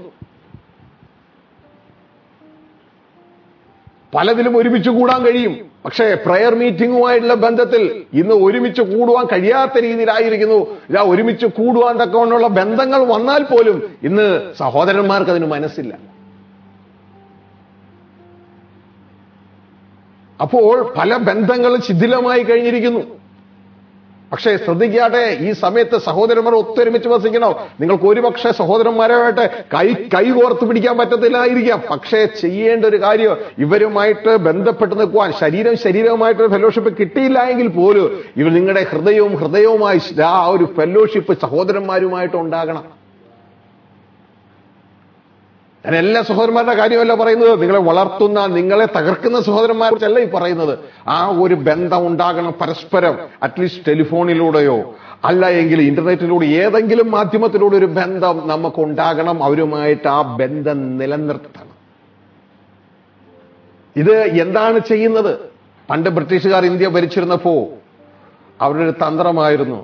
Speaker 1: പലതിലും ഒരുമിച്ച് കൂടാൻ കഴിയും പക്ഷേ പ്രയർ മീറ്റിംഗുമായിട്ടുള്ള ബന്ധത്തിൽ ഇന്ന് ഒരുമിച്ച് കൂടുവാൻ കഴിയാത്ത രീതിയിലായിരിക്കുന്നു ഇതാ ഒരുമിച്ച് കൂടുവാൻ തക്കവണ്ണമുള്ള ബന്ധങ്ങൾ വന്നാൽ പോലും ഇന്ന് സഹോദരന്മാർക്ക് അതിന് മനസ്സില്ല അപ്പോൾ പല ബന്ധങ്ങളും ശിഥിലമായി കഴിഞ്ഞിരിക്കുന്നു പക്ഷേ ശ്രദ്ധിക്കാട്ടെ ഈ സമയത്ത് സഹോദരന്മാർ ഒത്തൊരുമിച്ച് വസിക്കണോ നിങ്ങൾക്ക് ഒരുപക്ഷെ സഹോദരന്മാരുമായിട്ട് കൈ കൈ കോർത്ത് പിടിക്കാൻ പറ്റത്തില്ലായിരിക്കാം പക്ഷേ ചെയ്യേണ്ട ഒരു കാര്യം ഇവരുമായിട്ട് ബന്ധപ്പെട്ട് നിൽക്കുവാൻ ശരീരം ശരീരവുമായിട്ട് ഫെലോഷിപ്പ് കിട്ടിയില്ല എങ്കിൽ പോലും ഇവർ നിങ്ങളുടെ ഹൃദയവും ഹൃദയവുമായി ആ ഒരു ഫെലോഷിപ്പ് സഹോദരന്മാരുമായിട്ട് ഉണ്ടാകണം ഞാൻ എല്ലാ സഹോദരന്മാരുടെ കാര്യമല്ല പറയുന്നത് നിങ്ങളെ വളർത്തുന്ന നിങ്ങളെ തകർക്കുന്ന സഹോദരന്മാരെ കുറിച്ചല്ല ഈ പറയുന്നത് ആ ഒരു ബന്ധം ഉണ്ടാകണം പരസ്പരം അറ്റ്ലീസ്റ്റ് ടെലിഫോണിലൂടെയോ അല്ല എങ്കിൽ ഇന്റർനെറ്റിലൂടെ ഏതെങ്കിലും മാധ്യമത്തിലൂടെ ഒരു ബന്ധം നമുക്ക് ഉണ്ടാകണം അവരുമായിട്ട് ആ ബന്ധം നിലനിർത്തണം ഇത് എന്താണ് ചെയ്യുന്നത് പണ്ട് ബ്രിട്ടീഷുകാർ ഇന്ത്യ ഭരിച്ചിരുന്നപ്പോ അവരുടെ ഒരു തന്ത്രമായിരുന്നു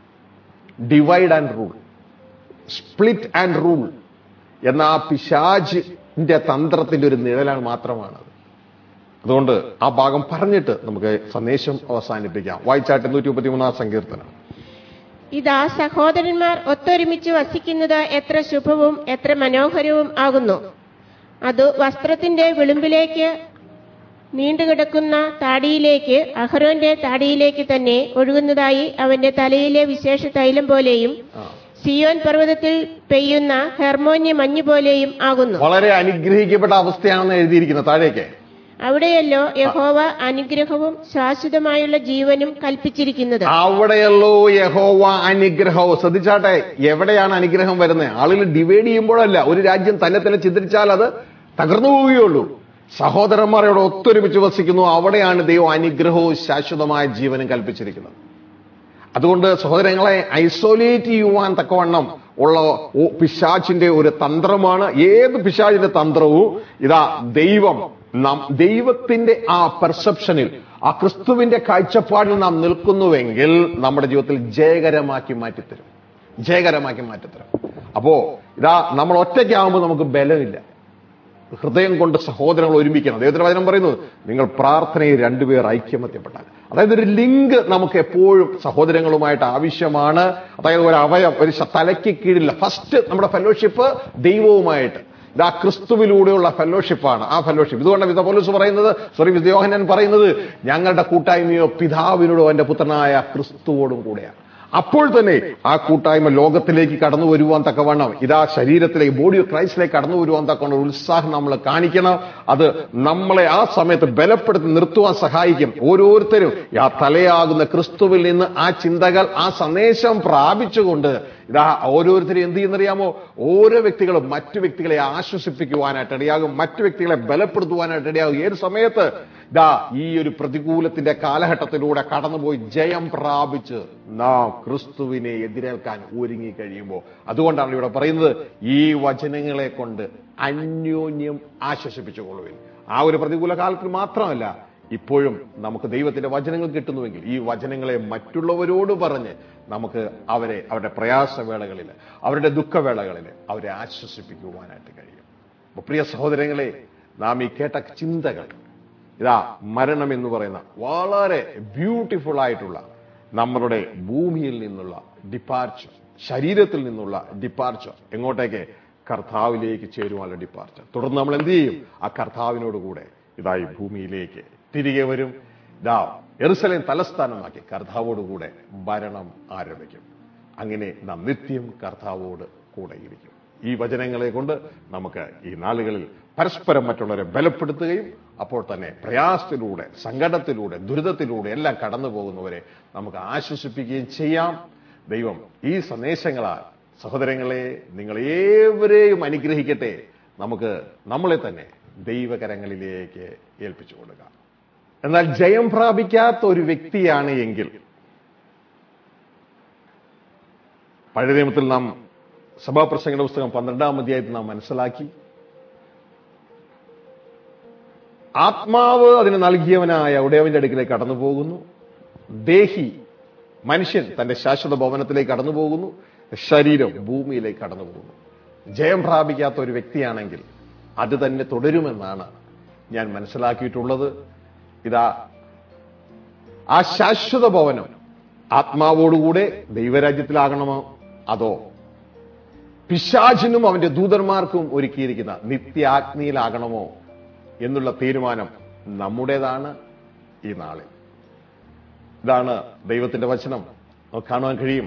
Speaker 1: divide and rule split and rule എന്ന ആ പിശാജിന്റെ തന്ത്രത്തിന്റെ ഒരു നിഴലാണ് മാത്രമാണത് അതുകൊണ്ട് ആ ഭാഗം പറഞ്ഞിട്ട് നമുക്ക് സന്ദേശം അവസാനിപ്പിക്കാം വായിച്ചാട്ട് നൂറ്റി മുപ്പത്തി മൂന്നാം സങ്കീർത്തനം
Speaker 2: ഇതാ സഹോദരന്മാർ ഒത്തൊരുമിച്ച് വസിക്കുന്നത് എത്ര ശുഭവും എത്ര മനോഹരവും ആകുന്നു അത് വസ്ത്രത്തിന്റെ വിളിമ്പിലേക്ക് നീണ്ടുകിടക്കുന്ന താടിയിലേക്ക് അഹരോന്റെ താടിയിലേക്ക് തന്നെ ഒഴുകുന്നതായി അവന്റെ തലയിലെ വിശേഷ തൈലം പോലെയും സിയോൻ പർവ്വതത്തിൽ പെയ്യുന്ന ഹെർമോന്യ മഞ്ഞു പോലെയും ആകുന്നു
Speaker 1: വളരെ അനുഗ്രഹിക്കപ്പെട്ട അവസ്ഥയാണെന്ന് എഴുതിയിരിക്കുന്നത് താഴേക്ക്
Speaker 2: അവിടെയല്ലോ യഹോവ അനുഗ്രഹവും ശാശ്വതമായുള്ള ജീവനും കൽപ്പിച്ചിരിക്കുന്നത്
Speaker 1: അവിടെയല്ലോ യഹോവ അനുഗ്രഹവും ശ്രദ്ധിച്ചാട്ടെ എവിടെയാണ് അനുഗ്രഹം വരുന്നത് ആളുകൾ ഡിവൈഡ് ചെയ്യുമ്പോഴല്ല ഒരു രാജ്യം തന്നെ തന്നെ ചിന്തിച്ചാൽ അത് തകർന്നു പോവുകയുള്ളൂ സഹോദരന്മാർ ഇവിടെ ഒത്തൊരുമിച്ച് വസിക്കുന്നു അവിടെയാണ് ദൈവം അനുഗ്രഹവും ശാശ്വതമായ ജീവനും കൽപ്പിച്ചിരിക്കുന്നത് അതുകൊണ്ട് സഹോദരങ്ങളെ ഐസോലേറ്റ് ചെയ്യുവാൻ തക്കവണ്ണം ഉള്ള ഓ- പിശാചിന്റെ ഒരു തന്ത്രമാണ് ഏത് പിശാചിന്റെ തന്ത്രവും ഇതാ ദൈവം നാം ദൈവത്തിന്റെ ആ പെർസെപ്ഷനിൽ ആ ക്രിസ്തുവിന്റെ കാഴ്ചപ്പാടിൽ നാം നിൽക്കുന്നുവെങ്കിൽ നമ്മുടെ ജീവിതത്തിൽ ജയകരമാക്കി മാറ്റിത്തരും ജയകരമാക്കി മാറ്റിത്തരും അപ്പോ ഇതാ നമ്മൾ ഒറ്റയ്ക്കാവുമ്പോൾ നമുക്ക് ബലമില്ല ഹൃദയം കൊണ്ട് സഹോദരങ്ങൾ ഒരുമിക്കണം ദൈവത്തിന്റെ വചനം പറയുന്നത് നിങ്ങൾ പ്രാർത്ഥനയിൽ രണ്ടുപേർ ഐക്യമത്യപ്പെട്ടാൽ അതായത് ഒരു ലിങ്ക് നമുക്ക് എപ്പോഴും സഹോദരങ്ങളുമായിട്ട് ആവശ്യമാണ് അതായത് ഒരു അവയം ഒരു ശ- തലയ്ക്ക് കീഴില്ല ഫസ്റ്റ് നമ്മുടെ ഫെലോഷിപ്പ് ദൈവവുമായിട്ട് ഇത് ആ ക്രിസ്തുവിലൂടെയുള്ള ഫെലോഷിപ്പാണ് ആ ഫെലോഷിപ്പ് ഇതുകൊണ്ട് വിധ പോലീസ് പറയുന്നത് സോറി വിദ്യോഹനൻ പറയുന്നത് ഞങ്ങളുടെ കൂട്ടായ്മയോ പിതാവിനോടും എന്റെ പുത്രനായ ക്രിസ്തുവോടും കൂടെയാണ് അപ്പോൾ തന്നെ ആ കൂട്ടായ്മ ലോകത്തിലേക്ക് കടന്നു വരുവാൻ തക്കവണ്ണം ഇതാ ശരീരത്തിലേക്ക് ബോഡി ഓഫ് ക്രൈസ്റ്റിലേക്ക് കടന്നു വരുവാൻ തക്കവണ്ണം ഒരു ഉത്സാഹം നമ്മൾ കാണിക്കണം അത് നമ്മളെ ആ സമയത്ത് ബലപ്പെടുത്തി നിർത്തുവാൻ സഹായിക്കും ഓരോരുത്തരും ആ തലയാകുന്ന ക്രിസ്തുവിൽ നിന്ന് ആ ചിന്തകൾ ആ സന്ദേശം പ്രാപിച്ചുകൊണ്ട് ഇതാ ഓരോരുത്തരും എന്ത് ചെയ്യുന്നറിയാമോ ഓരോ വ്യക്തികളും മറ്റു വ്യക്തികളെ ആശ്വസിപ്പിക്കുവാനായിട്ട് ഇടയാകും മറ്റു വ്യക്തികളെ ബലപ്പെടുത്തുവാനായിട്ട് ഇടയാകും ഏത് സമയത്ത് ഇതാ ഈ ഒരു പ്രതികൂലത്തിന്റെ കാലഘട്ടത്തിലൂടെ കടന്നുപോയി ജയം പ്രാപിച്ച് നാം ക്രിസ്തുവിനെ എതിരേൽക്കാൻ ഒരുങ്ങി കഴിയുമ്പോൾ അതുകൊണ്ടാണ് ഇവിടെ പറയുന്നത് ഈ വചനങ്ങളെ കൊണ്ട് അന്യോന്യം ആശ്വസിപ്പിച്ചുകൊള്ളുവിൻ ആ ഒരു പ്രതികൂല കാലത്തിൽ മാത്രമല്ല ഇപ്പോഴും നമുക്ക് ദൈവത്തിന്റെ വചനങ്ങൾ കിട്ടുന്നുവെങ്കിൽ ഈ വചനങ്ങളെ മറ്റുള്ളവരോട് പറഞ്ഞ് നമുക്ക് അവരെ അവരുടെ പ്രയാസവേളകളിൽ അവരുടെ ദുഃഖവേളകളിൽ അവരെ ആശ്വസിപ്പിക്കുവാനായിട്ട് കഴിയും അപ്പൊ പ്രിയ സഹോദരങ്ങളെ നാം ഈ കേട്ട ചിന്തകൾ ഇതാ മരണം എന്ന് പറയുന്ന വളരെ ബ്യൂട്ടിഫുൾ ആയിട്ടുള്ള നമ്മളുടെ ഭൂമിയിൽ നിന്നുള്ള ഡിപ്പാർച്ചർ ശരീരത്തിൽ നിന്നുള്ള ഡിപ്പാർച്ചർ എങ്ങോട്ടേക്ക് കർത്താവിലേക്ക് ചേരുവാനുള്ള ഡിപ്പാർച്ചർ തുടർന്ന് നമ്മൾ എന്ത് ചെയ്യും ആ കർത്താവിനോട് കൂടെ ഇതായി ഭൂമിയിലേക്ക് തിരികെ വരും ഇതാ എറുസലേം തലസ്ഥാനമാക്കി കർത്താവോടുകൂടെ ഭരണം ആരംഭിക്കും അങ്ങനെ നാം നിത്യം കർത്താവോട് കൂടെ ഇരിക്കും ഈ വചനങ്ങളെ കൊണ്ട് നമുക്ക് ഈ നാളുകളിൽ പരസ്പരം മറ്റുള്ളവരെ ബലപ്പെടുത്തുകയും അപ്പോൾ തന്നെ പ്രയാസത്തിലൂടെ സങ്കടത്തിലൂടെ ദുരിതത്തിലൂടെ എല്ലാം കടന്നു പോകുന്നവരെ നമുക്ക് ആശ്വസിപ്പിക്കുകയും ചെയ്യാം ദൈവം ഈ സന്ദേശങ്ങളാൽ സഹോദരങ്ങളെ നിങ്ങൾ ഏവരെയും അനുഗ്രഹിക്കട്ടെ നമുക്ക് നമ്മളെ തന്നെ ദൈവകരങ്ങളിലേക്ക് ഏൽപ്പിച്ചു കൊടുക്കാം എന്നാൽ ജയം പ്രാപിക്കാത്ത ഒരു വ്യക്തിയാണ് എങ്കിൽ പഴയ നിയമത്തിൽ നാം സഭാപ്രസംഗയുടെ പുസ്തകം പന്ത്രണ്ടാം അധ്യായത്തിൽ നാം മനസ്സിലാക്കി ആത്മാവ് അതിന് നൽകിയവനായ ഉടയവന്റെ അടുക്കിലേക്ക് കടന്നു പോകുന്നു ദേഹി മനുഷ്യൻ തന്റെ ശാശ്വത ഭവനത്തിലേക്ക് കടന്നു പോകുന്നു ശരീരം ഭൂമിയിലേക്ക് കടന്നു പോകുന്നു ജയം പ്രാപിക്കാത്ത ഒരു വ്യക്തിയാണെങ്കിൽ അത് തന്നെ തുടരുമെന്നാണ് ഞാൻ മനസ്സിലാക്കിയിട്ടുള്ളത് ഇതാ ആ ശാശ്വത ഭവനം ആത്മാവോടുകൂടെ ദൈവരാജ്യത്തിലാകണമോ അതോ പിശാചിനും അവന്റെ ദൂതന്മാർക്കും ഒരുക്കിയിരിക്കുന്ന നിത്യാഗ്നിയിലാകണമോ എന്നുള്ള തീരുമാനം നമ്മുടേതാണ് ഈ നാളിൽ ഇതാണ് ദൈവത്തിന്റെ വചനം നമുക്ക് കാണുവാൻ കഴിയും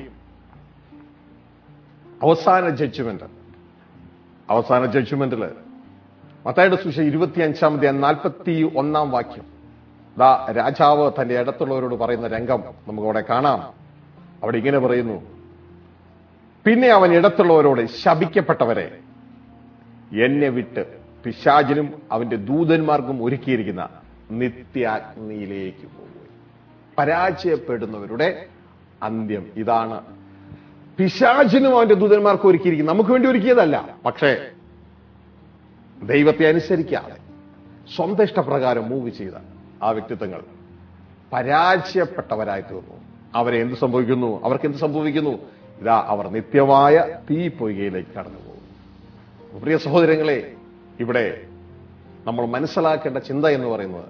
Speaker 1: അവസാന ജഡ്ജ്മെന്റ് അവസാന ജഡ്ജ്മെന്റില് മത്തായുടെ സുശേഷം ഇരുപത്തി അഞ്ചാമത്തെ നാൽപ്പത്തി ഒന്നാം വാക്യം ദാ രാജാവ് തന്റെ ഇടത്തുള്ളവരോട് പറയുന്ന രംഗം നമുക്ക് അവിടെ കാണാം അവിടെ ഇങ്ങനെ പറയുന്നു പിന്നെ അവൻ ഇടത്തുള്ളവരോട് ശപിക്കപ്പെട്ടവരെ എന്നെ വിട്ട് പിശാചിനും അവന്റെ ദൂതന്മാർക്കും ഒരുക്കിയിരിക്കുന്ന നിത്യാഗ്നിയിലേക്ക് പോകുക പരാജയപ്പെടുന്നവരുടെ അന്ത്യം ഇതാണ് പിശാചിനും അവന്റെ ദൂതന്മാർക്കും ഒരുക്കിയിരിക്കുന്നത് നമുക്ക് വേണ്ടി ഒരുക്കിയതല്ല പക്ഷേ ദൈവത്തെ അനുസരിക്കാതെ സ്വന്തം ഇഷ്ടപ്രകാരം മൂവ് ചെയ്ത ആ വ്യക്തിത്വങ്ങൾ പരാജയപ്പെട്ടവരായി തീർന്നു അവരെ എന്ത് സംഭവിക്കുന്നു അവർക്ക് എന്ത് സംഭവിക്കുന്നു ഇതാ അവർ നിത്യമായ തീ പൊയ്കയിലേക്ക് കടന്നു പോകും പ്രിയ സഹോദരങ്ങളെ ഇവിടെ നമ്മൾ മനസ്സിലാക്കേണ്ട ചിന്ത എന്ന് പറയുന്നത്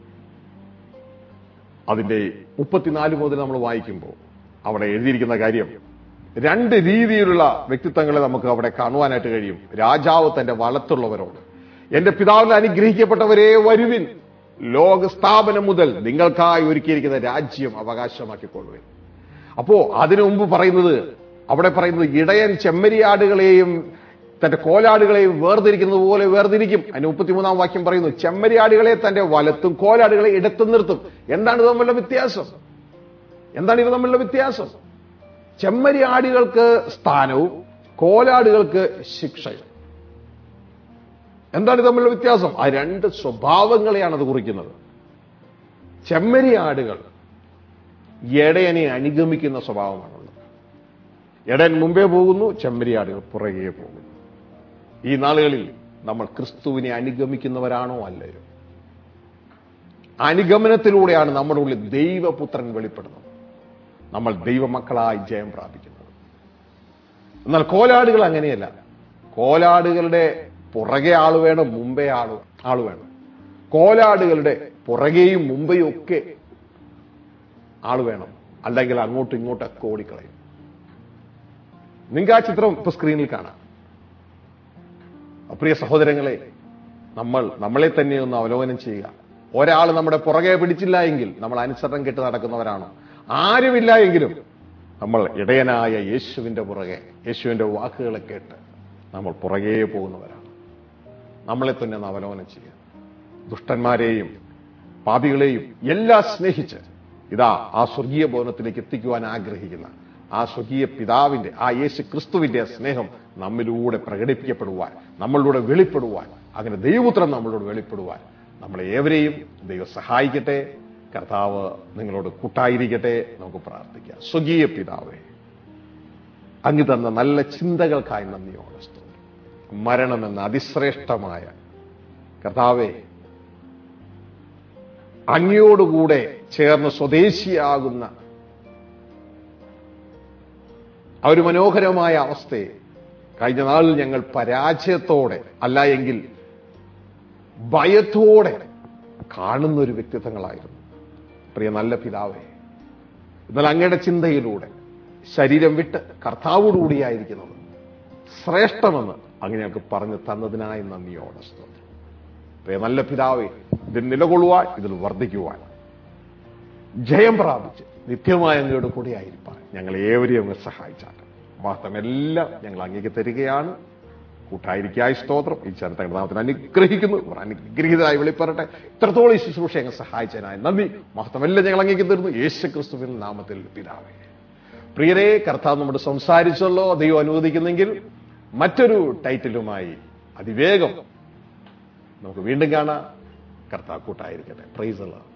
Speaker 1: അതിന്റെ മുപ്പത്തിനാല് മുതൽ നമ്മൾ വായിക്കുമ്പോൾ അവിടെ എഴുതിയിരിക്കുന്ന കാര്യം രണ്ട് രീതിയിലുള്ള വ്യക്തിത്വങ്ങളെ നമുക്ക് അവിടെ കാണുവാനായിട്ട് കഴിയും രാജാവ് തന്റെ വളത്തുള്ളവരോട് എന്റെ പിതാവിൽ അനുഗ്രഹിക്കപ്പെട്ടവരെ വരുവിൻ ലോക സ്ഥാപനം മുതൽ നിങ്ങൾക്കായി ഒരുക്കിയിരിക്കുന്ന രാജ്യം അവകാശമാക്കിക്കൊള്ളുവിൻ അപ്പോ അതിനു മുമ്പ് പറയുന്നത് അവിടെ പറയുന്നത് ഇടയൻ ചെമ്മരിയാടുകളെയും തന്റെ കോലാടുകളെയും വേർതിരിക്കുന്നത് പോലെ വേർതിരിക്കും അതിന് മുപ്പത്തിമൂന്നാം വാക്യം പറയുന്നു ചെമ്മരിയാടുകളെ തന്റെ വലത്തും കോലാടുകളെ ഇടത്തും നിർത്തും എന്താണ് ഇത് തമ്മിലുള്ള വ്യത്യാസം എന്താണ് ഇത് തമ്മിലുള്ള വ്യത്യാസം ചെമ്മരിയാടുകൾക്ക് സ്ഥാനവും കോലാടുകൾക്ക് ശിക്ഷയും എന്താണ് ഇത് തമ്മിലുള്ള വ്യത്യാസം ആ രണ്ട് സ്വഭാവങ്ങളെയാണ് അത് കുറിക്കുന്നത് ചെമ്മരിയാടുകൾ എടയനെ അനുഗമിക്കുന്ന സ്വഭാവമാണുള്ളത് എടയൻ മുമ്പേ പോകുന്നു ചെമ്മരിയാടുകൾ പുറകെ പോകുന്നു ഈ നാളുകളിൽ നമ്മൾ ക്രിസ്തുവിനെ അനുഗമിക്കുന്നവരാണോ അല്ലയോ അനുഗമനത്തിലൂടെയാണ് നമ്മുടെ ഉള്ളിൽ ദൈവപുത്രൻ വെളിപ്പെടുന്നത് നമ്മൾ ദൈവമക്കളായി ജയം പ്രാപിക്കുന്നത് എന്നാൽ കോലാടുകൾ അങ്ങനെയല്ല കോലാടുകളുടെ പുറകെ ആള് വേണം മുമ്പേ ആള് ആള് വേണം കോലാടുകളുടെ പുറകെയും മുമ്പേയും ഒക്കെ ആള് വേണം അല്ലെങ്കിൽ അങ്ങോട്ടും ഇങ്ങോട്ടൊക്കെ ഓടിക്കളയും നിങ്ങൾക്ക് ആ ചിത്രം ഇപ്പൊ സ്ക്രീനിൽ കാണാം പ്രിയ സഹോദരങ്ങളെ നമ്മൾ നമ്മളെ തന്നെ ഒന്ന് അവലോകനം ചെയ്യുക ഒരാൾ നമ്മുടെ പുറകെ പിടിച്ചില്ല എങ്കിൽ നമ്മൾ അനുസരണം കെട്ട് നടക്കുന്നവരാണോ ആരുമില്ല എങ്കിലും നമ്മൾ ഇടയനായ യേശുവിന്റെ പുറകെ യേശുവിന്റെ വാക്കുകളെ കേട്ട് നമ്മൾ പുറകെ പോകുന്നവരാണ് നമ്മളെ തന്നെ ഒന്ന് അവലോകനം ചെയ്യുക ദുഷ്ടന്മാരെയും പാപികളെയും എല്ലാം സ്നേഹിച്ച് ഇതാ ആ സ്വർഗീയ ഭവനത്തിലേക്ക് എത്തിക്കുവാൻ ആഗ്രഹിക്കുന്ന ആ സ്വർഗീയ പിതാവിന്റെ ആ യേശു ക്രിസ്തുവിന്റെ സ്നേഹം നമ്മിലൂടെ പ്രകടിപ്പിക്കപ്പെടുവാൻ നമ്മളിലൂടെ വെളിപ്പെടുവാൻ അങ്ങനെ ദൈവപുത്രം നമ്മളോട് വെളിപ്പെടുവാൻ നമ്മളെ ഏവരെയും ദൈവം സഹായിക്കട്ടെ കർത്താവ് നിങ്ങളോട് കൂട്ടായിരിക്കട്ടെ നമുക്ക് പ്രാർത്ഥിക്കാം സ്വകീയ പിതാവേ അങ്ങ് തന്ന നല്ല ചിന്തകൾക്കായി നന്ദിയോടെ സ്തോത്രം മരണമെന്ന അതിശ്രേഷ്ഠമായ കർത്താവെ അങ്ങയോടുകൂടെ ചേർന്ന് സ്വദേശിയാകുന്ന ആ ഒരു മനോഹരമായ അവസ്ഥയെ കഴിഞ്ഞ നാളിൽ ഞങ്ങൾ പരാജയത്തോടെ അല്ല എങ്കിൽ ഭയത്തോടെ കാണുന്ന ഒരു വ്യക്തിത്വങ്ങളായിരുന്നു പ്രിയ നല്ല പിതാവേ എന്നാൽ അങ്ങയുടെ ചിന്തയിലൂടെ ശരീരം വിട്ട് കർത്താവോടുകൂടിയായിരിക്കുന്നത് ശ്രേഷ്ഠമെന്ന് അങ്ങ് ഞങ്ങൾക്ക് പറഞ്ഞു തന്നതിനായി നന്ദിയോടെ സ്തോത്രം പ്രിയ നല്ല പിതാവേ ഇതിൽ നിലകൊള്ളുവാൻ ഇതിൽ വർദ്ധിക്കുവാൻ ജയം പ്രാപിച്ച് നിത്യമായ അങ്ങയുടെ കൂടെ ആയിരിക്കാൻ ഞങ്ങൾ ഏവരെയും അങ്ങ് സഹായിച്ചാട്ടെ വാസ്തവമെല്ലാം ഞങ്ങൾ അങ്ങേക്ക് തരികയാണ് കൂട്ടായിരിക്കായി സ്തോത്രം ഈ ചരിത്ര നാമത്തിന് അനുഗ്രഹിക്കുന്നു ഇവർ അനുഗ്രഹീതരായി വെളിപ്പെടട്ടെ ഇത്രത്തോളം ഈ ശുശ്രൂഷ ഞങ്ങൾ സഹായിച്ചതിനായി നന്ദി മഹത്വമെല്ലാം ഞങ്ങൾ അങ്ങേക്ക് തരുന്നു യേശു ക്രിസ്തുവിൻ നാമത്തിൽ പിതാവേ പ്രിയരെ കർത്താവ് നമ്മോട് സംസാരിച്ചല്ലോ ദൈവം അനുവദിക്കുന്നെങ്കിൽ മറ്റൊരു ടൈറ്റിലുമായി അതിവേഗം നമുക്ക് വീണ്ടും കാണാം കർത്താവ് കൂട്ടായിരിക്കട്ടെ പ്രൈസ്